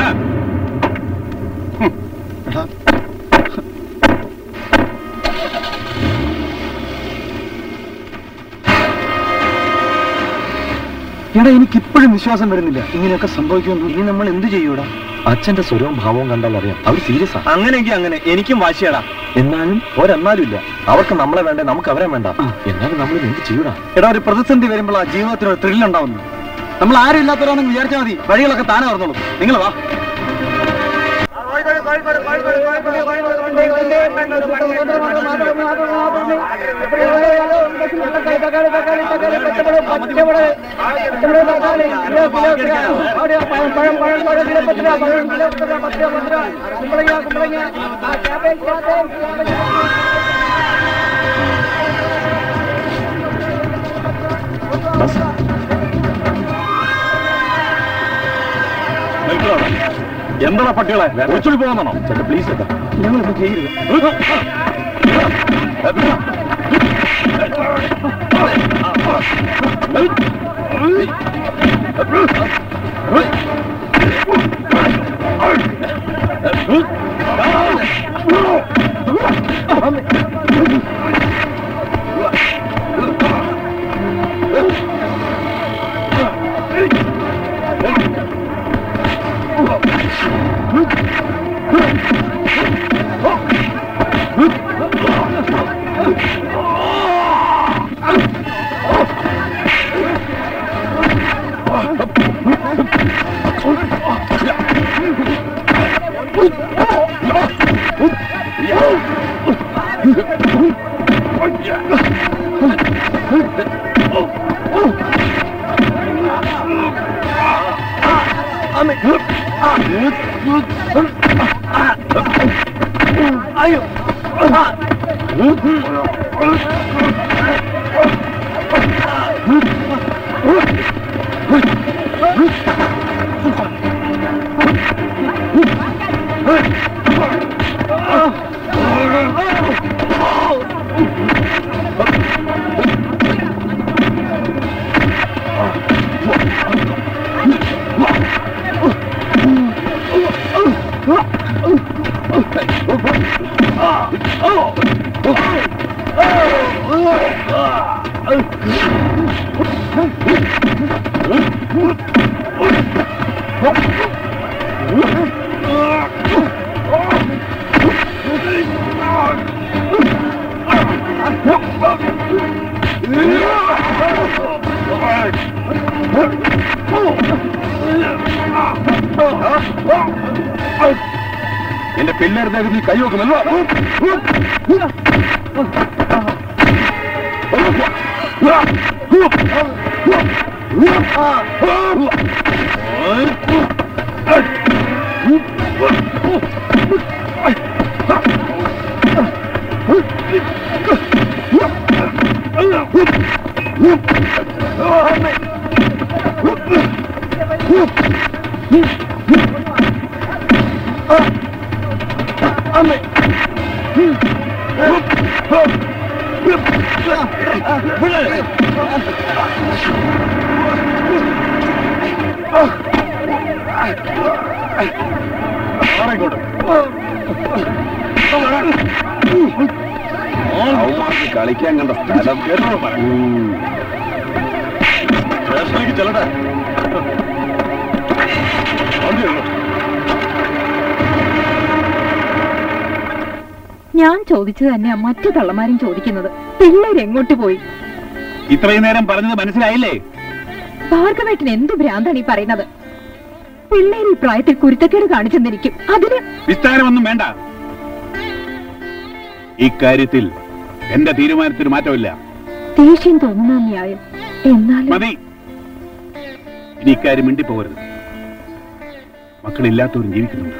Speaker 10: എടാ എനിക്ക് ഇപ്പോഴും വിശ്വാസം വരുന്നില്ല ഇങ്ങനെയൊക്കെ സംഭവിക്കുമെന്ന് ഇനി നമ്മൾ എന്ത് ചെയ്യൂടാ അച്ഛന്റെ സ്വരവും ഭാവവും കണ്ടാൽ അറിയാം അവർ സീരിയസ് ആണ് അങ്ങനെയെങ്കിൽ അങ്ങനെ എനിക്കും വാശിയടാ എന്നാലും ഒരെന്നാലും ഇല്ല അവർക്ക് നമ്മളെ വേണ്ടേ നമുക്ക് അവരെ വേണ്ട എന്നാലും നമ്മൾ എന്ത് ചെയ്യൂടാ എടാ ഒരു പ്രതിസന്ധി വരുമ്പോൾ ആ ജീവിതത്തിന് ഒരു ത്രില്ല് ഉണ്ടാവുന്നു നമ്മൾ ആരും ഇല്ലാത്തവരാണെന്ന് വിചാരിച്ചാൽ മതി വഴികളൊക്കെ താനെ തുറന്നോളൂ നിങ്ങൾ വാ എന്താ പട്ടികളെ ഒളിച്ചോടി പോകുന്നോ ചേട്ടാ പ്ലീസ് ചേട്ടാ ഞങ്ങളൊന്നും ചെയ്യരുത് അയ്യോ
Speaker 4: എന്റെ പിള്ളേരുടെ നീ കൈവെക്കുമല്ലോ അവന്മാർക്ക് കളിക്കാൻ കണ്ട സ്ഥലം കേട്ടോ ഉം. സ്റ്റേഷനിലേക്ക് ചെല്ലട്ടെ വണ്ടിയുള്ളൂ
Speaker 5: ഞാൻ ചോദിച്ചത് തന്നെയാ മറ്റു തള്ളമാരും ചോദിക്കുന്നത് പിള്ളേർ എങ്ങോട്ട് പോയി
Speaker 14: ഇത്രയും നേരം പറഞ്ഞത് മനസ്സിലായില്ലേ
Speaker 5: ഭാർഗവേട്ടൻ എന്ത് ഭ്രാന്താണ് ഈ പറയുന്നത് പിള്ളേർ ഈ പ്രായത്തിൽ കുരുത്തക്കേട് കാണിച്ചെന്നിരിക്കും അതിന്
Speaker 14: വിസ്താരമൊന്നും വേണ്ട ഇക്കാര്യത്തിൽ എന്റെ തീരുമാനത്തിന് മാറ്റമില്ല
Speaker 5: ദേഷ്യം തോന്നുന്ന ന്യായം എന്നാലും
Speaker 14: മതി ഇനി ഇക്കാര്യം മിണ്ടിപ്പോകരുത് മക്കളില്ലാത്തവരും ജീവിക്കുന്നുണ്ട്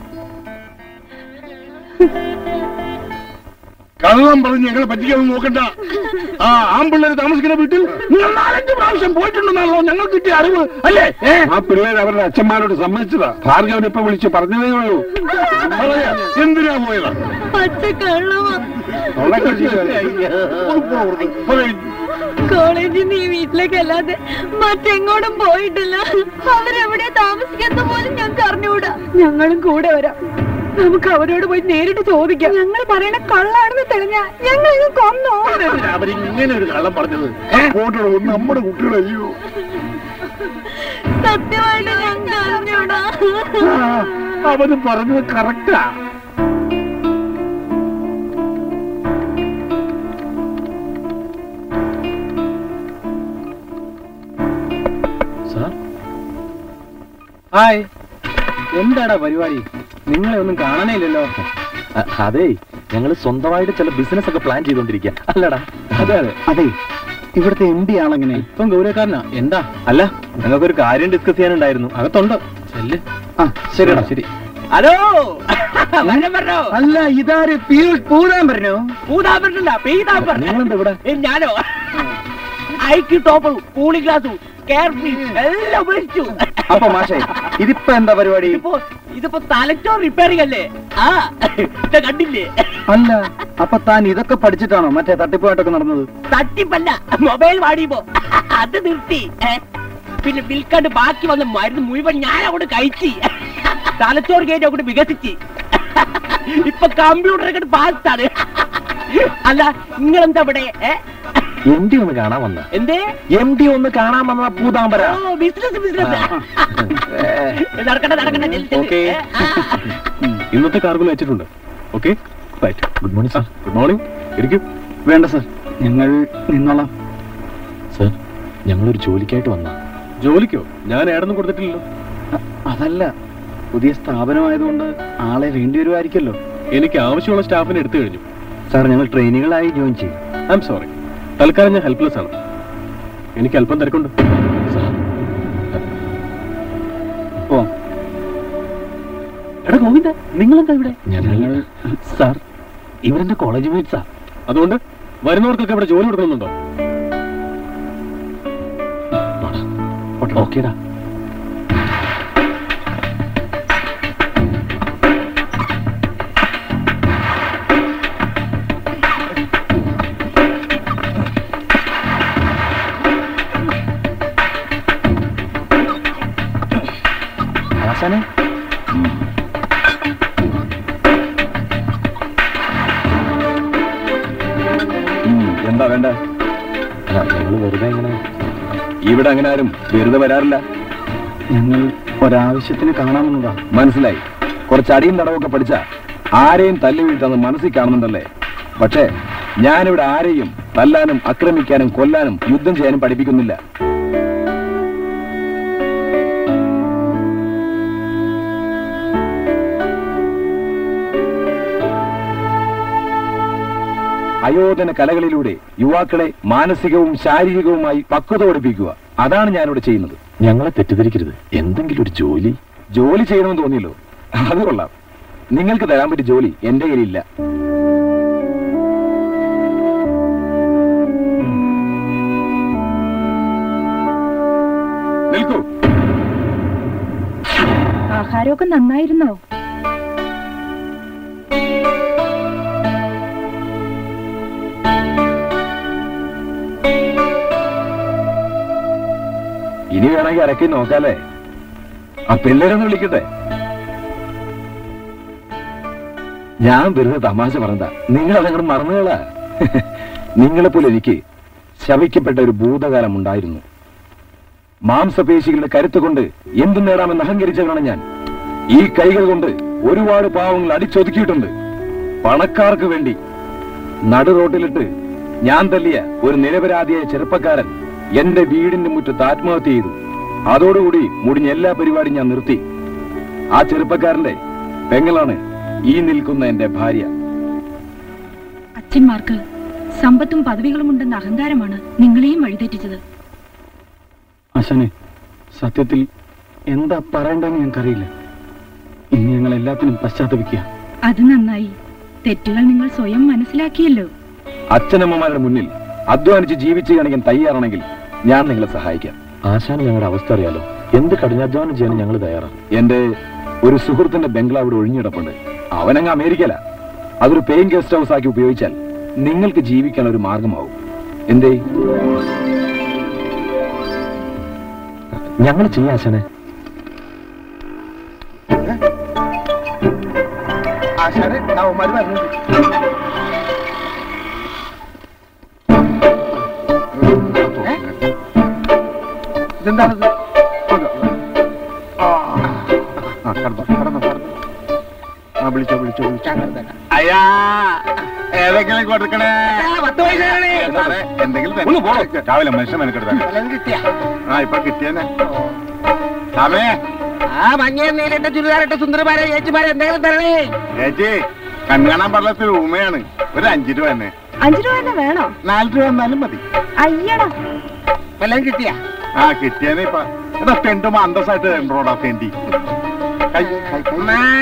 Speaker 4: കള്ളം പറഞ്ഞ് ഞങ്ങളെ പറ്റിക്കാന്ന് നോക്കണ്ട ആ ആമ്പിള്ളേര് താമസിക്കുന്ന വീട്ടിൽ നിങ്ങൾ നാലഞ്ച് പ്രാവശ്യം പോയിട്ടുണ്ടെന്നാണല്ലോ ഞങ്ങൾ കിട്ടിയ അറിവ് അല്ലേ ആ പിള്ളേർ അവരുടെ അച്ഛന്മാരോട് സമ്മതിച്ചതാ ഭാർഗവൻ ഇപ്പൊ വിളിച്ച് പറഞ്ഞതേ ഉള്ളൂ പറയാ, എന്തിനാ പോയതാ ഉള്ളൊക്കെ ശരിയാ. പറയ്.
Speaker 8: കോളേജിൽ നിന്ന് ഈ വീട്ടിലേക്ക് അല്ലാതെ മറ്റെങ്ങോട്ടും പോയിട്ടില്ല അവരെവിടെ താമസിക്കുന്ന പോലും ഞങ്ങൾക്ക് അറിഞ്ഞുകൂടാ
Speaker 5: ഞങ്ങളും കൂടെ വരാം നമുക്ക് അവരോട് പോയി നേരിട്ട് ചോദിക്കാം ഞങ്ങൾ പറയണ കള്ളാണെന്ന് തെളിഞ്ഞ ഞങ്ങൾ ഇത് കൊന്നോ
Speaker 4: എന്തിനാ അവരിങ്ങനെ ഒരു കള്ളം പറഞ്ഞത് പോട്ടോ നമ്മുടെ കുട്ടികളയ്യോ
Speaker 8: സത്യമായിട്ട് ഞങ്ങൾക്ക് അറിഞ്ഞൂടാ
Speaker 4: അവന് പറഞ്ഞത് കറക്റ്റാ
Speaker 3: സാർ ഹായ് എന്താടാ പരിപാടി നിങ്ങളെ ഒന്നും കാണാനേ ഇല്ലല്ലോ
Speaker 10: അതെ ഞങ്ങൾ സ്വന്തമായിട്ട് ചില ബിസിനസ് ഒക്കെ പ്ലാൻ ചെയ്തോണ്ടിരിക്കുക അല്ലടാ
Speaker 3: അതെ അതെ
Speaker 10: അതെ
Speaker 3: ഇവിടുത്തെ എം ഡി ആളെങ്ങനെ ഇപ്പം ഗൗരവക്കാരനാ എന്താ
Speaker 10: അല്ല ഞങ്ങൾക്കൊരു കാര്യം ഡിസ്കസ് ചെയ്യാനുണ്ടായിരുന്നു
Speaker 3: അകത്തുണ്ട് ചെല്ല് ആ ശരിടാ ശരി
Speaker 9: ഹലോ വരണം പറഞ്ഞോ
Speaker 3: അല്ല ഇതാര് പീയൂഷ് പൂരാൻ പറഞ്ഞു
Speaker 9: പൂതാൻ പറ്റില്ല പെയ്താൻ
Speaker 3: നിങ്ങളെന്താ ഇവിടെ
Speaker 9: ഏ, ഞാനോ ഐക്യു ടോപ്പറും കൂളിംഗ് ഗ്ലാസും കെയർഫ്രീ എല്ലാം ഉപേക്ഷിച്ചു
Speaker 3: അപ്പൊ മാഷേ ഇതിപ്പോ എന്താ പരിപാടി
Speaker 9: ഇതിപ്പോ ഇതിപ്പോ തലച്ചോർ റിപ്പയറിംഗ് അല്ലേ ആ ഇത് കണ്ടില്ലേ
Speaker 3: അല്ല അപ്പൊ താൻ ഇതൊക്കെ പഠിച്ചിട്ടാണോ മറ്റേ തട്ടിപ്പായിട്ടൊക്കെ നടന്നത്
Speaker 9: തട്ടിപ്പല്ല മൊബൈൽ വാടിയപ്പോ അത് നിർത്തി ഏ. പിന്നെ വിൽക്കാണ്ട് ബാക്കി വന്ന മരുന്ന് മുഴുവൻ ഞാൻ അങ്ങോട്ട് കഴിച്ച് തലച്ചോറ് കയറ്റി അങ്ങോട്ട് വികസിച്ച് ഇപ്പൊ കമ്പ്യൂട്ടർ ഒക്കെ പാസ്സാണ് അല്ല നിങ്ങളെന്താ ഇവിടെ ഏ?
Speaker 10: എം ഡി ഒന്ന് കാണാൻ വന്ന
Speaker 9: എന്തേ
Speaker 10: എം ഡി ഒന്ന് കാണാൻ വന്ന പൂതാമ്പര
Speaker 9: ഓ ബിസിനസ് ബിസിനസ് നടക്കട്ടെ നടക്കട്ടെ ചെല്ല്, ചെല്ല്.
Speaker 10: ഓക്കേ.
Speaker 9: ഏ, ആ.
Speaker 4: ഇന്നത്തെ കാർഗിൽ വെച്ചിട്ടുണ്ട് okay right
Speaker 10: good morning sir
Speaker 4: good morning ഇരിക്കും
Speaker 3: വേണ്ട സർ ഞങ്ങൾ നിന്നോളാം
Speaker 10: സർ ഞങ്ങളൊരു ജോലിക്കായിട്ട് വന്ന
Speaker 4: ജോലിക്കോ ഞാൻ ഏടൊന്നും കൊടുത്തിട്ടില്ലല്ലോ
Speaker 3: അതല്ല പുതിയ സ്ഥാപനമായതുകൊണ്ട് ആളെ വേണ്ടി വരുമായിരിക്കല്ലോ
Speaker 4: എനിക്ക് ആവശ്യമുള്ള സ്റ്റാഫിനെ എടുത്തു കഴിഞ്ഞു
Speaker 3: സാർ ഞങ്ങൾ ട്രെയിനികളായി ജോയിൻ ചെയ്യും
Speaker 4: ഐ എം സോറി തൽക്കാലം ഞാൻ ഹെൽപ്ലെസ് ആണ് എനിക്ക് അല്പം തിരക്കുണ്ട്
Speaker 3: പോവാം
Speaker 9: എടാ ഗോവിന്ദ നിങ്ങളെന്താ ഇവിടെ
Speaker 3: ഞങ്ങൾ സാർ ഇവരെന്റെ കോളേജ് മേറ്റ്സാ
Speaker 4: അതുകൊണ്ട് വരുന്നവർക്കൊക്കെ ഇവിടെ ജോലി കൊടുക്കുന്നുണ്ടോ
Speaker 10: ഓക്കേടാ ആശാനെ
Speaker 4: എന്താ വേണ്ട
Speaker 10: ഞങ്ങൾ വെറുതെ ഇങ്ങനെ
Speaker 4: ഇവിടെ അങ്ങനെ ആരും വെറുതെ വരാറില്ല
Speaker 3: ഞങ്ങൾ
Speaker 10: ഒരാവശ്യത്തിന് കാണാമെന്നതാ മനസ്സിലായി കുറച്ച് അടിയും തടവൊക്കെ പഠിച്ച ആരെയും തല്ലി വീഴ്ത്താന്ന് മനസ്സിൽ കാണുന്നുണ്ടല്ലേ പക്ഷേ ഞാനിവിടെ ആരെയും തല്ലാനും ആക്രമിക്കാനും കൊല്ലാനും യുദ്ധം ചെയ്യാനും പഠിപ്പിക്കുന്നില്ല അയോധന കലകളിലൂടെ യുവാക്കളെ മാനസികവും ശാരീരികവുമായി പക്വത പഠിപ്പിക്കുക അതാണ് ഞാനിവിടെ ചെയ്യുന്നത്
Speaker 12: ഞങ്ങളെ തെറ്റിദ്ധരിക്കരുത് എന്തെങ്കിലും ഒരു ജോലി
Speaker 10: ജോലി ചെയ്യണമെന്ന് തോന്നിയല്ലോ അത് കൊള്ളാം നിങ്ങൾക്ക് തരാൻ പറ്റിയ ജോലി എന്റെ കയ്യിലില്ല നിൽക്കൂ
Speaker 5: ആഹാരമൊക്കെ നന്നായിരുന്നോ
Speaker 10: ഇനി വേണമെങ്കിൽ അരക്കി നോക്കാലേ ആ പിള്ളേരൊന്ന് വിളിക്കട്ടെ ഞാൻ വെറുതെ തമാശ പറഞ്ഞതാ നിങ്ങൾ അതങ്ങോട്ട് മറന്നുകളാ നിങ്ങളെ പോലെ എനിക്ക് ശവിക്കപ്പെട്ട ഒരു ഭൂതകാലം ഉണ്ടായിരുന്നു മാംസപേശികളുടെ കരുത്ത് കൊണ്ട് എന്തു നേടാമെന്ന് അഹങ്കരിച്ചവനാണ് ഞാൻ ഈ കൈകൾ കൊണ്ട് ഒരുപാട് പാവങ്ങൾ അടിച്ചൊതുക്കിയിട്ടുണ്ട് പണക്കാർക്ക് വേണ്ടി നടു റോട്ടിലിട്ട് ഞാൻ തല്ലിയ ഒരു നിരപരാധിയായ ചെറുപ്പക്കാരൻ എന്റെ വീടിന്റെ മുറ്റത്ത് ആത്മഹത്യ ചെയ്തു അതോടുകൂടി മുടിഞ്ഞ എല്ലാ പരിപാടിയും ഞാൻ നിർത്തി ആ ചെറുപ്പക്കാരന്റെ പെങ്ങളാണ് ഈ നിൽക്കുന്ന എന്റെ ഭാര്യ
Speaker 8: അച്ഛന്മാർക്ക് സമ്പത്തും പദവികളും ഉണ്ടെന്ന അഹങ്കാരമാണ് നിങ്ങളെയും വഴിതെറ്റിച്ചത്
Speaker 10: അശനെ സത്യത്തിൽ എന്താ പറയണ്ടെന്ന് ഞങ്ങൾക്കറിയില്ല ഇനി ഞങ്ങൾ എല്ലാത്തിനും പശ്ചാത്തപിക്കുക
Speaker 8: അത് നന്നായി തെറ്റുകൾ നിങ്ങൾ സ്വയം മനസ്സിലാക്കിയല്ലോ
Speaker 10: അച്ഛനമ്മമാരുടെ മുന്നിൽ അധ്വാനിച്ച് ജീവിച്ചു കാണിക്കാൻ തയ്യാറാണെങ്കിൽ ഞാൻ നിങ്ങളെ സഹായിക്കാം
Speaker 12: ആശാന് ഞങ്ങളുടെ അവസ്ഥ അറിയാലോ എന്ത് കഠിനാധ്വാനം ചെയ്യാനും ഞങ്ങൾ തയ്യാറാണ്
Speaker 10: എന്റെ ഒരു സുഹൃത്തിന്റെ ബംഗ്ലാവ് ഇവിടെ ഒഴിഞ്ഞിടപ്പുണ്ട് അവനങ്ങ് അമേരിക്കല അതൊരു പേയിങ് ഗസ്റ്റ് ഹൗസ് ആക്കി ഉപയോഗിച്ചാൽ നിങ്ങൾക്ക് ജീവിക്കാൻ ഒരു മാർഗമാവും എന്തേ
Speaker 12: ഞങ്ങൾ ചെയ്യാം ആശാനെ
Speaker 11: ആശാരെ അവന്മാര് വരുന്നുണ്ട് ഇതെന്താണത്
Speaker 2: ആ വിളിച്ചോ വിളിച്ചോ വിളിച്ചോ അയ്യാ ഏതെങ്കിലും കൊടുക്കണേ സാറേ, എന്തെങ്കിലും
Speaker 13: ഒന്ന് പോണോ
Speaker 2: തന്നെ.
Speaker 13: രാവിലെ മനുഷ്യൻ മെനക്കെടുത്താൽ
Speaker 11: കിട്ടിയ
Speaker 2: ആ ഇപ്പൊ കിട്ടിയേനെ സമേ
Speaker 9: ആ മഞ്ഞ നീലിട്ട ചുരിദാറിട്ട സുന്ദരമാരെ ചേച്ചിമാരെ എന്തെങ്കിലും തരണേ
Speaker 2: ചേച്ചി കൺകാണാൻ പാടില്ലാത്തൊരു ഉമയാണ് ഒരു അഞ്ചു രൂപ തന്നെ
Speaker 5: അഞ്ചു രൂപ തന്നെ വേണോ
Speaker 2: നാല് രൂപ എന്നാലും മതി
Speaker 5: അയ്യടാ
Speaker 9: വല്ലതും കിട്ടിയ
Speaker 2: ആ കിട്ടിയേനെ ഇപ്പൊ എടാ തെണ്ടുമ്പോ അന്തസ്സായിട്ട് തെണ്ടോടാ തെണ്ടി കൈ കൈ കൈ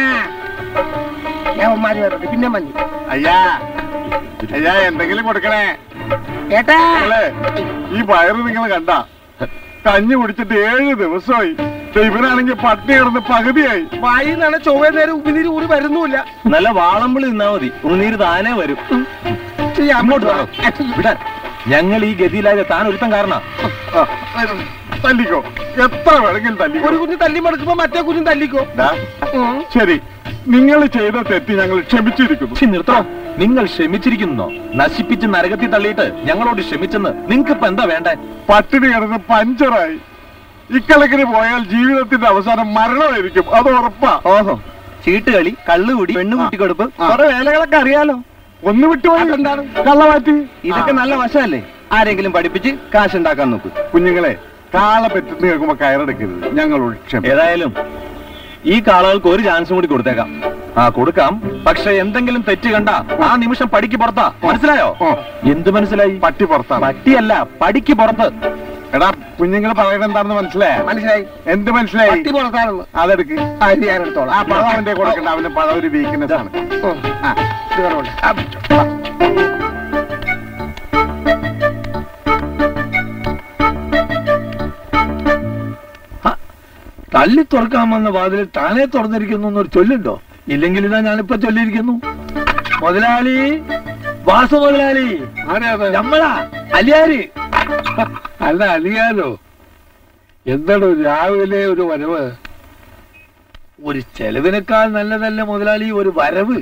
Speaker 9: ഞാൻ ഉമ്മാരി വരുന്നുണ്ട് പിന്നെ മഞ്ഞ്
Speaker 2: അയ്യാ അയ്യാ എന്തെങ്കിലും കൊടുക്കണേ
Speaker 9: കേട്ടാ
Speaker 2: നിങ്ങളെ ഈ വയറ് നിങ്ങൾ കണ്ട കഞ്ഞി കുടിച്ചിട്ട് ഏഴ് ദിവസമായി ദേ ഇവനാണെങ്കിൽ പട്ടിണി കിടന്ന് പകുതിയായി
Speaker 9: വായിന്നാണ് ചൊവ്വ നേരം ഉമിനീര് ഊറി വരുന്നുമില്ല
Speaker 10: നല്ല വാളമ്പിളി നിന്നാ മതി ഉണ്ണീര് താനേ വരും അങ്ങോട്ട് വാ. വിടാൻ ഞങ്ങൾ ഈ ഗതിയിലായ താൻ ഒരുത്തം കാരണ
Speaker 2: ആ, തല്ലിക്കോ എത്ര വേണമെങ്കിലും തല്ലിക്കോ
Speaker 9: ഒരു കുഞ്ഞ് തല്ലി മടക്കുമ്പോ മറ്റേ കുഞ്ഞും തല്ലിക്കോ
Speaker 2: ദാ, ശരി നിങ്ങൾ ചെയ്ത തെറ്റ് ഞങ്ങൾ ക്ഷമിച്ചിരിക്കുന്നു
Speaker 10: നിർത്തോ നിങ്ങൾ ക്ഷമിച്ചിരിക്കുന്നോ നശിപ്പിച്ച് നരകത്തിൽ തള്ളിയിട്ട് ഞങ്ങളോട് ക്ഷമിച്ചെന്ന് നിങ്ങൾക്ക് ഇപ്പൊ എന്താ വേണ്ടേ
Speaker 2: പട്ടിണി കിടന്ന് പഞ്ചറായി ഇക്കണക്കിന് പോയാൽ ജീവിതത്തിന്റെ അവസാനം മരണമായിരിക്കും അത് ഉറപ്പാ
Speaker 10: ഓഹോ ചീട്ടുകളി കള്ളുകൂടി പെണ്ണുകൂട്ടിക്കൊടുപ്പ് കുറെ വേലകളൊക്കെ അറിയാലോ
Speaker 2: ഒന്ന് വിട്ടുപോയി
Speaker 9: എന്താണ്
Speaker 2: കള്ളമാറ്റി
Speaker 10: ഇതൊക്കെ നല്ല വശമല്ലേ ആരെങ്കിലും പഠിപ്പിച്ച് കാശുണ്ടാക്കാൻ നോക്കൂ
Speaker 2: കുഞ്ഞുങ്ങളെ കാള പെറ്റെന്ന് കേൾക്കുമ്പോ കയറെടുക്കരുത് ഞങ്ങളോട് ക്ഷമ
Speaker 10: ഏതായാലും ഈ കാളകൾക്ക് ഒരു ചാൻസും കൂടി കൊടുത്തേക്കാം ആ കൊടുക്കാം പക്ഷെ എന്തെങ്കിലും തെറ്റ് കണ്ട ആ നിമിഷം പടിക്ക് പുറത്താ മനസ്സിലായോ
Speaker 2: ഓ.
Speaker 10: എന്ത് മനസ്സിലായി
Speaker 2: പട്ടി പുറത്താണ്
Speaker 10: പട്ടിയല്ല പടിക്ക് പുറത്ത്
Speaker 2: എടാ കുഞ്ഞുങ്ങൾ പറയുന്നത് എന്താണെന്ന് മനസ്സിലായ
Speaker 9: മനസ്സിലായി
Speaker 2: എന്ത് മനസ്സിലായി
Speaker 9: പട്ടി പുറത്താണെന്ന്
Speaker 2: അതെടുക്ക്
Speaker 9: അത് ഞാൻ എടുത്തോളാം
Speaker 2: ആ പഴം അവന്റെ കൊടുക്കണ്ട അവന്റെ പഴം ഒരു വീക്ക്നെസ് ആണ്
Speaker 9: ഓ,
Speaker 2: ആ,
Speaker 9: ഇത് വേണമല്ലോ. ആ,
Speaker 6: തല്ലി തുറക്കാൻ വന്ന വാതിൽ താനേ തുറന്നിരിക്കുന്നു എന്നൊരു ചൊല്ലുണ്ടോ ഇല്ലെങ്കിൽ ഇതാ ഞാനിപ്പോ ചൊല്ലിയിരിക്കുന്നു മുതലാളി വാസു മുതലാളി നമ്മളാ അലിയാര്
Speaker 11: അല്ല അറിയാലോ എന്താണ് രാവിലെ ഒരു വരവ്
Speaker 6: ഒരു ചെലവിനേക്കാൾ നല്ലതല്ല മുതലാളി ഒരു വരവ്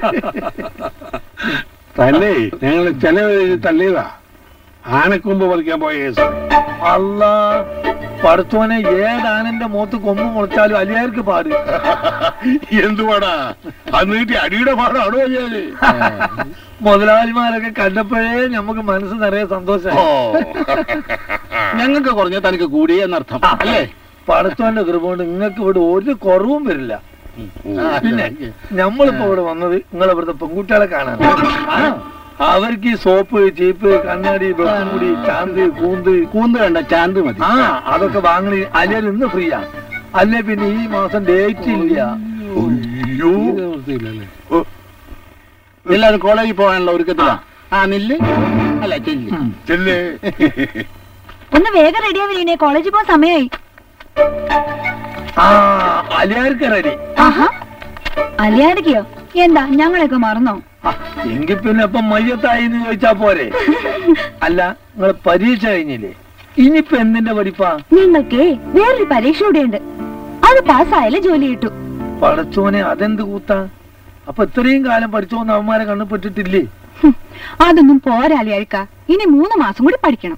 Speaker 11: തന്നെ ഞങ്ങൾ ചെലവ് തള്ളിയതാ ആനക്കൊമ്പ് പറിക്കാൻ പോയ കേസ്
Speaker 6: അല്ല പടത്തോനെ ഏതാനന്റെ മുഖത്ത് കൊമ്പ് മുളച്ചാലും അലിയാർക്ക് പാട്
Speaker 15: എന്തുവാടാ അത് നീട്ടി അടിയുടെ പാടാണോ അയ്യാല്
Speaker 6: മുതലാളിമാരൊക്കെ കണ്ടപ്പോഴേ നമുക്ക് മനസ്സ് നിറയെ സന്തോഷം
Speaker 15: ഞങ്ങൾക്ക് കുറഞ്ഞ തനിക്ക് കൂടി എന്നർത്ഥം അല്ലേ
Speaker 6: പടത്തോന്റെ കൃപ കൊണ്ട് നിങ്ങൾക്ക് ഇവിടെ ഒരു കുറവും വരില്ല പിന്നെ നമ്മളിപ്പോ ഇവിടെ വന്നത് നിങ്ങളെ ഇവിടുത്തെ പെൺകുട്ടികളെ കാണാൻ അവർക്ക് ഈ സോപ്പ് ചീപ്പ് കണ്ണാടി വെക്കുമുടി ചാന്ത് കൂന്ത്
Speaker 15: കൂന്ത് കണ്ട ചാന്ത് മതി
Speaker 6: ആ അതൊക്കെ വാങ്ങണി അല്ലെങ്കിൽ ഇന്ന് ഫ്രീയാ അല്ലേ പിന്നെ ഈ മാസം ഡേറ്റ് ഇല്ല
Speaker 15: എല്ലാരും കോളേജിൽ പോകാനുള്ള ഒരുക്കത്തിലാ ആ നില്ല് അല്ല ചെല്ല് ചെല്ല്
Speaker 8: ഒന്ന് വേഗം റെഡിയാവില്ലേ കോളേജിൽ പോകാൻ സമയമായി
Speaker 6: ആ അലിയാർക്ക് റെഡി
Speaker 8: ആഹാ അലിയാരിക്കയോ എന്താ ഞങ്ങളെയൊക്കെ മറന്നോ
Speaker 6: എങ്കിൽ പിന്നെ ഇപ്പൊ മയ്യത്തായി എന്ന് ചോദിച്ചാ പോരെ അല്ല നിങ്ങൾ പരീക്ഷ കഴിഞ്ഞില്ലേ ഇനിയിപ്പൊ എന്തിന്റെ പഠിപ്പാ
Speaker 8: ഞങ്ങൾക്ക് വേറൊരു പരീക്ഷ കൂടെയുണ്ട് അത് പാസ്സായാലേ ജോലി കിട്ടു
Speaker 6: പടച്ചോനെ അതെന്ത് കൂത്താ അപ്പൊ ഇത്രയും കാലം പഠിച്ചോന്ന് അവന്മാരെ കണ്ണുപെട്ടിട്ടില്ലേ
Speaker 5: ഹും, അതൊന്നും പോരാ അലിയാരിക്ക ഇനി മൂന്ന് മാസം കൂടി പഠിക്കണം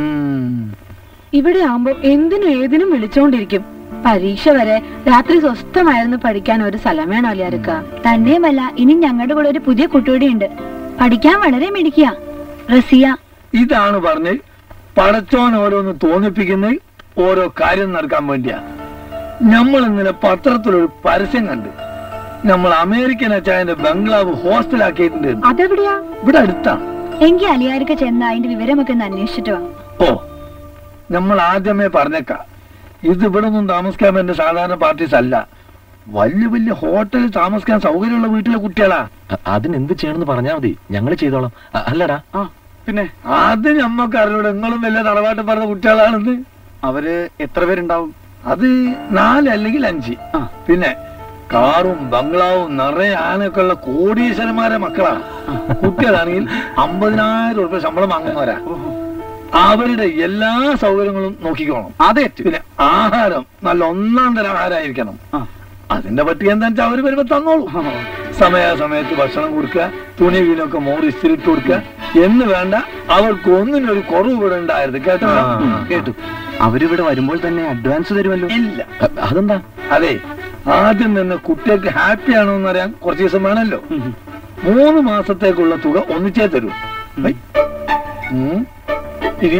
Speaker 5: ഇവിടെ ആവുമ്പോ എന്തിനും ഏതിനും വിളിച്ചോണ്ടിരിക്കും പരീക്ഷ വരെ രാത്രി സ്വസ്ഥമായിരുന്നു പഠിക്കാൻ ഒരു സ്ഥലം വേണം അലിയാരിക്ക
Speaker 8: തന്നെയുമല്ല ഇനി ഞങ്ങളുടെ കൂടെ ഒരു പുതിയ കുട്ടിയുടെ ഉണ്ട് പഠിക്കാൻ വളരെ മിടിക്കുക റസിയ
Speaker 6: ഇതാണ് പറഞ്ഞ് പടച്ചോൻ ഓരോന്ന് തോന്നിപ്പിക്കുന്നത് ഓരോ കാര്യം നടക്കാൻ വേണ്ടിയാ നമ്മൾ ഇന്നലെ പത്രത്തിലൊരു പരസ്യം കണ്ട് നമ്മൾ അമേരിക്കൻ അച്ചായന്റെ ബംഗ്ലാവ് ഹോസ്റ്റലാക്കിയിട്ടുണ്ട്
Speaker 5: അതെവിടെയാ
Speaker 6: ഇവിടെ അടുത്താ
Speaker 8: എങ്കിൽ അലിയാർക്ക് ചെന്ന് അതിന്റെ വിവരമൊക്കെ ഒന്ന് അന്വേഷിച്ചിട്ട് വാ
Speaker 6: ഓ നമ്മൾ ആദ്യമേ പറഞ്ഞേക്കാം ഇത് ഇവിടെ ഒന്നും താമസിക്കാൻ വേണ്ട സാധാരണ പാർട്ടീസ് അല്ല വലിയ വലിയ ഹോട്ടലിൽ താമസിക്കാൻ സൗകര്യമുള്ള വീട്ടിലെ കുട്ടികളാ
Speaker 10: അതിനെന്ത് ചെയ്യണമെന്ന് പറഞ്ഞാ മതി ഞങ്ങൾ ചെയ്തോളാം അ- അല്ലടാ
Speaker 6: പിന്നെ അത് ഞമ്മക്ക് അറിയൂടെ നിങ്ങളും വലിയ തറവാട്ട് പറഞ്ഞ കുട്ടികളാണെന്ന്
Speaker 10: അവര് എത്ര പേരുണ്ടാവും
Speaker 6: അത് നാല് അല്ലെങ്കിൽ അഞ്ച് പിന്നെ കാറും ബംഗ്ലാവും നിറയെ ആനയൊക്കെ ഉള്ള കോടീശ്വരന്മാരെ മക്കളാ കുട്ടികളാണെങ്കിൽ അമ്പതിനായിരം ഉറുപ്പ്യ ശമ്പളം വാങ്ങുന്നവരാ അവരുടെ എല്ലാ സൗകര്യങ്ങളും നോക്കിക്കോണം അതെ പിന്നെ ആഹാരം നല്ല ഒന്നാം തരം ആഹാരമായിരിക്കണം അതിന്റെ പറ്റി എന്താ വെച്ചാൽ അവര് വരുമ്പോ തന്നോളൂ സമയാസമയത്ത് ഭക്ഷണം കൊടുക്കുക തുണി വീണൊക്കെ മോറി ഇസ്തിരിട്ട് കൊടുക്കുക എന്ന് വേണ്ട അവർക്ക് ഒന്നിനും ഒരു കുറവ് ഇവിടെ ഉണ്ടായിരുന്നു കേട്ടോ കേട്ടു
Speaker 10: അവരിവിടെ വരുമ്പോൾ തന്നെ അഡ്വാൻസ് തരുമല്ലോ
Speaker 6: ഇല്ല
Speaker 10: അതെന്താ
Speaker 6: അതെ ആദ്യം തന്നെ കുട്ടികൾക്ക് ഹാപ്പി ആണോ എന്ന് അറിയാൻ കുറച്ച് ദിവസം വേണമല്ലോ മൂന്ന് മാസത്തേക്കുള്ള തുക ഒന്നിച്ചേ തരൂ ഹൈ. ഉം. ഇനി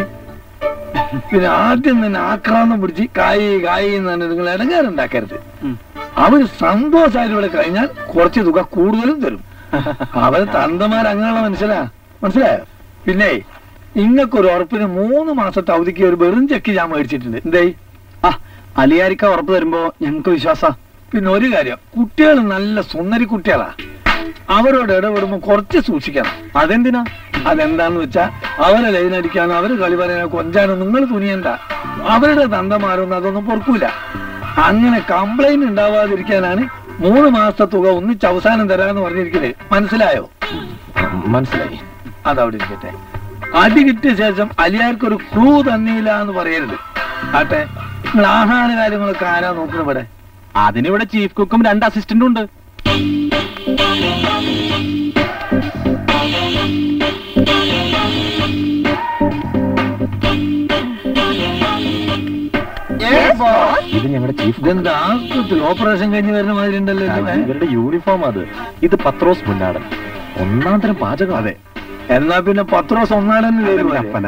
Speaker 6: പിന്നെ ആദ്യം തന്നെ ആക്രാന്തം പിടിച്ച് കായി കായി എന്ന് തന്നെ നിങ്ങൾ ഇടങ്ങാറുണ്ടാക്കരുത് അവര് സന്തോഷമായിട്ട് ഇവിടെ കഴിഞ്ഞാൽ കുറച്ച് തുക കൂടുതലും തരും അവര് തന്തമാർ അങ്ങനെയുള്ള മനസ്സിലാ മനസ്സിലായോ പിന്നെ ഇങ്ങക്കൊരു ഉറപ്പിന് മൂന്ന് മാസത്തെ അവധിക്ക് ഒരു വെറും ചെക്ക് ഞാൻ മേടിച്ചിട്ടുണ്ട് എന്തേ ആ അലിയാരിക്ക ഉറപ്പ് തരുമ്പോ ഞങ്ങൾക്ക് വിശ്വാസ പിന്നെ ഒരു കാര്യം കുട്ടികൾ നല്ല സുന്ദരി കുട്ടികളാ അവരോട് ഇടപെടുമ്പോ കുറച്ച് സൂക്ഷിക്കണം അതെന്തിനാ അതെന്താന്ന് വെച്ചാ അവരെ ലൈനടിക്കാനോ അവര് കളി പറയാനോ കൊഞ്ചാനോ നിങ്ങൾ തുനിയണ്ട അവരുടെ തന്തമാരൊന്നും അതൊന്നും പൊറുക്കൂല അങ്ങനെ കംപ്ലൈന്റ് ഉണ്ടാവാതിരിക്കാനാണ് മൂന്ന് മാസത്തെ തുക ഒന്നിച്ച് അവസാനം തരാന്ന് പറഞ്ഞിരിക്കുന്നത് മനസ്സിലായോ
Speaker 10: മനസ്സിലായി
Speaker 6: അതവിടെ ഇരിക്കട്ടെ അടി കിട്ടിയ ശേഷം അലിയാർക്ക് ഒരു ക്ലൂ തന്നില്ല എന്ന് പറയരുത് ആട്ടെ നിങ്ങൾ ആഹാര കാര്യങ്ങളൊക്കെ ആരാ നോക്കുന്നത് ഇവിടെ
Speaker 10: അതിനിവിടെ ചീഫ് കുക്കും രണ്ട് അസിസ്റ്റന്റും ഉണ്ട് ഇത് ഞങ്ങളുടെ ചീഫ്
Speaker 6: ഇതെന്താ ആസ്പത്രി ഓപ്പറേഷൻ കഴിഞ്ഞ് വരുന്ന മാതിരി ഉണ്ടല്ലോ ഇത്?
Speaker 10: ഇവരുടെ യൂണിഫോം അത് ഇത് പത്രോസ് മുന്നാടൻ ഒന്നാം തരം പാചകം അതെ
Speaker 6: എന്നാ പിന്നെ പത്ത് ദിവസം ഒന്നാണെന്ന് പേര്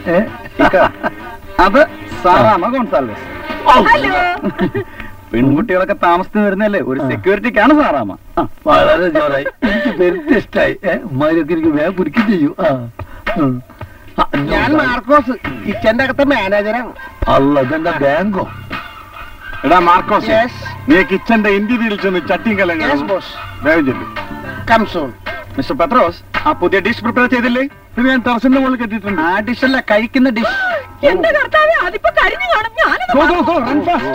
Speaker 10: അത് സാറാമ ഗോൺസാൽവസ് പെൺകുട്ടികളൊക്കെ താമസത്തിന് വരുന്നല്ലേ ഒരു സെക്യൂരിറ്റിക്കാണ് സാറാമ
Speaker 6: വളരെ ജോറായി എനിക്ക് പെരുത്ത് ഇഷ്ടായി ഉമ്മാരൊക്കെ എനിക്ക് വേഗം കുരുക്കി ചെയ്യൂ ആ ഉം. ആ,
Speaker 11: ഞാൻ മാർക്കോസ് കിച്ചന്റെ അകത്തെ മാനേജറാണ്
Speaker 6: അല്ല ഇതെന്താ ബാങ്കോ
Speaker 2: എടാ മാർക്കോസ്
Speaker 11: Yes.
Speaker 2: നീ കിച്ചന്റെ ഇന്റീരിയൽ ചെന്ന് ചട്ടിയും
Speaker 11: Yes,
Speaker 2: കലങ്ങളും
Speaker 11: boss.
Speaker 2: വേഗം ചെല്ലു
Speaker 11: കംസോൺ
Speaker 2: മിസ്റ്റർ പത്രോസ് ആ പുതിയ ഡിഷ് പ്രിപ്പയർ ചെയ്തില്ലേ പിന്നെ ഞാൻ ടെറസിന്റെ മുകളിൽ കെട്ടിയിട്ടുണ്ട്
Speaker 10: ആ ഡിഷല്ല കഴിക്കുന്ന ഡിഷ്
Speaker 5: എന്റെ കർത്താവേ അതിപ്പോ കരിഞ്ഞു കാണും ഞാനത്
Speaker 2: Go, go, go, run fast.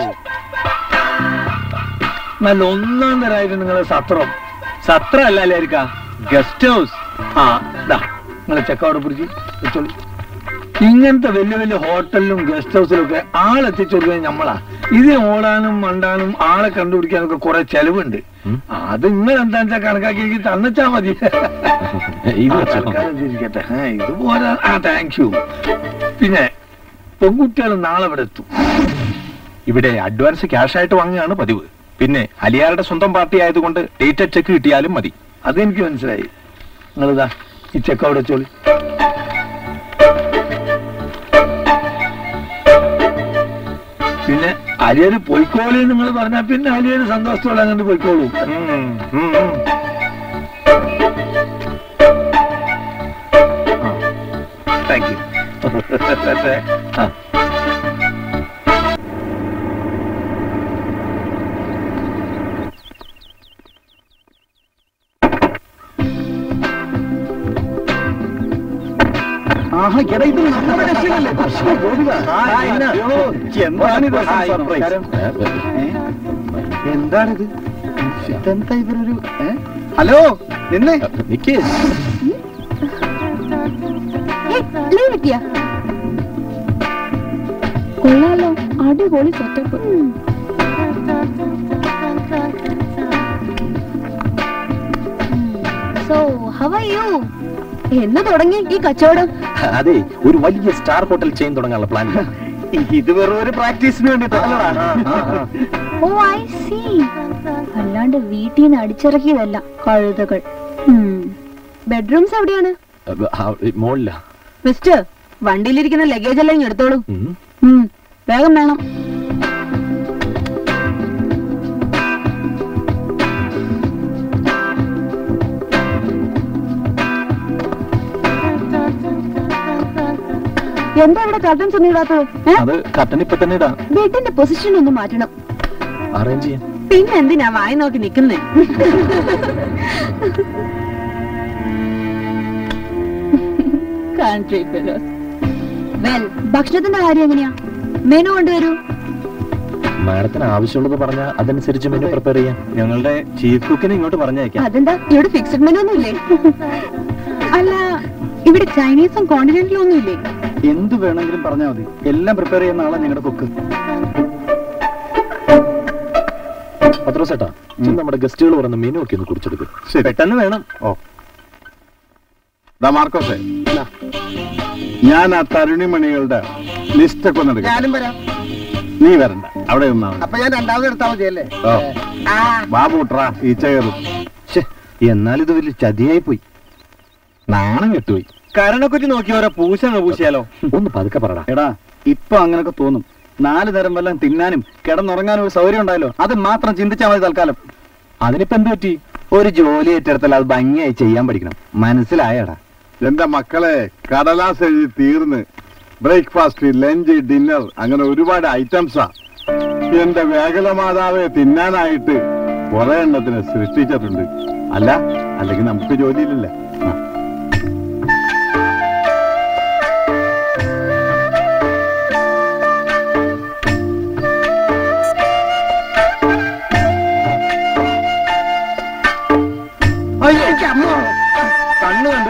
Speaker 6: നല്ല ഒന്നാം തരായിട്ട് നിങ്ങളെ സത്രം
Speaker 10: സത്ര അല്ല അല്ലായിരിക്ക ഗസ്റ്റ് ഹൗസ്
Speaker 6: ആ ദാ നിങ്ങളെ ചെക്കവിടെ പിടിച്ച് വെച്ചോളി ഇങ്ങനത്തെ വലിയ വലിയ ഹോട്ടലിലും ഗസ്റ്റ് ഹൗസിലും ഒക്കെ ആളെത്തിച്ചു കൊടുക്കുന്നത് നമ്മളാ ഇത് ഓടാനും മണ്ടാനും ആളെ കണ്ടുപിടിക്കാനൊക്കെ കുറെ ചെലവുണ്ട് അത് നിങ്ങൾ എന്താ വെച്ചാൽ കണക്കാക്കി എനിക്ക് തന്നച്ചാ മതി
Speaker 10: ഇത്
Speaker 6: ആ,
Speaker 10: വെച്ചോ.
Speaker 6: തൽക്കാലം ഇത് ഇരിക്കട്ടെ ആ, ഇത് പോരാ ആ താങ്ക് യു പിന്നെ പെൺകുട്ടികൾ നാളെ ഇവിടെ എത്തും
Speaker 10: ഇവിടെ അഡ്വാൻസ് ക്യാഷ് ആയിട്ട് വാങ്ങുകയാണ് പതിവ് പിന്നെ അലിയാരുടെ സ്വന്തം പാർട്ടി ആയതുകൊണ്ട് ഡേറ്റഡ് ചെക്ക് കിട്ടിയാലും മതി
Speaker 6: അതെനിക്ക് മനസ്സിലായി നിങ്ങളിതാ ഈ ചെക്ക് അവിടെ വെച്ചോളി പിന്നെ അലിയര് പൊയ്ക്കോളി നിങ്ങൾ പറഞ്ഞാൽ പിന്നെ അലിയര് സന്തോഷത്തോടെ അങ്ങനെ പൊയ്ക്കോളൂ
Speaker 10: താങ്ക് യു
Speaker 16: ആഹാ എടാ ഇത് നമ്മുടെ രക്ഷകല്ലേ ഗോപിക എന്താണിത് എന്താണിത് ഇതെന്താ ഇവരൊരു ഏ? ഹലോ നിന്നെ
Speaker 10: നിക്ക്
Speaker 8: ലീവ് കിട്ടിയ കൊള്ളാലോ അടിപൊളി സെറ്റപ്പ് സോ ഹവ യു എന്ന് തുടങ്ങി ഈ കച്ചവടം
Speaker 10: അതെ ഒരു വലിയ സ്റ്റാർ ഹോട്ടൽ ചെയിൻ തുടങ്ങാനുള്ള പ്ലാൻ
Speaker 16: ഇത് വെറും ഒരു പ്രാക്ടീസിന് വേണ്ടിട്ടല്ലടാ
Speaker 8: ഓ ഐ സി അല്ലാണ്ട് വീട്ടിൽ നിന്ന് അടിച്ചിറക്കിയതല്ല കഴുതകൾ ബെഡ്റൂംസ് എവിടെയാണ്
Speaker 10: മോളില
Speaker 5: മിസ്റ്റർ വണ്ടിയിലിരിക്കുന്ന ലഗേജ് എല്ലാം ഇങ്ങ് എടുത്തോളൂ ഉം, വേഗം വേണം എന്താ ഇവിടെ കർട്ടൻസ് ഒന്നും ഇടാത്തത് ഏ?
Speaker 10: അത് കട്ടൻ ഇപ്പൊ തന്നെ ഇടാം
Speaker 5: ബെഡിന്റെ പൊസിഷൻ ഒന്ന് മാറ്റണം
Speaker 10: അറേഞ്ച് ചെയ്യാം
Speaker 5: പിന്നെ എന്തിനാ വായി നോക്കി നിക്കുന്നേ കൺട്രി വെൽ ഭക്ഷണത്തിന്റെ കാര്യം എങ്ങനെയാ മെനു കൊണ്ടുവരൂ
Speaker 10: മാഡത്തിന് ആവശ്യമുള്ളത് പറഞ്ഞാൽ അതനുസരിച്ച് മെനു പ്രിപ്പയർ ചെയ്യാം ഞങ്ങളുടെ ചീഫ് കുക്കിനെ ഇങ്ങോട്ട് പറഞ്ഞയക്കാം
Speaker 5: അതെന്താ ഇവിടെ ഫിക്സഡ് മെനു ഒന്നും ഇല്ലേ അല്ല ഇവിടെ ചൈനീസും കോണ്ടിനെന്റലും ഒന്നും ഇല്ലേ
Speaker 16: എന്ത് വേണമെങ്കിലും പറഞ്ഞാൽ മതി എല്ലാം പ്രിപ്പയർ ചെയ്യുന്ന ആളാ ഞങ്ങളുടെ കുക്ക്
Speaker 10: പത്രോസേട്ടാ ചെന്ന് നമ്മുടെ ഗസ്റ്റുകൾ പറഞ്ഞ മെനു ഒക്കെ ഒന്ന് കുറിച്ചെടുക്കും
Speaker 2: പെട്ടെന്ന് വേണം ഓ ദാ മാർക്കോസേ ഞാൻ ആ തരുണിമണികളുടെ ലിസ്റ്റ് ഒക്കെ ഒന്ന് എടുക്കാം
Speaker 17: ഞാനും വരാം
Speaker 2: നീ വരണ്ട അവിടെ നിന്നാ മതി.
Speaker 17: അപ്പൊ ഞാൻ രണ്ടാമത് എടുത്താൽ മതിയല്ലേ
Speaker 2: ഓ ബാബൂട്രാ ഈ ചേറും
Speaker 10: എന്നാൽ ഇത് വലിയ ചതിയായി പോയി നാണം കെട്ടുപോയി
Speaker 16: കരണക്കുറ്റി നോക്കി ഓരോ പൂശങ്ങ് പൂശിയാലോ
Speaker 10: ഒന്ന് പതുക്കെ പറടാ
Speaker 16: എടാ ഇപ്പൊ അങ്ങനൊക്കെ തോന്നും നാല് നേരം വല്ലതും തിന്നാനും കിടന്നുറങ്ങാനും ഒരു സൗകര്യം ഉണ്ടായല്ലോ അത് മാത്രം ചിന്തിച്ചാൽ മതി തൽക്കാലം
Speaker 10: അതിനിപ്പോ എന്ത് പറ്റി ഒരു ജോലി ഏറ്റെടുത്താൽ അത് ഭംഗിയായി ചെയ്യാൻ പഠിക്കണം മനസ്സിലായടാ
Speaker 2: എന്റെ മക്കളെ കടലാസ് എഴുതി തീർന്ന് ബ്രേക്ക്ഫാസ്റ്റ് ലഞ്ച് ഡിന്നർ അങ്ങനെ ഒരുപാട് ഐറ്റംസാ എന്റെ വേഗല മാതാവെ തിന്നാനായിട്ട് കുറെ എണ്ണത്തിന് സൃഷ്ടിച്ചിട്ടുണ്ട് അല്ല അല്ലെങ്കിൽ നമുക്ക് ജോലിയിലില്ല ആ.
Speaker 16: കണ്ണു കണ്ടു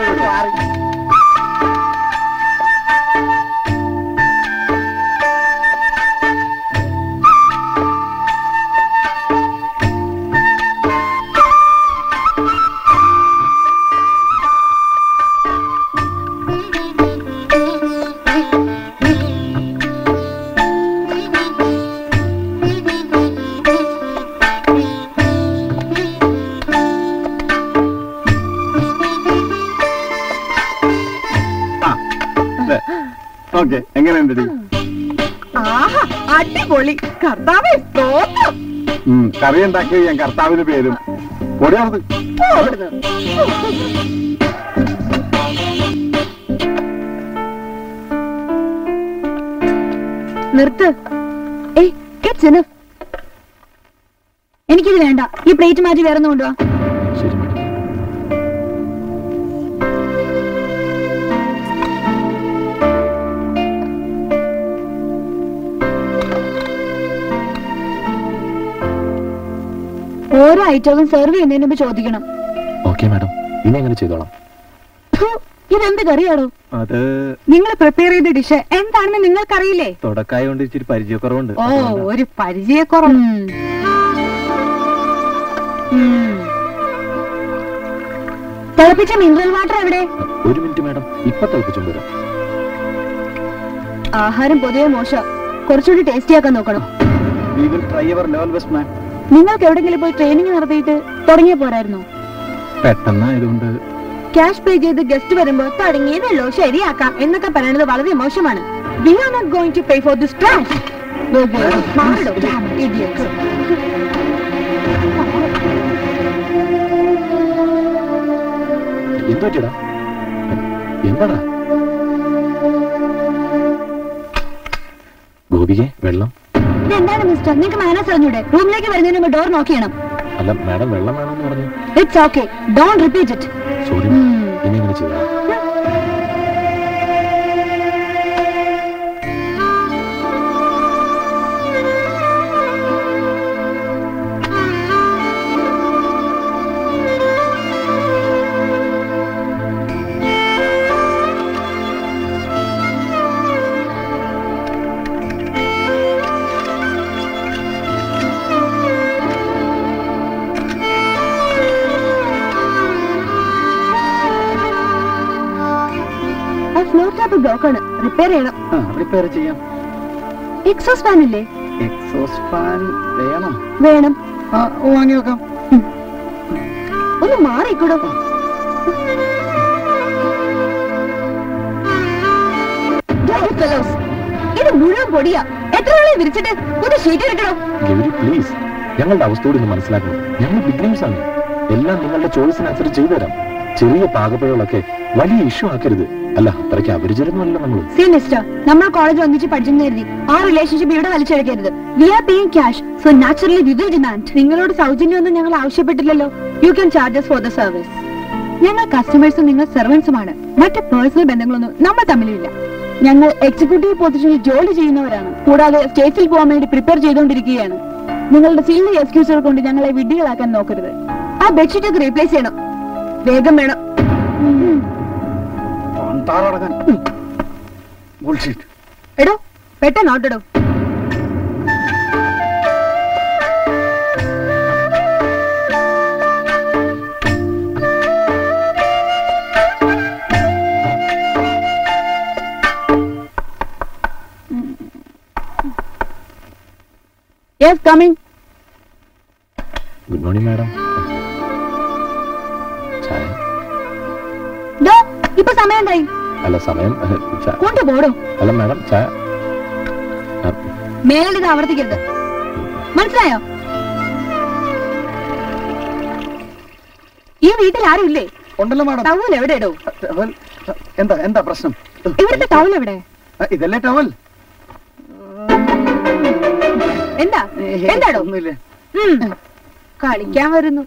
Speaker 2: ഓക്കെ എങ്ങനെയുണ്ടടി
Speaker 5: ആഹാ അടിപൊളി കർത്താവേ സ്തോത്രം
Speaker 2: ഉം, കറി ഉണ്ടാക്കിയത് ഞാൻ കർത്താവിന് പേരും പൊടിയാണത്
Speaker 5: പോ അവിടുന്ന്. നിർത്ത് ഏയ് ഗെറ്റ്സ് എനഫ് എനിക്കിത് വേണ്ട ഈ പ്ലേറ്റ് മാറ്റി വേറെ ഒന്നും കൊണ്ടുവാ
Speaker 10: ശരി
Speaker 8: ഓരോ ഐറ്റവും സെർവ് ചെയ്യുന്നതിന് മുമ്പ് ചോദിക്കണം
Speaker 10: ഓക്കെ മാഡം ഇനി അങ്ങനെ ചെയ്തോളാം
Speaker 5: ഫു, ഇതെന്ത് കറിയാണോ
Speaker 16: അത്
Speaker 5: നിങ്ങൾ പ്രിപ്പയർ ചെയ്ത ഡിഷ് എന്താണെന്ന് നിങ്ങൾക്കറിയില്ലേ
Speaker 16: തുടക്കായോണ്ട് ഇച്ചിരി പരിചയക്കുറവുണ്ട്
Speaker 5: ഓ ഒരു പരിചയക്കുറവ്
Speaker 8: തിളപ്പിച്ച മിനറൽ വാട്ടർ എവിടെ
Speaker 10: ഒരു മിനിറ്റ് മാഡം ഇപ്പൊ തിളപ്പിച്ചോണ്ട് വരാം
Speaker 8: ആഹാരം പൊതുവെ മോശം കുറച്ചുകൂടി ടേസ്റ്റി ആക്കാൻ നോക്കണം
Speaker 16: we will try our level best man
Speaker 8: നിങ്ങൾക്ക് എവിടെങ്കിലും പോയി ട്രെയിനിങ് നടത്തിയിട്ട് തുടങ്ങിയ പോരായിരുന്നോ
Speaker 16: പെട്ടെന്നായതുകൊണ്ട്
Speaker 8: ക്യാഷ് പേ ചെയ്ത് ഗസ്റ്റ് വരുമ്പോ തുടങ്ങിയതല്ലോ ശരിയാക്കാം എന്നൊക്കെ പറയുന്നത് വളരെ മോശമാണ് we are not going to pay for this trash
Speaker 12: എന്തു പറ്റിയടാ എന്താടാ ഗോപികെ വെള്ളം
Speaker 8: എന്താണ് മിസ്റ്റർ നിങ്ങൾക്ക് മാനേജ് അറിഞ്ഞൂടെ റൂമിലേക്ക് വരുന്നതിന് മുമ്പ് ഡോർ നോക്ക് ചെയ്യണം
Speaker 12: അല്ല മാഡം വെള്ളം വേണമെന്ന് പറഞ്ഞു
Speaker 8: it's okay don't repeat it
Speaker 12: sorry ഇനി ഇങ്ങനെ ചെയ്യാം
Speaker 8: ആ ഫ്ലോർ ടാപ്പ് ബ്ലോക്ക് ആണ് റിപ്പയർ ചെയ്യണം
Speaker 16: റിപ്പയർ ചെയ്യാം
Speaker 8: എക്സോസ് ഫാൻ ഇല്ലേ
Speaker 16: എക്സോസ് ഫാൻ വേണം
Speaker 8: വേണം
Speaker 16: ആ വാങ്ങി വെക്കാം
Speaker 8: ഒന്ന് മാറിക്കൂടോ ഇത് മുഴുവൻ പൊടിയാ എത്ര നാളെ വിരിച്ചിട്ട് പുതിയ ഷീറ്റ് എടുക്കണോ
Speaker 12: ഗൗരി പ്ലീസ് ഞങ്ങളുടെ അവസ്ഥ കൂടി ഒന്ന് മനസ്സിലാക്കണം ഞങ്ങൾ ബിഗ്നേഴ്സ് ആണ് എല്ലാം നിങ്ങളുടെ ചോയ്സിനനുസരിച്ച് ചെയ്തു തരാം ചെറിയ പാകപ്പിഴകളൊക്കെ വലിയ ഇഷ്യൂ ആക്കരുത് അല്ല അത്രയ്ക്ക് അപരിചിതമല്ല നമ്മൾ
Speaker 8: സി മിസ്റ്റർ നമ്മൾ കോളേജ് ഒന്നിച്ച് പഠിച്ചെന്ന് കരുതി ആ റിലേഷൻഷിപ്പ് ഇവിടെ വലിച്ചെടുക്കരുത് we are paying cash so naturally we will demand നിങ്ങളോട് സൗജന്യമൊന്നും ഞങ്ങൾ ആവശ്യപ്പെട്ടില്ലല്ലോ you can charges for the service ഞങ്ങൾ കസ്റ്റമേഴ്സും നിങ്ങൾ സെർവൻസുമാണ് മറ്റ് പേഴ്സണൽ ബന്ധങ്ങളൊന്നും നമ്മൾ തമ്മിലില്ല ഞങ്ങൾ എക്സിക്യൂട്ടീവ് പൊസിഷനിൽ ജോലി ചെയ്യുന്നവരാണ് കൂടാതെ സ്റ്റേജിൽ പോകാൻ വേണ്ടി പ്രിപ്പയർ ചെയ്തുകൊണ്ടിരിക്കുകയാണ് നിങ്ങളുടെ സില്ലി എക്സ്ക്യൂസുകൾ കൊണ്ട് ഞങ്ങളെ വിഡ്ഢികളാക്കാൻ നോക്കരുത് ആ ബെഡ്ഷീറ്റ് ഒക്കെ റീപ്ലേസ് ചെയ്യണം വേഗം വേണം
Speaker 16: താറടക്കാൻ ബുൾഷീറ്റ്
Speaker 8: എടോ പെട്ടെന്ന് ഓട്ടിടോ yes coming
Speaker 12: good morning madam ചായ
Speaker 8: ഡോ ഇപ്പൊ സമയം എന്തായി
Speaker 12: അല്ല സമയം ഏഹ്, ചാ-
Speaker 8: കൊണ്ടുപോടോ
Speaker 12: അല്ല മാഡം ചായ ആ,
Speaker 8: മേലിൽ ഇത് ആവർത്തിക്കരുത് മനസ്സിലായോ ഈ വീട്ടിൽ ആരും ഇല്ലേ
Speaker 16: ഉണ്ടല്ലോ മാഡം
Speaker 8: ടവൽ എവിടെ ഇടോ
Speaker 16: ടവൽ എന്താ എന്താ പ്രശ്നം
Speaker 8: ഇവിടുത്തെ ടവൽ എവിടെ
Speaker 16: ആ, ഇതല്ലേ ടവൽ
Speaker 8: എന്താ എന്താടോ
Speaker 16: ഒന്നുമില്ല
Speaker 8: ഉം. കളിക്കാൻ വരുന്നു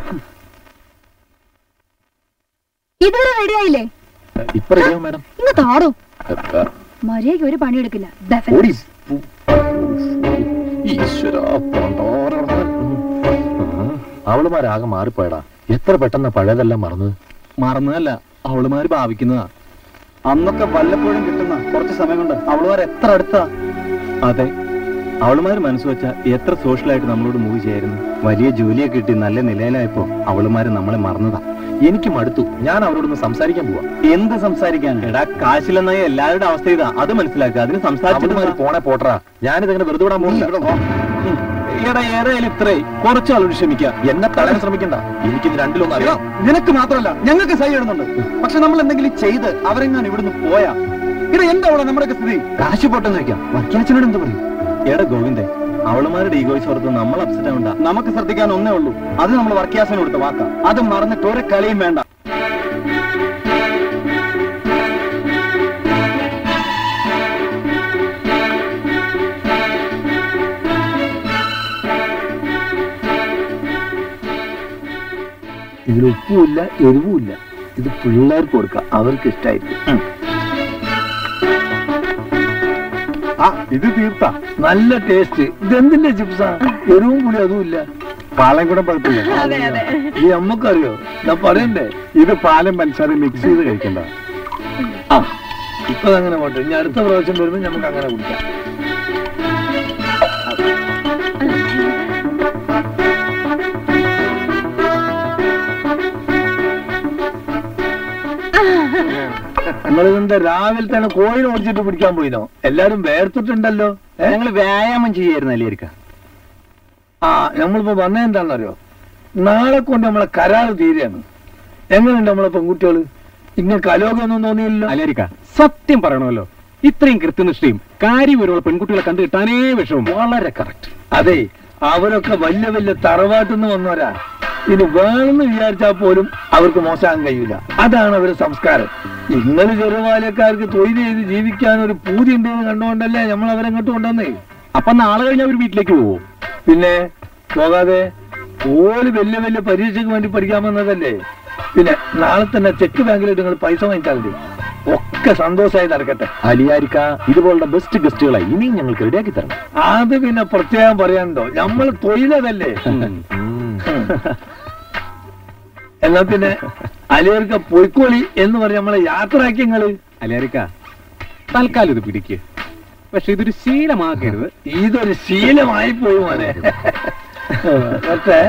Speaker 8: ഇതുവരെ റെഡിയായില്ലേ
Speaker 12: ഇപ്പൊ റെഡിയാവും മാഡം
Speaker 8: ഇങ്ങ് താടോ
Speaker 12: ഏ, ആ,
Speaker 8: മര്യാദയ്ക്ക് ഒരു പണിയെടുക്കില്ല
Speaker 12: ഓടി പു- ഈശ്വരാ, പണ്ടാരടങ്ങാൻ. ഉം. അവളുമാരാകെ മാറിപ്പോയടാ എത്ര പെട്ടെന്ന് പഴയതെല്ലാം മറന്നത്
Speaker 16: മറന്നതല്ല അവളുമാര് ഭാവിക്കുന്നതാ അന്നൊക്കെ വല്ലപ്പോഴും കിട്ടുന്ന കുറച്ച് സമയം കൊണ്ട് അവളുമാർ എത്ര അടുത്താ അതെ അവളുമാര് മനസ്സ് വെച്ച എത്ര സോഷ്യലായിട്ട് നമ്മളോട് മൂവ് ചെയ്യായിരുന്നു വലിയ ജോലിയൊക്കെ കിട്ടി നല്ല നിലയിലായപ്പോ അവളുമാര് നമ്മളെ മറന്നതാ
Speaker 12: എനിക്ക് മടുത്തു ഞാൻ അവരോടൊന്ന് സംസാരിക്കാൻ പോവാ
Speaker 16: എന്ത് സംസാരിക്കാൻ എടാ കാശിലെന്നായ എല്ലാവരുടെ അവസ്ഥ ഇതാ അത് മനസ്സിലാക്കുക അതിന്
Speaker 12: അവളുമാര്
Speaker 16: സംസാരിച്ചു
Speaker 12: പോണേ പോട്ടറാ ഞാനിതങ്ങനെ വെറുതെ വിടാൻ പോകുന്നില്ല
Speaker 16: എടാ ഏതായാലും ഇത്രേ കുറച്ചു ആളോട് ക്ഷമിക്കാം
Speaker 12: എന്നെ തടയാൻ ശ്രമിക്കണ്ട എനിക്കിത് രണ്ടിലൊന്നും അറിയാം
Speaker 16: നിനക്ക് മാത്രമല്ല ഞങ്ങൾക്ക് സൈ ഇടുന്നുണ്ട് പക്ഷെ നമ്മൾ എന്തെങ്കിലും ചെയ്ത് അവരെങ്ങാൻ ഇവിടുന്ന് പോയാ ഇത് എന്താ അവിടെ നമ്മുടെയൊക്കെ സ്ഥിതി കാശ് പൊട്ടെന്ന് വെക്കാം വക്കീലച്ചനോട് എന്ത് പറയും എടാ ഗോവിന്ദേ അവളുമാരുടെ ഈഗോയ്സ് ഓർത്ത് നമ്മൾ അപ്സെറ്റ് ആവണ്ട നമുക്ക് ശ്രദ്ധിക്കാൻ ഒന്നേ ഉള്ളൂ അത് നമ്മൾ വർക്കിയാസിന് കൊടുത്ത വാക്കാ അത് മറന്നിട്ട് ഒരു കളിയും വേണ്ട
Speaker 6: ഇതിൽ ഉപ്പുമില്ല എരിവുമില്ല ഇത് പിള്ളേർക്ക് കൊടുക്കാം അവർക്ക് ഇഷ്ടമായിരിക്കും
Speaker 2: ആ ഇത് തീർത്ത
Speaker 6: നല്ല ടേസ്റ്റ് ഇതെന്തിന്റെ ചിപ്സാ എരിവും പുളി അതും ഇല്ല
Speaker 2: പാലം കൂടെ പഴുപ്പില്ല
Speaker 6: ഈ അമ്മക്കറിയോ ഞാൻ പറയണ്ടേ
Speaker 2: ഇത് പാലും പഞ്ചസാരയും മിക്സ് ചെയ്ത് കഴിക്കണ്ട
Speaker 6: ആ ഇപ്പൊ അങ്ങനെ പോട്ടെ ഇനി അടുത്ത പ്രാവശ്യം വരുമ്പോൾ നമുക്ക് അങ്ങനെ കുടിക്കാം നിങ്ങളിതെന്താ രാവിലെ തന്നെ കോഴിനെ ഓടിച്ചിട്ട് പിടിക്കാൻ പോയിനോ എല്ലാരും വേർത്തിട്ടുണ്ടല്ലോ
Speaker 16: ഞങ്ങൾ വ്യായാമം ചെയ്യായിരുന്നു അല്ലേ
Speaker 6: ആ നമ്മളിപ്പോ വന്നത് എന്താണെന്നറിയോ നാളെ കൊണ്ട് നമ്മളെ കരാർ തീരെയാണ് എങ്ങനെയുണ്ട് നമ്മളെ പെൺകുട്ടികള് ഇങ്ങനെ കലോകൊന്നും തോന്നിയില്ല
Speaker 4: അലേരിക്ക സത്യം പറയണമല്ലോ ഇത്രയും കൃത്യനിഷ്ഠയും കാര്യവിവരമുള്ള പെൺകുട്ടികളെ കണ്ടു കിട്ടാനേ വിഷമം വളരെ കറക്റ്റ്
Speaker 6: അതെ അവരൊക്കെ വലിയ വലിയ തറവാട്ടിന്ന് വന്നവരാ ഇത് വേണമെന്ന് വിചാരിച്ചാൽ പോലും അവർക്ക് മോശമാകാൻ കഴിയില്ല അതാണ് അവരുടെ സംസ്കാരം ഇന്നലെ ചെറുപാലക്കാർക്ക് തൊഴിൽ ചെയ്ത് ജീവിക്കാൻ ഒരു പൂതി ഉണ്ടെന്ന് കണ്ടുകൊണ്ടല്ലേ നമ്മൾ അവരങ്ങോട്ട് കൊണ്ടുവന്നേ
Speaker 4: അപ്പൊ നാളെ കഴിഞ്ഞ അവർ വീട്ടിലേക്ക് പോവോ
Speaker 6: പിന്നെ പോകാതെ ഓല് വലിയ വലിയ പരീക്ഷയ്ക്ക് വേണ്ടി പഠിക്കാൻ വന്നതല്ലേ പിന്നെ നാളെ തന്നെ ചെക്ക് ബാങ്കിലിട്ട് നിങ്ങൾ പൈസ വാങ്ങിച്ചാൽ മതി ഒക്കെ സന്തോഷമായി നടക്കട്ടെ
Speaker 12: അലിയാരിക്ക ഇതുപോലുള്ള ബെസ്റ്റ് ഗസ്റ്റുകളെ ഇനിയും ഞങ്ങൾക്ക് റെഡിയാക്കി തരണം
Speaker 6: അത് പിന്നെ പ്രത്യേകം പറയാനുണ്ടോ നമ്മൾ തൊഴിലതല്ലേ എന്നാ പിന്നെ അലിയർക്ക് പൊയ്ക്കോളി എന്ന് പറഞ്ഞ് നമ്മളെ യാത്രയാക്കി നിങ്ങള്
Speaker 4: അലേരിക്ക തൽക്കാലം ഇത് പിടിക്ക് പക്ഷെ ഇതൊരു ശീലമാക്കരുത്
Speaker 6: ഇതൊരു ശീലമായി പോയി മോനെ വരട്ടെ?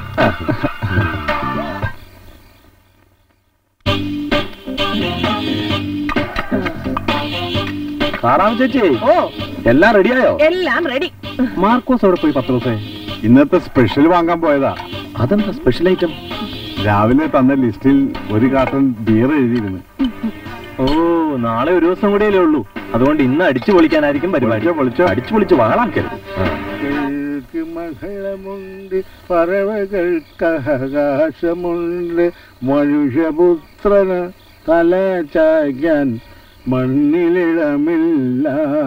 Speaker 12: താറാവ് ചേച്ചി
Speaker 5: ഓ
Speaker 12: എല്ലാം റെഡിയായോ
Speaker 5: എല്ലാം റെഡി
Speaker 4: മാർക്കോസ് അവിടെ പോയി പത്ത് ദിവസേ
Speaker 2: ഇന്നത്തെ സ്പെഷ്യൽ വാങ്ങാൻ പോയതാ
Speaker 12: അതെന്താ സ്പെഷ്യൽ ഐറ്റം
Speaker 2: രാവിലെ തന്ന ലിസ്റ്റിൽ ഒരു കാർട്ടൺ ബിയർ എഴുതിയിരുന്നു
Speaker 12: ഓ നാളെ ഒരു ദിവസം കൂടെയല്ലേ ഉള്ളൂ അതുകൊണ്ട് ഇന്ന് അടിച്ചു പൊളിക്കാനായിരിക്കും പരിപാടി അടിച്ചു പൊളിച്ച് വാളാക്കരുത്
Speaker 11: കിഴക്ക് മഹളമുണ്ട് പറവകൾക്ക് ആകാശമുണ്ട് മനുഷ്യപുത്രന് തല ചായ്ക്കാൻ മണ്ണിലിടമില്ല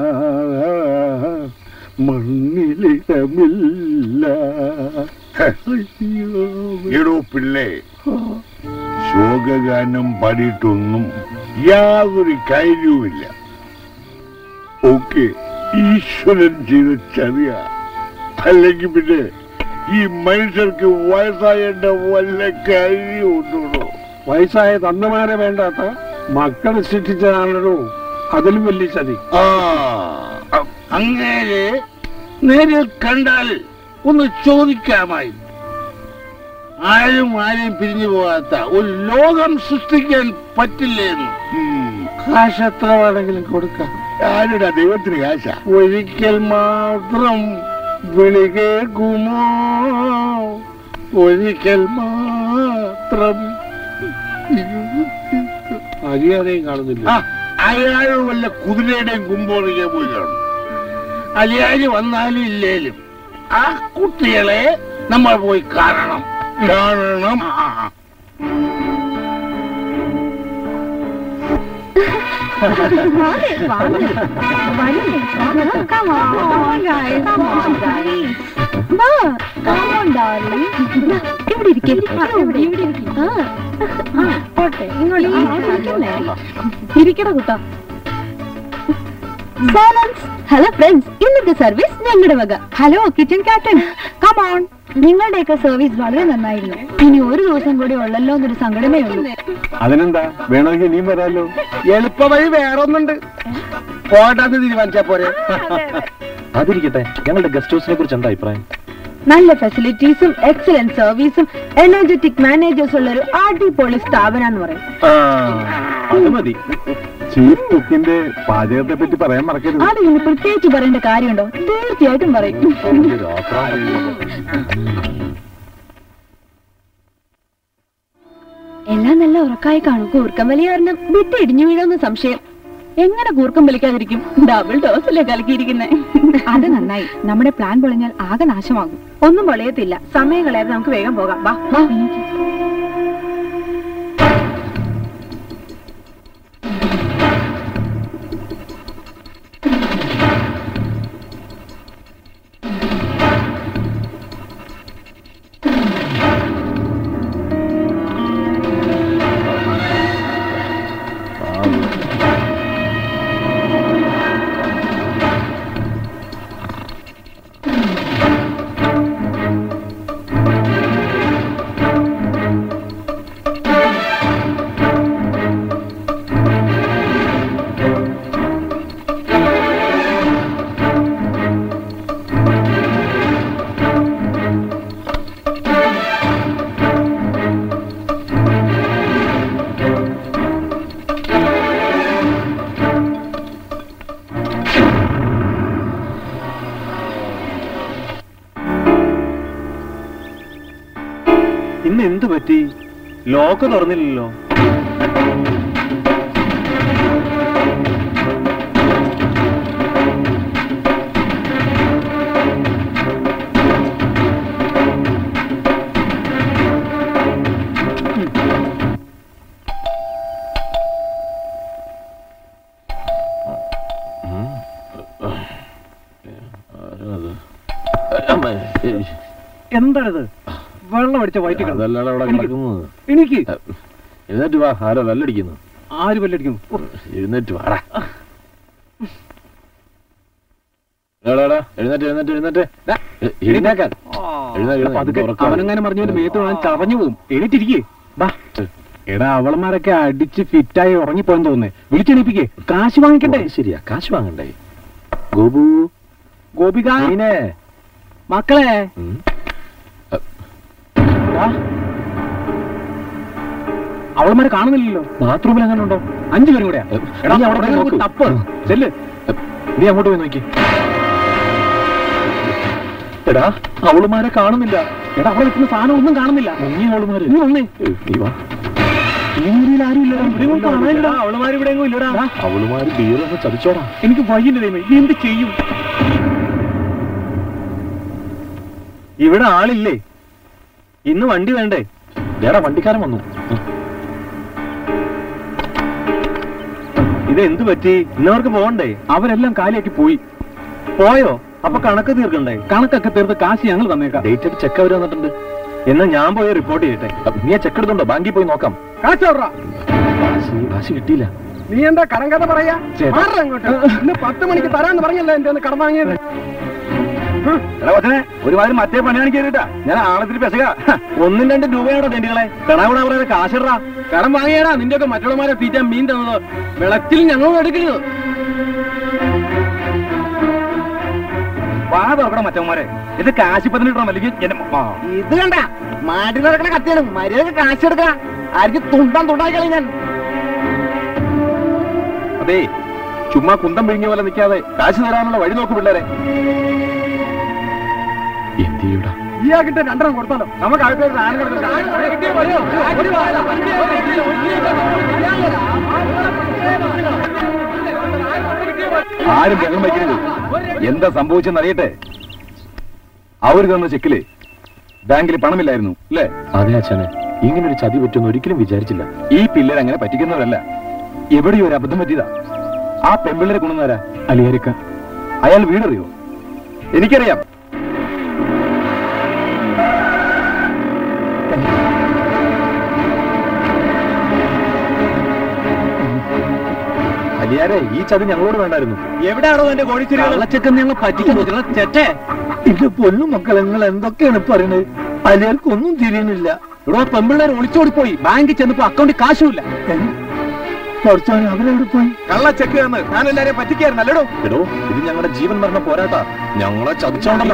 Speaker 11: മണ്ണിലിടമില്ല
Speaker 17: എടോ പിള്ളേ ശോകഗാനം പാടിയിട്ടൊന്നും യാതൊരു കാര്യവുമില്ല ഓക്കെ ഈശ്വരൻ ചെയ്ത ചതിയ അല്ലെങ്കിൽ പിന്നെ ഈ മനുഷ്യർക്ക് വയസ്സായേണ്ട വല്ല കാര്യമുണ്ടോ
Speaker 6: വയസ്സായ തന്നമാരെ വേണ്ടാത്ത മക്കളെ സൃഷ്ടിച്ചതാണല്ലോ അതിലും വലിയ ചതി
Speaker 17: ആ അങ്ങനെ നേരിൽ കണ്ടാൽ ഒന്ന് ചോദിക്കാമായി ആരും ആരെയും പിരിഞ്ഞു പോകാത്ത ഒരു ലോകം സൃഷ്ടിക്കാൻ പറ്റില്ലേ എന്ന്
Speaker 6: കാശ് എത്ര വേണമെങ്കിലും കൊടുക്കാം
Speaker 17: ആരുടെ ദൈവത്തിന് കാശ
Speaker 6: ഒരിക്കൽ മാത്രം വിളി കേൾക്കുമോ ഒരിക്കൽ മാത്രം മര്യാദയും കാണുന്നില്ല
Speaker 17: ആ, അയാൾ വല്ല കുതിരയുടെയും കുമ്പോറിക്കാൻ പോയി കാണും അലിയാര് വന്നാലും ഇല്ലേലും ആ കുട്ടികളെ നമ്മൾ പോയി കാണണം കാണണം ആ, ആ, ആ.
Speaker 8: ഇവിടെ ഇരിക്കേ ഇവിടെ ഇരിക്കേ പോട്ടെ ഇരിക്കട കുട്ടാ സൈലൻസ് ഹലോ ഫ്രണ്ട്സ് ഇന്നത്തെ സർവീസ് ഞങ്ങളുടെ വക ഹലോ കിച്ചൺ ക്യാപ്റ്റൻ കമോൺ നിങ്ങളുടെയൊക്കെ സർവീസ് വളരെ നന്നായിരുന്നു ഇനി ഒരു ദിവസം കൂടി ഉള്ളല്ലോ എന്നൊരു സങ്കടമേ ഉള്ളൂ
Speaker 2: അതിനെന്താ വേണമെങ്കിൽ ഇനിയും വരാലോ
Speaker 11: എളുപ്പ വഴി വേറൊന്നുണ്ട് പോകണ്ടെന്ന് തീരുമാനിച്ചാ പോരെ
Speaker 12: അതിരിക്കട്ടെ ഞങ്ങളുടെ ഗസ്റ്റ് ഹൗസിനെ കുറിച്ച് എന്താ അഭിപ്രായം
Speaker 5: നല്ല ഫെസിലിറ്റീസും എക്സലന്റ് സർവീസും എനർജറ്റിക് മാനേജേഴ്സ് ഉള്ള ഒരു അടിപൊളി സ്ഥാപനം എന്ന് പറയും
Speaker 12: അത് മതി
Speaker 2: ചീഫ് കുക്കിന്റെ പാചകത്തെ പറ്റി പറയാൻ മറക്കരുത്
Speaker 5: അത് ഇനി പ്രത്യേകിച്ച് പറയേണ്ട കാര്യമുണ്ടോ തീർച്ചയായിട്ടും പറയും എല്ലാം നല്ല ഉറക്കായി കാണും കൂർക്കം വലി കാരണം വിട്ട് ഇടിഞ്ഞു വീഴുമെന്ന് സംശയം എങ്ങനെ കൂർക്കം വലിക്കാതിരിക്കും ഡബിൾ ഡോസല്ലേ കലക്കിയിരിക്കുന്നേ അത് നന്നായി നമ്മുടെ പ്ലാൻ പൊളിഞ്ഞാൽ ആകെ നാശമാകും ഒന്നും പൊളിയത്തില്ല സമയം കളയാതെ നമുക്ക് വേഗം പോകാം വാ വാ
Speaker 10: ഇന്ന് എന്തു പറ്റി ലോക്ക് തുറന്നില്ലല്ലോ എന്താണിത് വെള്ളം അടിച്ച വയറ്റി
Speaker 12: അതല്ലാതെ അവിടെ കിടക്കുന്നത്
Speaker 10: എനിക്ക്
Speaker 12: എഴുന്നേറ്റ് വാ ആരോ വെല്ലടിക്കുന്നു
Speaker 10: ആര് പല്ലടിക്കുന്നു
Speaker 12: എഴുന്നേറ്റ് വാടാ എടാ, എടാ, എഴുന്നേറ്റ് എഴുന്നേറ്റ് എഴുന്നേറ്റ് ഡാ, എ- എഴുന്നേക്കാൻ എഴുന്നേ, എഴുന്നേ,
Speaker 10: പതുക്കെ
Speaker 12: ഉറക്കം.
Speaker 10: അവനെങ്ങനെ പറഞ്ഞ മേത്ത് വേണം ചതഞ്ഞു പോവും എണീറ്റിരിക്കേ ബാ എടാ അവളന്മാരൊക്കെ അടിച്ച് ഫിറ്റായി ഉറങ്ങിപ്പോയെന്ന് തോന്നുന്നേ വിളിച്ചെണീപ്പിക്കേ കാശ് വാങ്ങിക്കട്ടെ
Speaker 12: ശരിയാ കാശ് വാങ്ങണ്ടേ ഗോപു
Speaker 10: ഗോപിക
Speaker 12: മീനേ
Speaker 10: മക്കളെ ദാ. അവളന്മാരെ കാണുന്നില്ലല്ലോ ബാത്റൂമിൽ അങ്ങനെ ഉണ്ടോ അഞ്ചു പേരും കൂടെയാ എടാ
Speaker 12: നീ അവിടെ പോയി
Speaker 10: അവിടെ
Speaker 12: നോക്ക്.
Speaker 10: തപ്പ് ചെല്ല്
Speaker 12: നീ അങ്ങോട്ട് പോയി നോക്കി എടാ അവളുമാരെ കാണുന്നില്ല
Speaker 10: എടാ അവിടെ നിൽക്കുന്ന സാധനം ഒന്നും കാണുന്നില്ല
Speaker 12: മുങ്ങിയ അവളുമാര്
Speaker 10: നീ വന്നേ
Speaker 12: നീ വാ
Speaker 10: ഈ മുറിയിൽ ആരും ഇല്ല ഇവിടെ കാണാനില്ല അവളമാര് ഇവിടെ എങ്ങും ഇല്ലടാ
Speaker 12: അവളുമാര് ബീറൊന്ന് ചതിച്ചോടാ
Speaker 10: എനിക്ക് വൈകില്ല ദൈവമേ നീ എന്ത് ചെയ്യും ഇവിടെ ആളില്ലേ ഇന്ന് വണ്ടി വേണ്ടേ
Speaker 12: വേറെ വണ്ടിക്കാരൻ വന്നു
Speaker 10: ഇത് എന്ത് പറ്റി ഇന്നവർക്ക് പോകണ്ടേ അവരെല്ലാം കാലിയാക്കി പോയി പോയോ അപ്പൊ കണക്ക് തീർക്കണ്ടേ കണക്കൊക്കെ തീർത്ത് കാശ് ഞങ്ങൾ തന്നേക്കാം
Speaker 12: ഡേറ്റ് ചെക്ക് അവർ വന്നിട്ടുണ്ട്
Speaker 10: എന്നാ ഞാൻ പോയി റിപ്പോർട്ട് ചെയ്യട്ടെ
Speaker 12: നീ ചെക്ക് എടുത്തുണ്ടോ ബാങ്കിൽ പോയി നോക്കാം
Speaker 18: കാശ് വിട്രാ.
Speaker 12: കാശ് കാശ് കിട്ടിയില്ല
Speaker 18: നീ എന്താ കടം കഥ പറയാ
Speaker 12: ചേട്ടാ.
Speaker 18: മാറടാ അങ്ങോട്ട് ഇന്ന് പത്ത് മണിക്ക് തരാന്ന് പറഞ്ഞല്ലേ എന്റെ ഒന്ന് കടം വാങ്ങിയത്
Speaker 10: എടാ കൊച്ചനെ ഒരുമാതിരി മറ്റേ പണി കാണിക്കാ ഞാൻ ആളത്തിന് പെസക ഒന്നും രണ്ടും രൂപയാണോ തെണ്ടികളെ കണാകൂട പറയാതെ കാശിടാ കടം വാങ്ങിയാടാ നിന്റെ ഒക്കെ മറ്റുള്ളമാരെ തീറ്റാൻ മീൻ തന്നത് വിളക്കിൽ ഞങ്ങളും എടുക്കരുത് വാ തുറക്കണം മറ്റന്മാരെ ഇത് കാശിപ്പത്തിന് ഇടണം അല്ലെങ്കിൽ എന്നെ- ആ.
Speaker 9: ഇത് കണ്ട മാറ്റി നടക്കണ കത്തിയാണ് മര്യാദ കാശ് എടുക്ക ആർക്ക് തുണ്ടാൻ തുണ്ടായി കളി ഞാൻ
Speaker 10: അതെ ചുമ്മാ കുന്തം പിഴിഞ്ഞ പോലെ നിൽക്കാതെ കാശ് തരാനുള്ള വഴി നോക്കു പിള്ളേരെ
Speaker 12: എന്ത് ചെയ്യൂടാ
Speaker 18: ഇയാൾക്കിട്ട് രണ്ടെണ്ണം കൊടുത്താലോ നമുക്ക് അകത്തേക്ക് സാധനം
Speaker 10: ആരും ബഹളം വയ്ക്കരുത് എന്താ സംഭവിച്ചെന്ന് അറിയട്ടെ അവർ തന്ന ചെക്കില് ബാങ്കിൽ പണമില്ലായിരുന്നു അല്ലേ
Speaker 12: അതെ അച്ഛനെ ഇങ്ങനെ ഒരു ചതി പറ്റുമെന്ന് ഒരിക്കലും വിചാരിച്ചില്ല
Speaker 10: ഈ പിള്ളേർ അങ്ങനെ പറ്റിക്കുന്നവരല്ല എവിടെയോ ഒരു അബദ്ധം പറ്റിയതാ ആ പെമ്പിള്ളേരെ കൊണ്ടുവന്നാരാ അലിയാരിക്ക അയാൾ വീടറിയോ എനിക്കറിയാം
Speaker 12: അലിയാരെ ഈ ചതി ഞങ്ങളോട് വേണ്ടായിരുന്നു
Speaker 10: എവിടെയാണോ എന്റെ കോഴിച്ചിരി ഞങ്ങൾ പറ്റിക്കുന്നു ചെറ്റേ
Speaker 6: ഇത് പൊന്നു മക്കൾ നിങ്ങൾ എന്തൊക്കെയാണ് പറയുന്നത് അലിയാർക്കൊന്നും തിരിയുന്നില്ല
Speaker 10: ഇവിടെ പെമ്പിള്ളേർ ഒളിച്ചോടിപ്പോയി ബാങ്കിൽ ചെന്നപ്പോ അക്കൗണ്ടിൽ കാശുമില്ല
Speaker 6: കുറച്ചവൻ അവരെവിടെ പോയി
Speaker 10: കള്ള ചെക്ക് തന്ന് ഞാൻ എല്ലാരെയും പറ്റിക്കായിരുന്നല്ലോ
Speaker 12: എടോ ഇത് ഞങ്ങളുടെ ജീവൻ മരണ പോരാട്ടാ ഞങ്ങളെ ചതിച്ചോണ്ടല്ലോ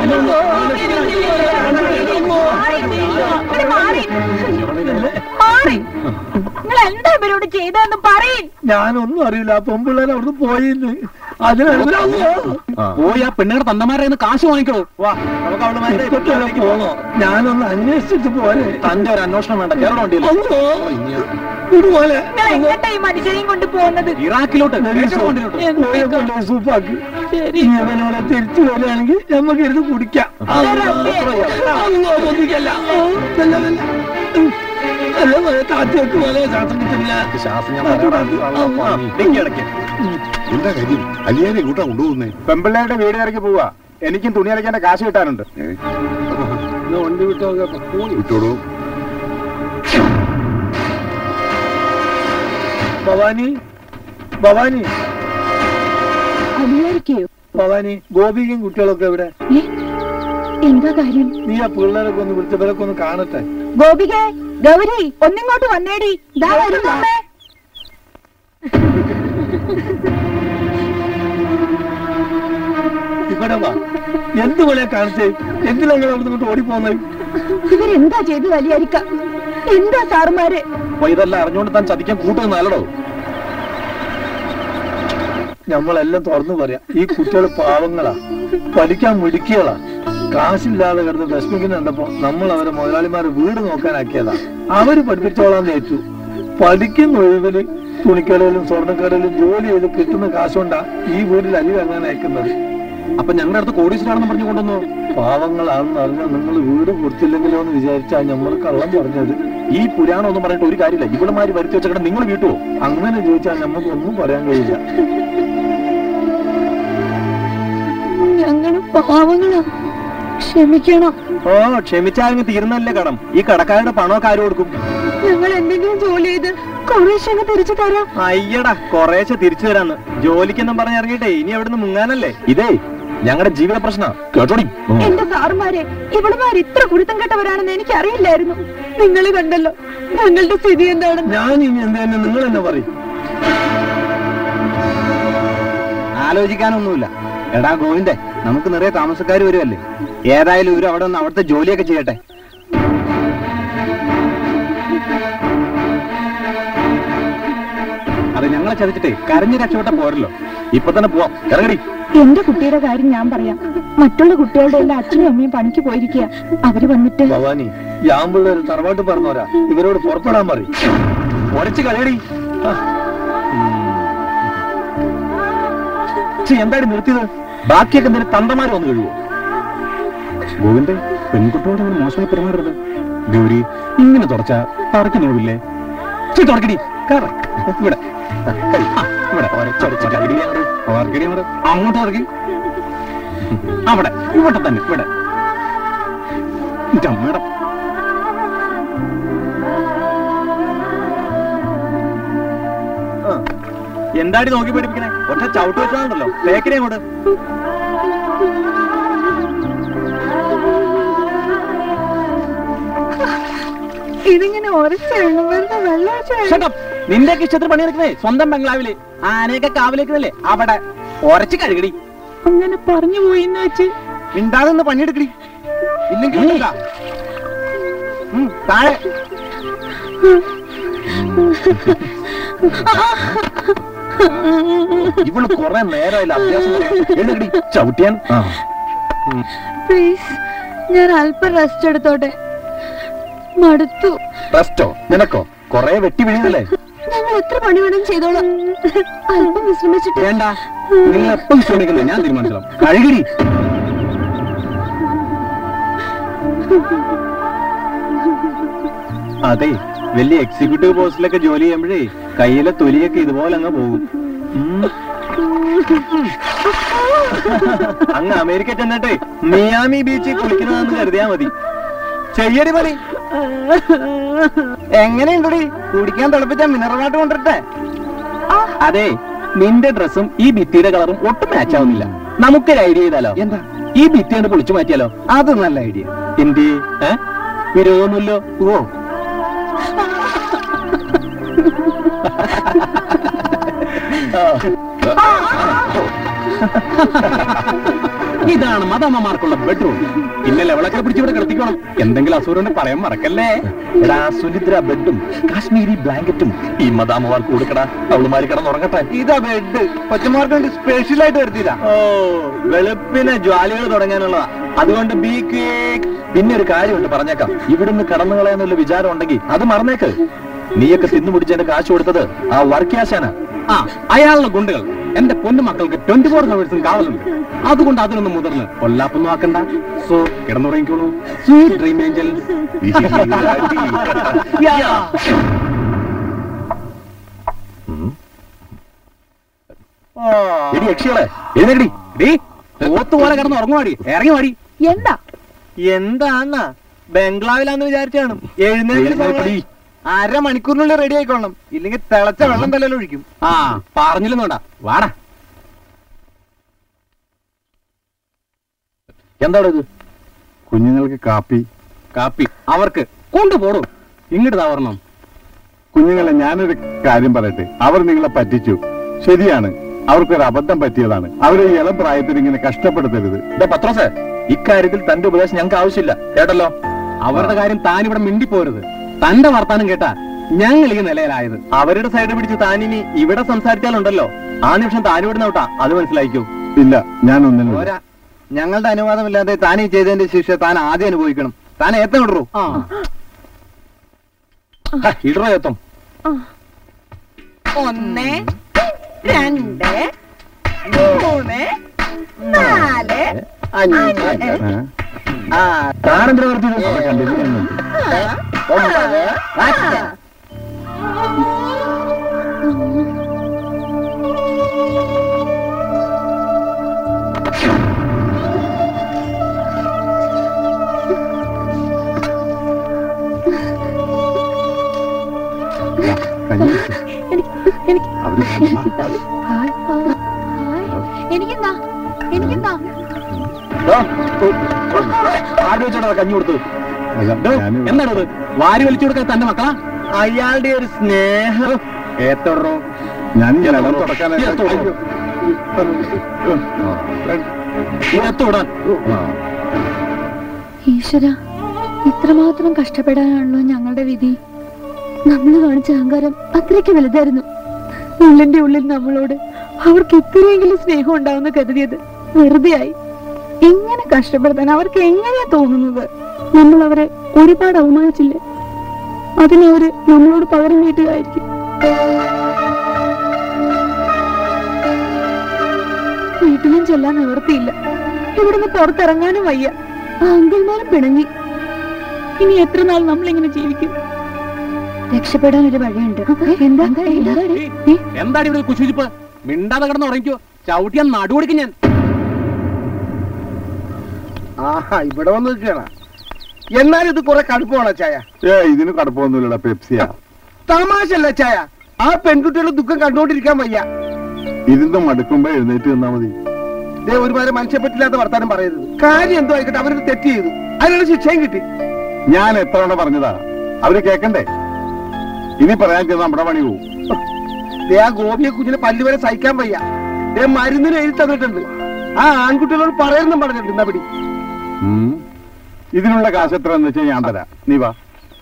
Speaker 8: മാറി നിങ്ങൾ എന്താ ഇവരോട് ചെയ്തതെന്ന് പറയും
Speaker 6: ഞാനൊന്നും അറിയില്ല ആ പെമ്പിള്ളേർ അവിടുന്ന് പോയിന്ന് അതിനാണ്
Speaker 10: പോയി ആ പെണ്ണുങ്ങളുടെ തന്തമാരെ കാശ് വാങ്ങിക്കണോ വാ നമുക്ക്
Speaker 6: ഇപ്പത്തന്നെ പോണോ ഞാനൊന്ന് അന്വേഷിച്ചിട്ട് പോരെ
Speaker 12: തന്റെ ഒരു അന്വേഷണം വേണ്ട കേരള വണ്ടിയല്ലേ
Speaker 6: അല്ലോ. ഇതുപോലെ
Speaker 8: നിങ്ങൾ എങ്ങോട്ടാ ഈ മനുഷ്യനെയും കൊണ്ട് പോകുന്നത്
Speaker 10: ഇറാഖിലോട്ട്
Speaker 6: സൂപ്പാക്ക് ഇവനോടെ തിരിച്ചു വരികയാണെങ്കിൽ നമുക്ക് ഇരുന്ന് കുടിക്കാം അല്ലോ, ഒന്നിക്കല്ല. നല്ല, നല്ല. അല്ല, പോലെ താത്തയൊക്കെ പോലെ ശ്വാസം കിട്ടില്ല
Speaker 12: ശ്വാസം ഞാൻ
Speaker 2: എന്താ കാര്യം അലിയാനെ കൂട്ടാ കൊണ്ടുപോകുന്നേ
Speaker 10: പെമ്പിള്ളേരുടെ വീട് ഇറക്കി പോവാ എനിക്കും തുണി അലക്കേണ്ട കാശ് കിട്ടാനുണ്ട്
Speaker 6: വണ്ടി വിട്ടോ
Speaker 2: വിട്ടോളൂ
Speaker 6: ഭവാനി ഭവാനി
Speaker 8: അലിയായിരിക്കോ
Speaker 6: ഭവാനി ഗോപികയും കുട്ടികളൊക്കെ ഇവിടെ
Speaker 8: എന്താ കാര്യം
Speaker 6: നീ ആ പിള്ളേരൊക്കെ ഒന്ന് വിളിച്ചവരൊക്കെ ഒന്ന് കാണട്ടെ
Speaker 8: ഗോപികേ ഗൗരി ഒന്നിങ്ങോട്ട് വന്നേടി ദാ വരുന്നു അമ്മേ.
Speaker 6: ഇവിടെ വാ എന്ത് പോലെ കാണിച്ചേ എന്തിനാണ് അവിടെ നിന്ന് ഓടിപ്പോന്നത്
Speaker 8: ഇവരെന്താ ചെയ്തു വലിയായിരിക്ക എന്താ സാറുമാര്
Speaker 12: അപ്പൊ ഇതെല്ലാം അറിഞ്ഞുകൊണ്ട് താൻ ചതിക്കാൻ കൂട്ടുന്നല്ലോ
Speaker 6: നമ്മളെല്ലാം തുറന്നു പറയാം ഈ കുട്ടികൾ പാവങ്ങളാ പഠിക്കാൻ മിടുക്കികളാ കാശില്ലാതെ കിടന്ന് വിഷമിക്കുന്ന കണ്ടപ്പോ നമ്മൾ അവരെ മുതലാളിമാരെ വീട് നോക്കാനാക്കിയതാ അവര് പഠിപ്പിച്ചോളാന്ന് ഏറ്റു പഠിക്കുന്ന ഒഴിവില് തുണിക്കടയിലും സ്വർണ്ണക്കടയിലും ജോലി ചെയ്ത് കിട്ടുന്ന കാശുകൊണ്ടാ ഈ വീട്ടിൽ അരി വാങ്ങാൻ അയക്കുന്നത്
Speaker 10: അപ്പൊ ഞങ്ങളുടെ അടുത്ത് കോടീശ്വരാണെന്ന് പറഞ്ഞു കൊണ്ടുവന്നു
Speaker 6: പാവങ്ങളാണെന്ന് അറിഞ്ഞാൽ നിങ്ങൾ വീട് കൊടുത്തില്ലെങ്കിലോ എന്ന് വിചാരിച്ചാ നമ്മൾ കള്ളം പറഞ്ഞത്
Speaker 10: ഈ പുരാണം ഒന്നും പറഞ്ഞിട്ട് ഒരു കാര്യമില്ല ഇവിടെമാര് വരുത്തി വെച്ചിട്ട് നിങ്ങൾ വീട്ടുവോ
Speaker 6: അങ്ങനെ ചോദിച്ചാൽ നമുക്കൊന്നും പറയാൻ കഴിയില്ല
Speaker 8: ഞങ്ങള് പാവങ്ങളാ ക്ഷമിക്കണം
Speaker 10: ഓ ക്ഷമിച്ചാൽ തീർന്നല്ലേ കടം ഈ കടക്കാരുടെ പണമൊക്കെ ആര് കൊടുക്കും
Speaker 8: ഞങ്ങൾ എന്തെങ്കിലും ജോലി ചെയ്ത് കുറേശ്ശെ അങ്ങ് തിരിച്ചു തരാം
Speaker 10: അയ്യടാ കൊറേശ്ശെ തിരിച്ചു തരാന്ന് ജോലിക്കെന്നും പറഞ്ഞിറങ്ങിയിട്ടേ ഇനി എവിടുന്ന് മുങ്ങാനല്ലേ ഇതേ ഞങ്ങളുടെ ജീവിത പ്രശ്ന കേട്ടോടി
Speaker 8: എന്റെ സാറുമാരെ ഇവളുമാർ ഇത്ര കുരുത്തം കെട്ടവരാണെന്ന് എനിക്ക് അറിയില്ലായിരുന്നു നിങ്ങൾ കണ്ടല്ലോ ഞങ്ങളുടെ സ്ഥിതി എന്താണ്
Speaker 6: ഞാൻ ഇനി എന്തായാലും നിങ്ങൾ തന്നെ പറയും
Speaker 16: ആലോചിക്കാനൊന്നുമില്ല എടാ ഗോവിന്ദേ നമുക്ക് നിറയെ താമസക്കാർ വരുമല്ലേ ഏതായാലും ഇവര് അവിടെ നിന്ന് അവിടുത്തെ ജോലിയൊക്കെ ചെയ്യട്ടെ
Speaker 10: അത് ഞങ്ങളെ ചതിച്ചിട്ടേ കരഞ്ഞ് രക്ഷപ്പെട്ട പോരല്ലോ ഇപ്പൊ തന്നെ പോവാം ഇറങ്ങടി
Speaker 5: എന്റെ കുട്ടിയുടെ കാര്യം ഞാൻ പറയാം മറ്റുള്ള കുട്ടികളുടെ എല്ലാ അച്ഛനും അമ്മയും പണിക്ക് പോയിരിക്കുക അവര് വന്നിട്ട്
Speaker 6: ഭവാനി യാമ്പുള്ളൊരു തറവാട്ട് പറഞ്ഞോരാ ഇവരോട് പുറപ്പെടാൻ പറയും
Speaker 10: ഉരച്ച് കളയടി എന്തായാലും നിർത്തിയത് ബാക്കിയൊക്കെ എന്തിനു തന്തമാര് വന്നു കഴിയുമോ ഗോവിന്ദ പെൺകുട്ടിയോട് അങ്ങനെ മോശമായി പെരുമാറരുത് ഗൗരി ഇങ്ങനെ തുടച്ച തറക്കി നോവില്ലേ തുടക്കടി ഇവിടെ ആ, ഇവിടെ ഒരച്ചൊരച്ച് കളയടി അങ്ങട്. ഓർക്കടി അങ്ങട്. അങ്ങോട്ട് ഇറക്കി അവിടെ ഇവിടെ തന്നെ ഇവിടെ ഇന്റെ അമ്മയുടെ എന്താടി നോക്കി പഠിപ്പിക്കണേ ഒറ്റ ചവിട്ട് വെച്ചാണല്ലോ തേക്കിനെ അങ്ങോട്ട്
Speaker 5: ഇതിങ്ങനെ ഉറച്ചാണ് വെറുതെ വെള്ളം
Speaker 9: Shut up. നിന്റെയൊക്കെ ഇഷ്ടത്തിന് പണിയെടുക്കുന്നേ സ്വന്തം ബംഗ്ലാവില് ആനയൊക്കെ കാവിലേക്കുന്നല്ലേ അവിടെ ഉരച്ച് കഴുകടി
Speaker 5: അങ്ങനെ പറഞ്ഞു പോയി എന്ന് വെച്ച്
Speaker 16: മിണ്ടാതെ നിന്ന് പണിയെടുക്കടി ഇല്ലെങ്കിൽ ഉണ്ടല്ല. ഉം, താഴെ
Speaker 10: ഇവള് കുറെ നേരമായില്ല അഭ്യാസം എഴുതി ചവിട്ടിയാൻ ആ
Speaker 8: പ്ലീസ് ഞാൻ അല്പം റെസ്റ്റ് എടുത്തോട്ടെ മടുത്തു
Speaker 10: റെസ്റ്റോ നിനക്കോ കൊറേ വെട്ടി വീഴുന്നില്ലേ
Speaker 8: ഞങ്ങൾ എത്ര പണി വേണം ചെയ്തോളാം അല്പം വിശ്രമിച്ചിട്ട്
Speaker 10: വേണ്ട നിങ്ങൾ എപ്പം ശ്രമിക്കുന്നത് ഞാൻ തീരുമാനിച്ചോളാം കഴുകിരി അതെ വലിയ എക്സിക്യൂട്ടീവ് പോസ്റ്റിലൊക്കെ ജോലി ചെയ്യുമ്പോഴേ കയ്യിലെ തൊലിയൊക്കെ ഇതുപോലെ അങ്ങ് പോകും ഉം. അങ്ങ് അമേരിക്ക ചെന്നിട്ടേ മിയാമി ബീച്ചിൽ കുളിക്കുന്നതെന്ന് കരുതിയാ മതി ചെയ്യടി പണി
Speaker 16: എങ്ങനെയുണ്ടടി കുടിക്കാൻ തിളപ്പിച്ച മിനറൽ വാട്ടർ കൊണ്ടിട്ടെ
Speaker 9: അതെ നിന്റെ ഡ്രസ്സും ഈ ഭിത്തിയുടെ കളറും ഒട്ടും മാച്ച് ആവുന്നില്ല നമുക്കൊരു ഐഡിയ ചെയ്താലോ
Speaker 16: എന്താ
Speaker 9: ഈ ഭിത്തി കൊണ്ട് പൊളിച്ചു മാറ്റിയാലോ
Speaker 16: അത് നല്ല ഐഡിയ
Speaker 9: എന്ത് ഏ വിരോധമൊന്നുമില്ലോ
Speaker 16: ഓ
Speaker 9: ഇതാണ് മതമ്മമാർക്കുള്ള ബെഡ്റൂം പിന്നെ ലെവലൊക്കെ പിടിച്ച് ഇവിടെ കിടത്തിക്കണം എന്തെങ്കിലും അസുഖം പറയാൻ മറക്കല്ലേ
Speaker 10: എടാ സുനിദ്ര ബെഡും കാശ്മീരി ബ്ലാങ്കറ്റും ഈ മദാമമാർക്ക് കൊടുക്കടാ അവളുമാര് കിടന്നുറങ്ങട്ടെ
Speaker 16: ഇതാ ബെഡ് കൊച്ചന്മാർക്ക് വേണ്ടി സ്പെഷ്യൽ ആയിട്ട് വരുത്തിയതാ
Speaker 10: ഓ വെളുപ്പിന് ജ്വാലികൾ തുടങ്ങാനുള്ളതാ അതുകൊണ്ട് ബി ക്വിക്ക് പിന്നെ ഒരു കാര്യമുണ്ട് പറഞ്ഞേക്കാം ഇവിടുന്ന് കടന്നു കളയാന്നുള്ള വിചാരം ഉണ്ടെങ്കിൽ അത് മറന്നേക്ക് നീയൊക്കെ തിന്നു പിടിച്ചതിന്റെ കാശ് കൊടുത്തത് ആ വർക്കാശാന
Speaker 9: ആ അയാളുടെ ഗുണ്ടുകൾ എന്റെ പൊന്നു മക്കൾക്ക് ട്വന്റി ഫോർ ഹവേഴ്സും കാവലുണ്ട് അതുകൊണ്ട് അതിനൊന്നും മുതിർന്ന് കൊല്ലാപ്പൊന്നും ആക്കണ്ട സോ കിടന്നുറങ്ങിക്കോളൂ സ്വീറ്റ് ഡ്രീം ഏഞ്ചൽ
Speaker 10: എടി യക്ഷികളെ എഴുന്നേടി
Speaker 9: പോലെ കിടന്ന് ഉറങ്ങുവാടി ഇറങ്ങി വാടി
Speaker 5: എന്താ
Speaker 16: എന്താന്നാ ബംഗ്ലാവിലാന്ന് വിചാരിച്ചാണ് എഴുന്നേറ്റ് അരമണിക്കൂറിനുള്ളിൽ റെഡി ആയിക്കോളണം ഇല്ലെങ്കിൽ തിളച്ച വെള്ളം തലയിൽ ഒഴിക്കും
Speaker 9: ആ പറഞ്ഞില്ലെന്നോടാ വാടാ
Speaker 10: എന്താണ് ഇത്
Speaker 2: കുഞ്ഞുങ്ങൾക്ക് കാപ്പി
Speaker 9: കാപ്പി അവർക്ക് കൊണ്ടുപോടും ഇങ്ങോട്ട് താവരണം
Speaker 2: കുഞ്ഞുങ്ങളെ ഞാനൊരു കാര്യം പറയട്ടെ അവർ നിങ്ങളെ പറ്റിച്ചു ശരിയാണ് അവർക്കൊരു അബദ്ധം പറ്റിയതാണ് അവരെ ഈ ഇളം പ്രായത്തിൽ ഇങ്ങനെ കഷ്ടപ്പെടുത്തരുത്
Speaker 10: ദേ പത്രോസേ ഇക്കാര്യത്തിൽ തന്റെ ഉപദേശം ഞങ്ങൾക്ക് ആവശ്യമില്ല കേട്ടല്ലോ
Speaker 9: അവരുടെ കാര്യം താൻ ഇവിടെ മിണ്ടിപ്പോരുത് തന്റെ വർത്താനം കേട്ടാ
Speaker 16: ഞങ്ങൾ ഈ നിലയിലായത് അവരുടെ സൈഡ് പിടിച്ച് താനിനി ഇവിടെ സംസാരിച്ചാലുണ്ടല്ലോ ആ നിമിഷം താനിവിടുന്ന ഔട്ടാ അത് മനസ്സിലായിക്കോ
Speaker 2: ഇല്ല ഞാൻ ഒന്നിനും
Speaker 16: പോരാ ഞങ്ങളുടെ അനുവാദമില്ലാതെ താൻ ഈ ചെയ്തതിന്റെ ശിക്ഷ താൻ ആദ്യം അനുഭവിക്കണം താൻ ഏത്തം ഇടറോ ഇടറോ ഏത്തം
Speaker 5: ഒന്ന് രണ്ട് മൂന്ന് നാല് അഞ്ച്
Speaker 16: ആ താനെന്താ വർത്തിയത്
Speaker 5: ഒമ്പത് പത്ത്
Speaker 8: എനിക്കെന്താ എനിക്കെന്താ
Speaker 16: ആര് വെച്ചോടാ കഞ്ഞി കൊടുത്തത് എന്താണത് വാരി വലിച്ചു കൊടുക്കാൻ തന്റെ മക്കളാ അയാളുടെ ഒരു സ്നേഹം ഏത്തോടറോ
Speaker 2: ഞാൻ ജലം തുടക്കാനായിട്ട്
Speaker 16: എത്തോടാൻ
Speaker 8: ഈശ്വര ഇത്രമാത്രം കഷ്ടപ്പെടാനാണല്ലോ ഞങ്ങളുടെ വിധി നമ്മൾ കാണിച്ച അഹങ്കാരം അത്രയ്ക്ക് വലുതായിരുന്നു ഉള്ളിന്റെ ഉള്ളിൽ നമ്മളോട് അവർക്ക് ഇത്രയെങ്കിലും സ്നേഹം ഉണ്ടാവുന്ന കരുതിയത് വെറുതെയായി ഇങ്ങനെ കഷ്ടപ്പെടുത്താൻ അവർക്ക് എങ്ങനെയാ തോന്നുന്നത് നമ്മൾ അവരെ ഒരുപാട് അവമാനിച്ചില്ലേ അതിനവര് നമ്മളോട് പകരം വീട്ടുകയായിരിക്കും വീട്ടിലും ചെല്ലാൻ നിവർത്തിയില്ല ഇവിടുന്ന് പുറത്തിറങ്ങാനും വയ്യ ആ അങ്കിൾമാരും പിണങ്ങി ഇനി എത്ര നാൾ നമ്മൾ ഇങ്ങനെ ജീവിക്കും രക്ഷപ്പെടാൻ ഒരു വഴിയുണ്ട് എന്താ എന്താടി? ഏ?
Speaker 3: എന്താണ് ഇവിടെ കുശുചിപ്പ് മിണ്ടാതെ കിടന്ന് ഉറങ്ങിക്കോ ചവിട്ടിയാൻ നടുകൊടുക്കും ഞാൻ
Speaker 17: ആഹാ ഇവിടെ വന്ന് നിൽക്കണ എന്നാലും ഇത് കുറെ കടുപ്പമാണ് ചായ
Speaker 2: ഏ ഇതിന് കടുപ്പമൊന്നുമില്ലടാ പെപ്സിയാ
Speaker 17: തമാശല്ല ചായ ആ പെൺകുട്ടികളുടെ ദുഃഖം കണ്ടുകൊണ്ടിരിക്കാൻ വയ്യ
Speaker 2: ഇതിന്ന് മടുക്കുമ്പോ എഴുന്നേറ്റ് നിന്നാ മതി
Speaker 17: ദേ ഒരുമാതിരി മനുഷ്യ പറ്റില്ലാത്ത വർത്താനം പറയരുത് കാര്യം എന്തോ ആയിക്കോട്ടെ അവരൊരു തെറ്റ് ചെയ്തു അതിനുള്ള ശിക്ഷയും കിട്ടി
Speaker 2: ഞാൻ എത്ര തവണ പറഞ്ഞതാ അവര് കേക്കണ്ടേ ഇനി പറയാൻ ചെന്ന് നമ്മുടെ പണി പോവും
Speaker 17: ദേ ആ ഗോപിയെ കുഞ്ഞിനെ പല്ല് വരെ സഹിക്കാൻ വയ്യ ദേ മരുന്നിന് എഴുതി തന്നിട്ടുണ്ട് ആ ആൺകുട്ടികളോട് പറയുന്നും പറഞ്ഞിട്ടുണ്ട് എന്നാ പിടി
Speaker 2: ഉം. ഇതിനുള്ള കാശ് എത്ര എന്ന് വെച്ചാൽ ഞാൻ തരാം നീ വാ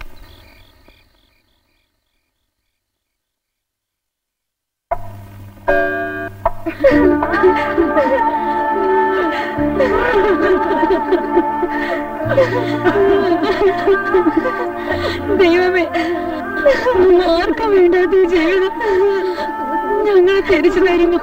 Speaker 8: ദൈവമേ ആർക്കും വേണ്ടാത്ത ഈ ജീവിതം ഞങ്ങൾ തിരിച്ചു തരുന്നു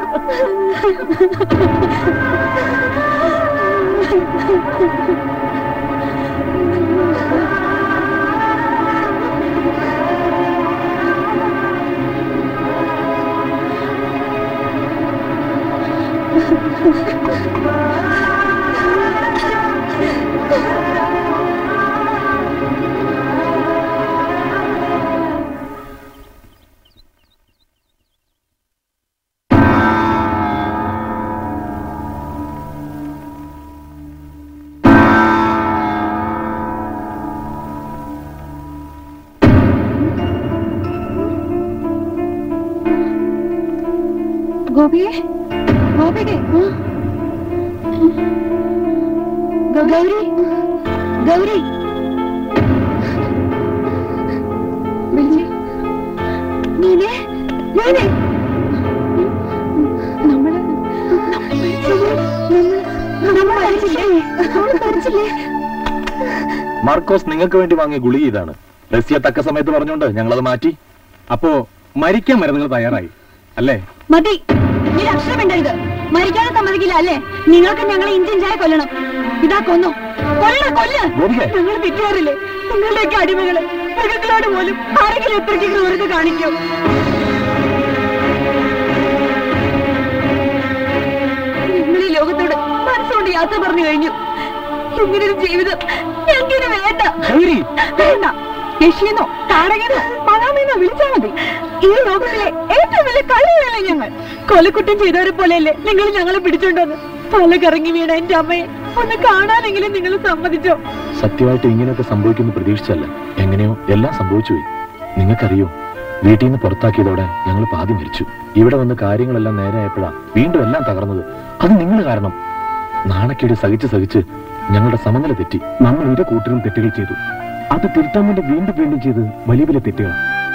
Speaker 8: ഗോപിയെ ഗോപിയെ ഗൗരി ഗൗരി വിളിച്ചേ നീനെ നീനെ നമ്മള് നമ്മൾ പഠിച്ചില്ലേ നമ്മൾ പഠിച്ചില്ലേ
Speaker 12: മാർക്കോസ് നിങ്ങൾക്ക് വേണ്ടി വാങ്ങിയ ഗുളിക ഇതാണ് റസിയ തക്ക സമയത്ത് പറഞ്ഞുകൊണ്ട് ഞങ്ങളത് മാറ്റി
Speaker 3: അപ്പോ മരിക്കാൻ വരെ നിങ്ങൾ തയ്യാറായി അല്ലേ
Speaker 8: മതി നീ അക്ഷരം വേണ്ടത് മരിക്കാതെ സമ്മതിക്കില്ല അല്ലേ നിങ്ങൾക്ക് ഞങ്ങളെ ഇന്ത്യൻ ചായ കൊല്ലണം ഇതാ കൊന്നു കൊല്ല കൊല്ല
Speaker 12: ഗോപികേ.
Speaker 8: ഞങ്ങൾ തെറ്റുകാരില്ലേ നിങ്ങളുടെയൊക്കെ അടിമകള് മൃഗങ്ങളോട് പോലും ആരെങ്കിലും എത്രയ്ക്ക് ക്രൂരത കാണിക്കും നിങ്ങൾ ഈ ലോകത്തോട് മനസ്സുകൊണ്ട് യാത്ര പറഞ്ഞു കഴിഞ്ഞു ഇങ്ങനൊരു ജീവിതം ഞങ്ങൾക്ക് വേണ്ട വേണ്ട യശീന്നോ താരകനോ മണാമെന്നോ വിളിച്ചാൽ മതി ഈ ലോകത്തിലെ ഏറ്റവും വലിയ കള്ളികളല്ലേ ഞങ്ങൾ കൊലക്കുറ്റം ചെയ്തവരെ പോലെയല്ലേ നിങ്ങൾ ഞങ്ങളെ പിടിച്ചോണ്ടെന്ന് തല കറങ്ങി വീണ എന്റെ അമ്മയെ ഒന്ന് കാണാനെങ്കിലും നിങ്ങൾ സമ്മതിച്ചോ
Speaker 12: സത്യമായിട്ട് ഇങ്ങനെയൊക്കെ സംഭവിക്കുമെന്ന് പ്രതീക്ഷിച്ചല്ല എങ്ങനെയോ എല്ലാം സംഭവിച്ചു പോയി നിങ്ങൾക്കറിയോ വീട്ടിൽ നിന്ന് പുറത്താക്കിയതോടെ ഞങ്ങൾ പാതി മരിച്ചു ഇവിടെ വന്ന് കാര്യങ്ങളെല്ലാം നേരെയായപ്പോഴാ വീണ്ടും എല്ലാം തകർന്നത് അത് നിങ്ങൾ കാരണം നാണക്കേട് സഹിച്ച് സഹിച്ച് ഞങ്ങളുടെ സമനില തെറ്റി
Speaker 4: നമ്മൾ ഇരു കൂട്ടരും തെറ്റുകൾ ചെയ്തു അത് തിരുത്താൻ വേണ്ടി വീണ്ടും വീണ്ടും ചെയ്ത് വലിയ വലിയ തെറ്റുകൾ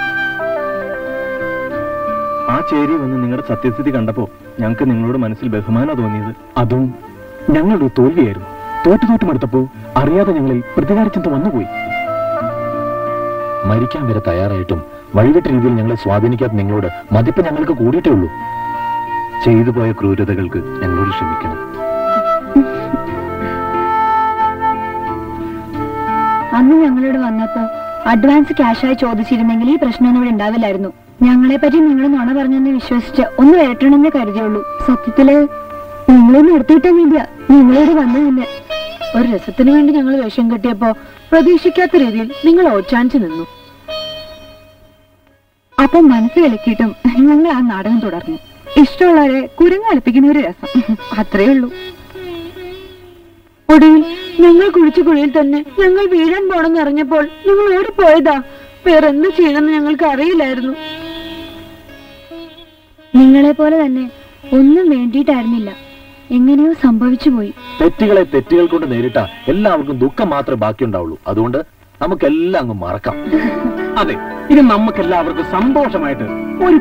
Speaker 10: ആ ചേരി വന്ന് നിങ്ങളുടെ സത്യസ്ഥിതി കണ്ടപ്പോ ഞങ്ങൾക്ക് നിങ്ങളോട് മനസ്സിൽ ബഹുമാനം തോന്നിയത്
Speaker 4: അതും ഞങ്ങളുടെ ഒരു തോൽവിയായിരുന്നു തോറ്റു തോറ്റു മടുത്തപ്പോ അറിയാതെ ഞങ്ങളിൽ പ്രതികാരചിന്ത വന്നുപോയി
Speaker 12: മരിക്കാൻ വരെ തയ്യാറായിട്ടും വഴിവിട്ട രീതിയിൽ ഞങ്ങളെ സ്വാധീനിക്കാത്ത നിങ്ങളോട് മതിപ്പ് ഞങ്ങൾക്ക് കൂടിയിട്ടേ ഉള്ളൂ ചെയ്തു പോയ ക്രൂരതകൾക്ക് ഞങ്ങളോട് ക്ഷമിക്കണം
Speaker 8: അന്ന് ഞങ്ങളോട് വന്നപ്പോ അഡ്വാൻസ് ക്യാഷായി ചോദിച്ചിരുന്നെങ്കിൽ ഈ പ്രശ്നമൊന്നും ഇവിടെ ഉണ്ടാവില്ലായിരുന്നു ഞങ്ങളെ പറ്റി നിങ്ങൾ നുണ പറഞ്ഞെന്ന് വിശ്വസിച്ച് ഒന്ന് വരട്ടണമെന്ന് കരുതിയുള്ളൂ സത്യത്തില് നിങ്ങളൊന്നും എടുത്തിട്ടൊന്നുമില്ല നിങ്ങളോട് വന്നു തന്നെ ഒരു രസത്തിന് വേണ്ടി ഞങ്ങൾ വേഷം കെട്ടിയപ്പോ പ്രതീക്ഷിക്കാത്ത രീതിയിൽ നിങ്ങൾ ഓച്ചാനിച്ചു നിന്നു അപ്പൊ മനസ്സ് വിലക്കിയിട്ടും ഞങ്ങൾ ആ നാടകം തുടർന്നു ഇഷ്ടമുള്ളവരെ കുരങ്ങളിപ്പിക്കുന്ന ഒരു രസം അത്രേ ഉള്ളൂ ഒടുവിൽ ഞങ്ങൾ കുഴിച്ച കുഴിയിൽ തന്നെ ഞങ്ങൾ വീഴാൻ പോണെന്ന് അറിഞ്ഞപ്പോൾ ഞങ്ങൾ ഓടിപ്പോയതാ വേറെന്ത് ചെയ്യണമെന്ന് ഞങ്ങൾക്ക് അറിയില്ലായിരുന്നു നിങ്ങളെ പോലെ തന്നെ ഒന്നും വേണ്ടിയിട്ടായിരുന്നില്ല എങ്ങനെയോ സംഭവിച്ചു പോയി
Speaker 12: തെറ്റുകളെ തെറ്റുകൾ കൊണ്ട് നേരിട്ട എല്ലാവർക്കും ദുഃഖം മാത്രമേ ബാക്കിയുണ്ടാവുള്ളൂ അതുകൊണ്ട് നമുക്കെല്ലാം അങ്ങ് മറക്കാം
Speaker 3: അതെ ഇനി നമുക്ക് എല്ലാവർക്കും സന്തോഷമായിട്ട് ഒരു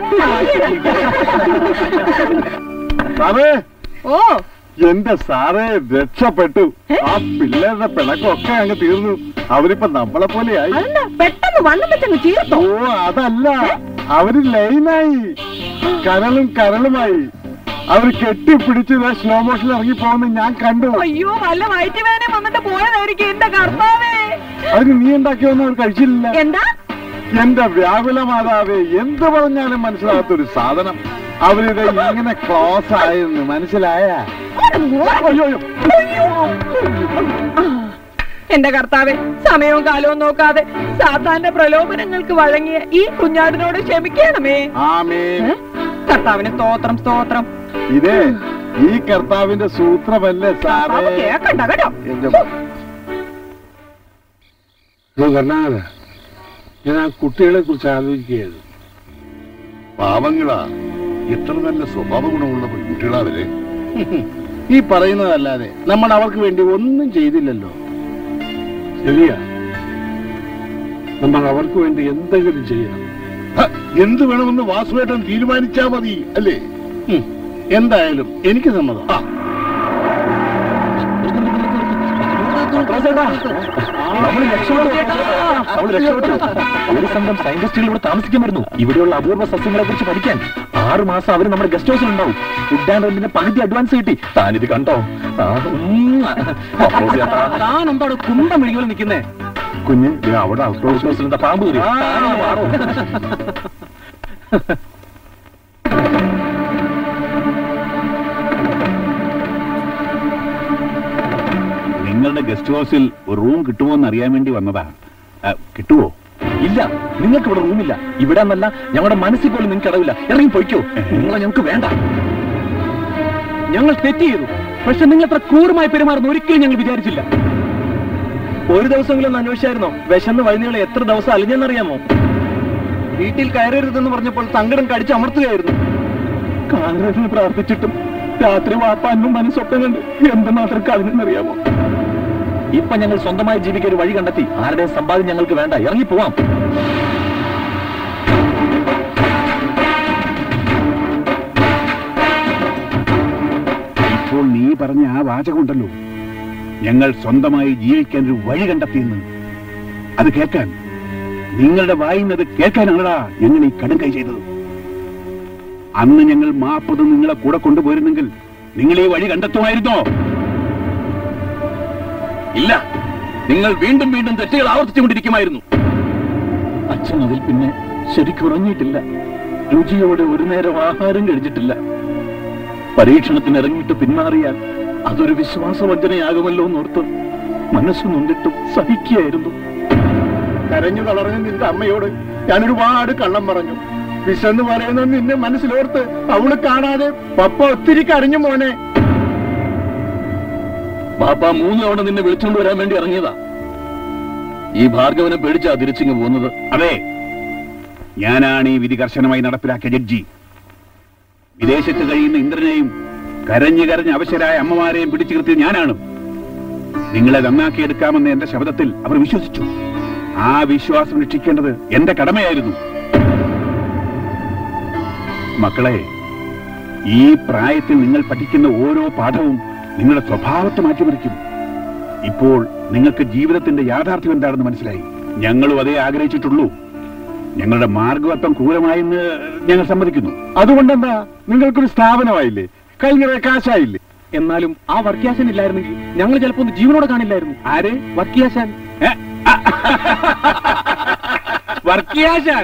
Speaker 2: സാറേ
Speaker 5: ഓ
Speaker 2: എന്റെ സാറേ രക്ഷപ്പെട്ടു ആ പിള്ളേരുടെ പിണക്കമൊക്കെ അങ്ങ് തീർന്നു അവരിപ്പോ നമ്മളെ പോലെയായി
Speaker 5: അതെന്താ പെട്ടെന്ന് വണ്ണം വെച്ചങ്ങ് ചീർത്തോ
Speaker 2: ഓ അതല്ല അവര് ലൈനായി കരളും കരളുമായി അവര് കെട്ടിപ്പിടിച്ച് സ്ലോ മോഷനിൽ ഇറങ്ങി പോകുന്ന ഞാൻ കണ്ടു
Speaker 5: അയ്യോ വല്ല വയറ്റുവേദന വന്നിട്ട് പോയതായിരിക്കും എന്റെ കർത്താവേ
Speaker 2: അതിന് നീ ഉണ്ടാക്കിയൊന്നും അവർ കഴിച്ചില്ല
Speaker 5: എന്താ
Speaker 2: എന്റെ വ്യാകുല മാതാവേ എന്ത് പറഞ്ഞാലും മനസ്സിലാകാത്തൊരു സാധനം അവരിത് ഇങ്ങനെ ക്ലോസ് ആയെന്ന് മനസ്സിലായ അയ്യോ അയ്യോ
Speaker 5: എന്റെ കർത്താവെ സമയവും കാലവും നോക്കാതെ സാത്താന്റെ പ്രലോഭനങ്ങൾക്ക് വഴങ്ങിയ ഈ കുഞ്ഞാടിനോട് ക്ഷമിക്കണമേ
Speaker 2: ആമേൻ
Speaker 5: കർത്താവിന് സ്തോത്രം സ്തോത്രം
Speaker 2: ഇതേ ഈ കർത്താവിന്റെ സൂത്രമല്ലേ സാറേ
Speaker 5: കർത്താവ് കേക്കണ്ട കേട്ടോ
Speaker 2: എന്റെ
Speaker 17: കർണാകര ഞാൻ ആ കുട്ടികളെ കുറിച്ച് ആലോചിക്കുകയായിരുന്നു
Speaker 19: പാവങ്ങളാ എത്ര നല്ല സ്വഭാവ ഗുണമുള്ള പെൺകുട്ടികളാ അവരെ
Speaker 11: ഈ പറയുന്നതല്ലാതെ നമ്മൾ അവർക്ക് വേണ്ടി ഒന്നും ചെയ്തില്ലല്ലോ
Speaker 17: ശരിയാ നമ്മൾ അവർക്ക് വേണ്ടി എന്തെങ്കിലും ചെയ്യണം
Speaker 19: ഹ, എന്ത് വേണമെന്ന് വാസുവേട്ടൻ തീരുമാനിച്ചാ മതി അല്ലേ
Speaker 11: ഉം. എന്തായാലും എനിക്ക് സമ്മതം
Speaker 12: നമ്മൾ രക്ഷപ്പെട്ടു നമ്മൾ രക്ഷപ്പെട്ടു ഒരു സംഘം സയന്റിസ്റ്റുകൾ ഇവിടെ താമസിക്കാൻ വരുന്നു ഇവിടെയുള്ള അപൂർവ സസ്യങ്ങളെ കുറിച്ച് പഠിക്കാൻ ആറ് മാസം അവർ നമ്മുടെ ഗസ്റ്റ് ഹൗസിൽ ഉണ്ടാവും ഫുഡ് ആൻഡ് റെന്റിന്റെ പകുതി അഡ്വാൻസ് കിട്ടി താനിത് കണ്ടോ ആ, ഉം. അപ്പോ ചേട്ടാ,
Speaker 3: താൻ എന്താണ് കുണ്ടം മെഴുകികൾ നിൽക്കുന്നേ
Speaker 2: കുഞ്ഞ് ദേ അവിടെ ഔട്ട്
Speaker 12: ഗസ്റ്റ് ഹൗസിൽ എന്താ പാമ്പ് കയറി താനൊന്ന് മാറോ.
Speaker 14: നിങ്ങളുടെ ഗസ്റ്റ് ഹൗസിൽ ഒരു റൂം കിട്ടുമോ എന്ന് അറിയാൻ വേണ്ടി വന്നതാ ആ, കിട്ടുമോ
Speaker 12: ഇല്ല നിങ്ങൾക്ക് ഇവിടെ റൂമില്ല ഇവിടെ എന്നല്ല ഞങ്ങളുടെ മനസ്സിൽ പോലും നിങ്ങൾക്ക് ഇടവില്ല ഇറങ്ങി പൊയ്ക്കോ നിങ്ങളെ ഞങ്ങൾക്ക് വേണ്ട
Speaker 3: ഞങ്ങൾ തെറ്റ് ചെയ്തു പക്ഷെ നിങ്ങൾ അത്ര ക്രൂരമായി പെരുമാറുന്ന ഒരിക്കലും ഞങ്ങൾ വിചാരിച്ചില്ല
Speaker 10: ഒരു ദിവസമെങ്കിലും അന്വേഷിച്ചായിരുന്നോ വിശന്ന് വൈകുന്നേരം എത്ര ദിവസം അലിഞ്ഞെന്നറിയാമോ വീട്ടിൽ കയറരുതെന്ന് പറഞ്ഞപ്പോൾ സങ്കടം കടിച്ച് അമർത്തുകയായിരുന്നു
Speaker 4: കാണരുതെന്ന് പ്രാർത്ഥിച്ചിട്ടും രാത്രി വാപ്പാനും മനസ്സൊപ്പം കണ്ട് എന്ത് മാത്രം കളഞ്ഞെന്നറിയാമോ
Speaker 12: ഇപ്പൊ ഞങ്ങൾ സ്വന്തമായി ജീവിക്കാൻ ഒരു വഴി കണ്ടെത്തി ആരുടെയും സമ്പാദ്യം ഞങ്ങൾക്ക് വേണ്ട ഇറങ്ങി പോവാം
Speaker 14: ഇപ്പോൾ നീ പറഞ്ഞ ആ വാചകമുണ്ടല്ലോ ഞങ്ങൾ സ്വന്തമായി ജീവിക്കാൻ ഒരു വഴി കണ്ടെത്തിയെന്ന് അത് കേൾക്കാൻ നിങ്ങളുടെ വായിന്നത് കേൾക്കാനാണടാ ഞങ്ങൾ ഈ കടും കൈ ചെയ്തത് അന്ന് ഞങ്ങൾ മാപ്പത് നിങ്ങളെ കൂടെ കൊണ്ടുപോയിരുന്നെങ്കിൽ നിങ്ങൾ ഈ വഴി കണ്ടെത്തുമായിരുന്നോ
Speaker 12: ഇല്ല നിങ്ങൾ വീണ്ടും വീണ്ടും തെറ്റുകൾ ആവർത്തിച്ചുകൊണ്ടിരിക്കുമായിരുന്നു അച്ഛൻ അതിൽ പിന്നെ ശരിക്കും ഉറങ്ങിയിട്ടില്ല രുചിയോടെ ഒരു നേരം ആഹാരം കഴിച്ചിട്ടില്ല പരീക്ഷണത്തിന് ഇറങ്ങിയിട്ട് പിന്മാറിയാൽ അതൊരു വിശ്വാസവഞ്ചനയാകുമല്ലോ എന്നോർത്ത് മനസ്സ് നൊന്നിട്ടും സഹിക്കുകയായിരുന്നു
Speaker 11: കരഞ്ഞു തളർന്ന് നിന്റെ അമ്മയോട് ഞാൻ ഒരുപാട് കള്ളം പറഞ്ഞു വിശന്ന് പറയുന്ന നിന്നെ മനസ്സിലോർത്ത് അവള് കാണാതെ പപ്പ ഒത്തിരി കരഞ്ഞു മോനെ
Speaker 12: ബാപ്പ മൂന്ന് തവണ നിന്നെ വിളിച്ചുകൊണ്ട് വരാൻ വേണ്ടി ഇറങ്ങിയതാ ഈ ഭാർഗവനെ പേടിച്ചാ തിരിച്ചിങ്ങ് പോകുന്നത്
Speaker 14: അതെ ഞാനാണ് ഈ വിധി കർശനമായി നടപ്പിലാക്കിയ ജഡ്ജി വിദേശത്ത് കഴിയുന്ന ഇന്ദ്രനെയും കരഞ്ഞു കരഞ്ഞ് അവശരായ അമ്മമാരെയും പിടിച്ചു നിർത്തിയത് ഞാനാണ് നിങ്ങളെ നന്നാക്കിയെടുക്കാമെന്ന് എന്റെ ശബ്ദത്തിൽ അവർ വിശ്വസിച്ചു ആ വിശ്വാസം രക്ഷിക്കേണ്ടത് എന്റെ കടമയായിരുന്നു മക്കളെ ഈ പ്രായത്തിൽ നിങ്ങൾ പഠിക്കുന്ന ഓരോ പാഠവും നിങ്ങളുടെ സ്വഭാവത്തെ മാറ്റിമറിക്കും ഇപ്പോൾ നിങ്ങൾക്ക് ജീവിതത്തിന്റെ യാഥാർത്ഥ്യം എന്താണെന്ന് മനസ്സിലായി ഞങ്ങളും അതേ ആഗ്രഹിച്ചിട്ടുള്ളൂ ഞങ്ങളുടെ മാർഗം അല്പം ക്രൂരമായെന്ന് ഞങ്ങൾ സമ്മതിക്കുന്നു
Speaker 4: അതുകൊണ്ടെന്താ നിങ്ങൾക്കൊരു സ്ഥാപനമായില്ലേ കഴിഞ്ഞ കാശായില്ലേ
Speaker 3: എന്നാലും ആ വർക്കിയാശൻ ഇല്ലായിരുന്നെങ്കിൽ ഞങ്ങൾ ചിലപ്പോ ഒന്ന് ജീവനോടെ കാണില്ലായിരുന്നു
Speaker 14: ആര്
Speaker 3: വർക്കിയാശാൻ
Speaker 14: വർക്കിയാശാൻ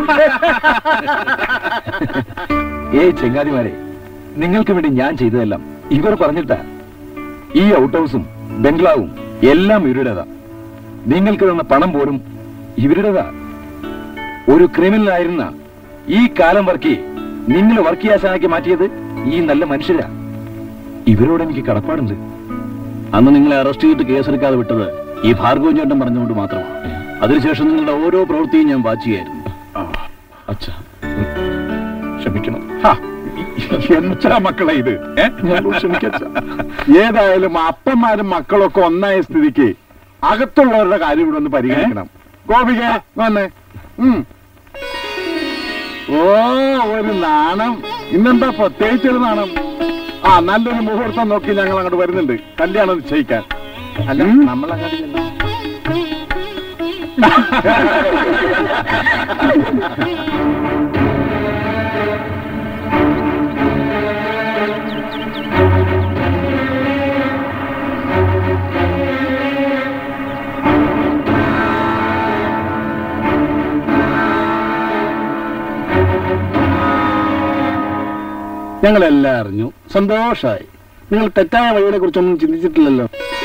Speaker 12: ഏയ് ചെങ്ങാതിമാരെ നിങ്ങൾക്ക് വേണ്ടി ഞാൻ ചെയ്തതെല്ലാം ഇവർ പറഞ്ഞിട്ടാ ഈ ഔട്ട് ഹൗസും ബംഗ്ലാവും എല്ലാം ഇവരുടേതാ നിങ്ങൾക്ക് തന്ന പണം പോലും ഇവരുടേതാ ഒരു ക്രിമിനൽ ആയിരുന്ന ഈ കാലം വർക്കി നിങ്ങൾ വർക്കിയാശാനാക്കി മാറ്റിയത് ഈ നല്ല മനുഷ്യരാ ഇവരോട് എനിക്ക് കടപ്പാടുണ്ട്
Speaker 10: അന്ന് നിങ്ങളെ അറസ്റ്റ് ചെയ്തിട്ട് കേസെടുക്കാതെ വിട്ടത് ഈ ഭാർഗവൻ ചേട്ടൻ പറഞ്ഞുകൊണ്ട് മാത്രമാണ് അതിനുശേഷം നിങ്ങളുടെ ഓരോ പ്രവൃത്തിയും ഞാൻ വാച്ച് ചെയ്യായിരുന്നു
Speaker 12: അച്ഛാ ക്ഷമിക്കണം
Speaker 14: എന്താ മക്കളെ ഇത് ഏ?
Speaker 2: ഏതായാലും അപ്പന്മാരും മക്കളൊക്കെ ഒന്നായ സ്ഥിതിക്ക് അകത്തുള്ളവരുടെ കാര്യം ഇവിടെ ഒന്ന് പരിഗണിക്കണം ഗോപിക വന്നേ ഉം. ഓ ഒരു നാണം ഇന്നെന്താ പ്രത്യേകിച്ച് ഒരു നാണം ആ നല്ലൊരു മുഹൂർത്തം നോക്കി ഞങ്ങൾ അങ്ങോട്ട് വരുന്നുണ്ട് കല്യാണം നിശ്ചയിക്കാൻ അല്ല നമ്മൾ അങ്ങോട്ട് ചെല്ലാം.
Speaker 17: ഞങ്ങളെല്ലാം അറിഞ്ഞു സന്തോഷമായി നിങ്ങൾ തെറ്റായ വഴികളെ കുറിച്ചൊന്നും ചിന്തിച്ചിട്ടില്ലല്ലോ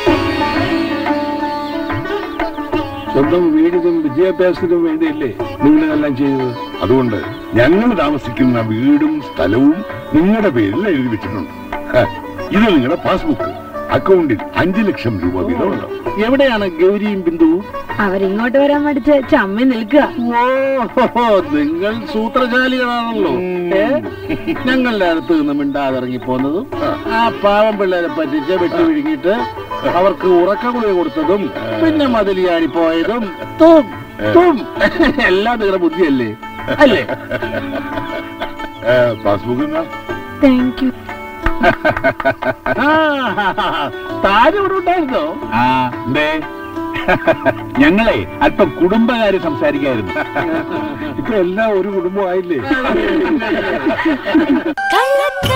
Speaker 17: സ്വന്തം വീടിനും വിദ്യാഭ്യാസത്തിനും വേണ്ടിയല്ലേ നിങ്ങളിതെല്ലാം ചെയ്തത്
Speaker 19: അതുകൊണ്ട് ഞങ്ങൾ താമസിക്കുന്ന വീടും സ്ഥലവും നിങ്ങളുടെ പേരിൽ എഴുതി വെച്ചിട്ടുണ്ട് ഹ, ഇത് നിങ്ങളുടെ പാസ്ബുക്ക് അക്കൗണ്ടിൽ അഞ്ചു ലക്ഷം രൂപ വീതമുണ്ട്
Speaker 17: എവിടെയാണ് ഗൗരിയും ബിന്ദുവും
Speaker 8: അവരിങ്ങോട്ട് വരാൻ മടിച്ച് ചമ്മി നിൽക്കുക
Speaker 17: ഓ നിങ്ങൾ സൂത്രശാലികളാണല്ലോ ഏ? ഞങ്ങളുടെ അടുത്ത് നിന്ന് മിണ്ടാതിറങ്ങി പോന്നതും ആ പാവം പിള്ളേരെ പറ്റിച്ച് വെട്ടി വിഴുങ്ങിയിട്ട് അവർക്ക് ഉറക്ക ഗുളിക കൊടുത്തതും പിന്നെ മതിലിയാടി പോയതും തും തും എല്ലാം നിങ്ങളുടെ ബുദ്ധിയല്ലേ അല്ലേ
Speaker 19: പാസ്ബുക്ക്
Speaker 8: താങ്ക് യു
Speaker 17: താരം ഇവിടെ ഉണ്ടായിരുന്നോ
Speaker 14: ആ എന്തേ ഞങ്ങളെ അല്പം കുടുംബകാര്യം സംസാരിക്കായിരുന്നു
Speaker 17: ഇപ്പൊ എല്ലാം ഒരു കുടുംബമായില്ലേ
Speaker 7: കള്ളക്ക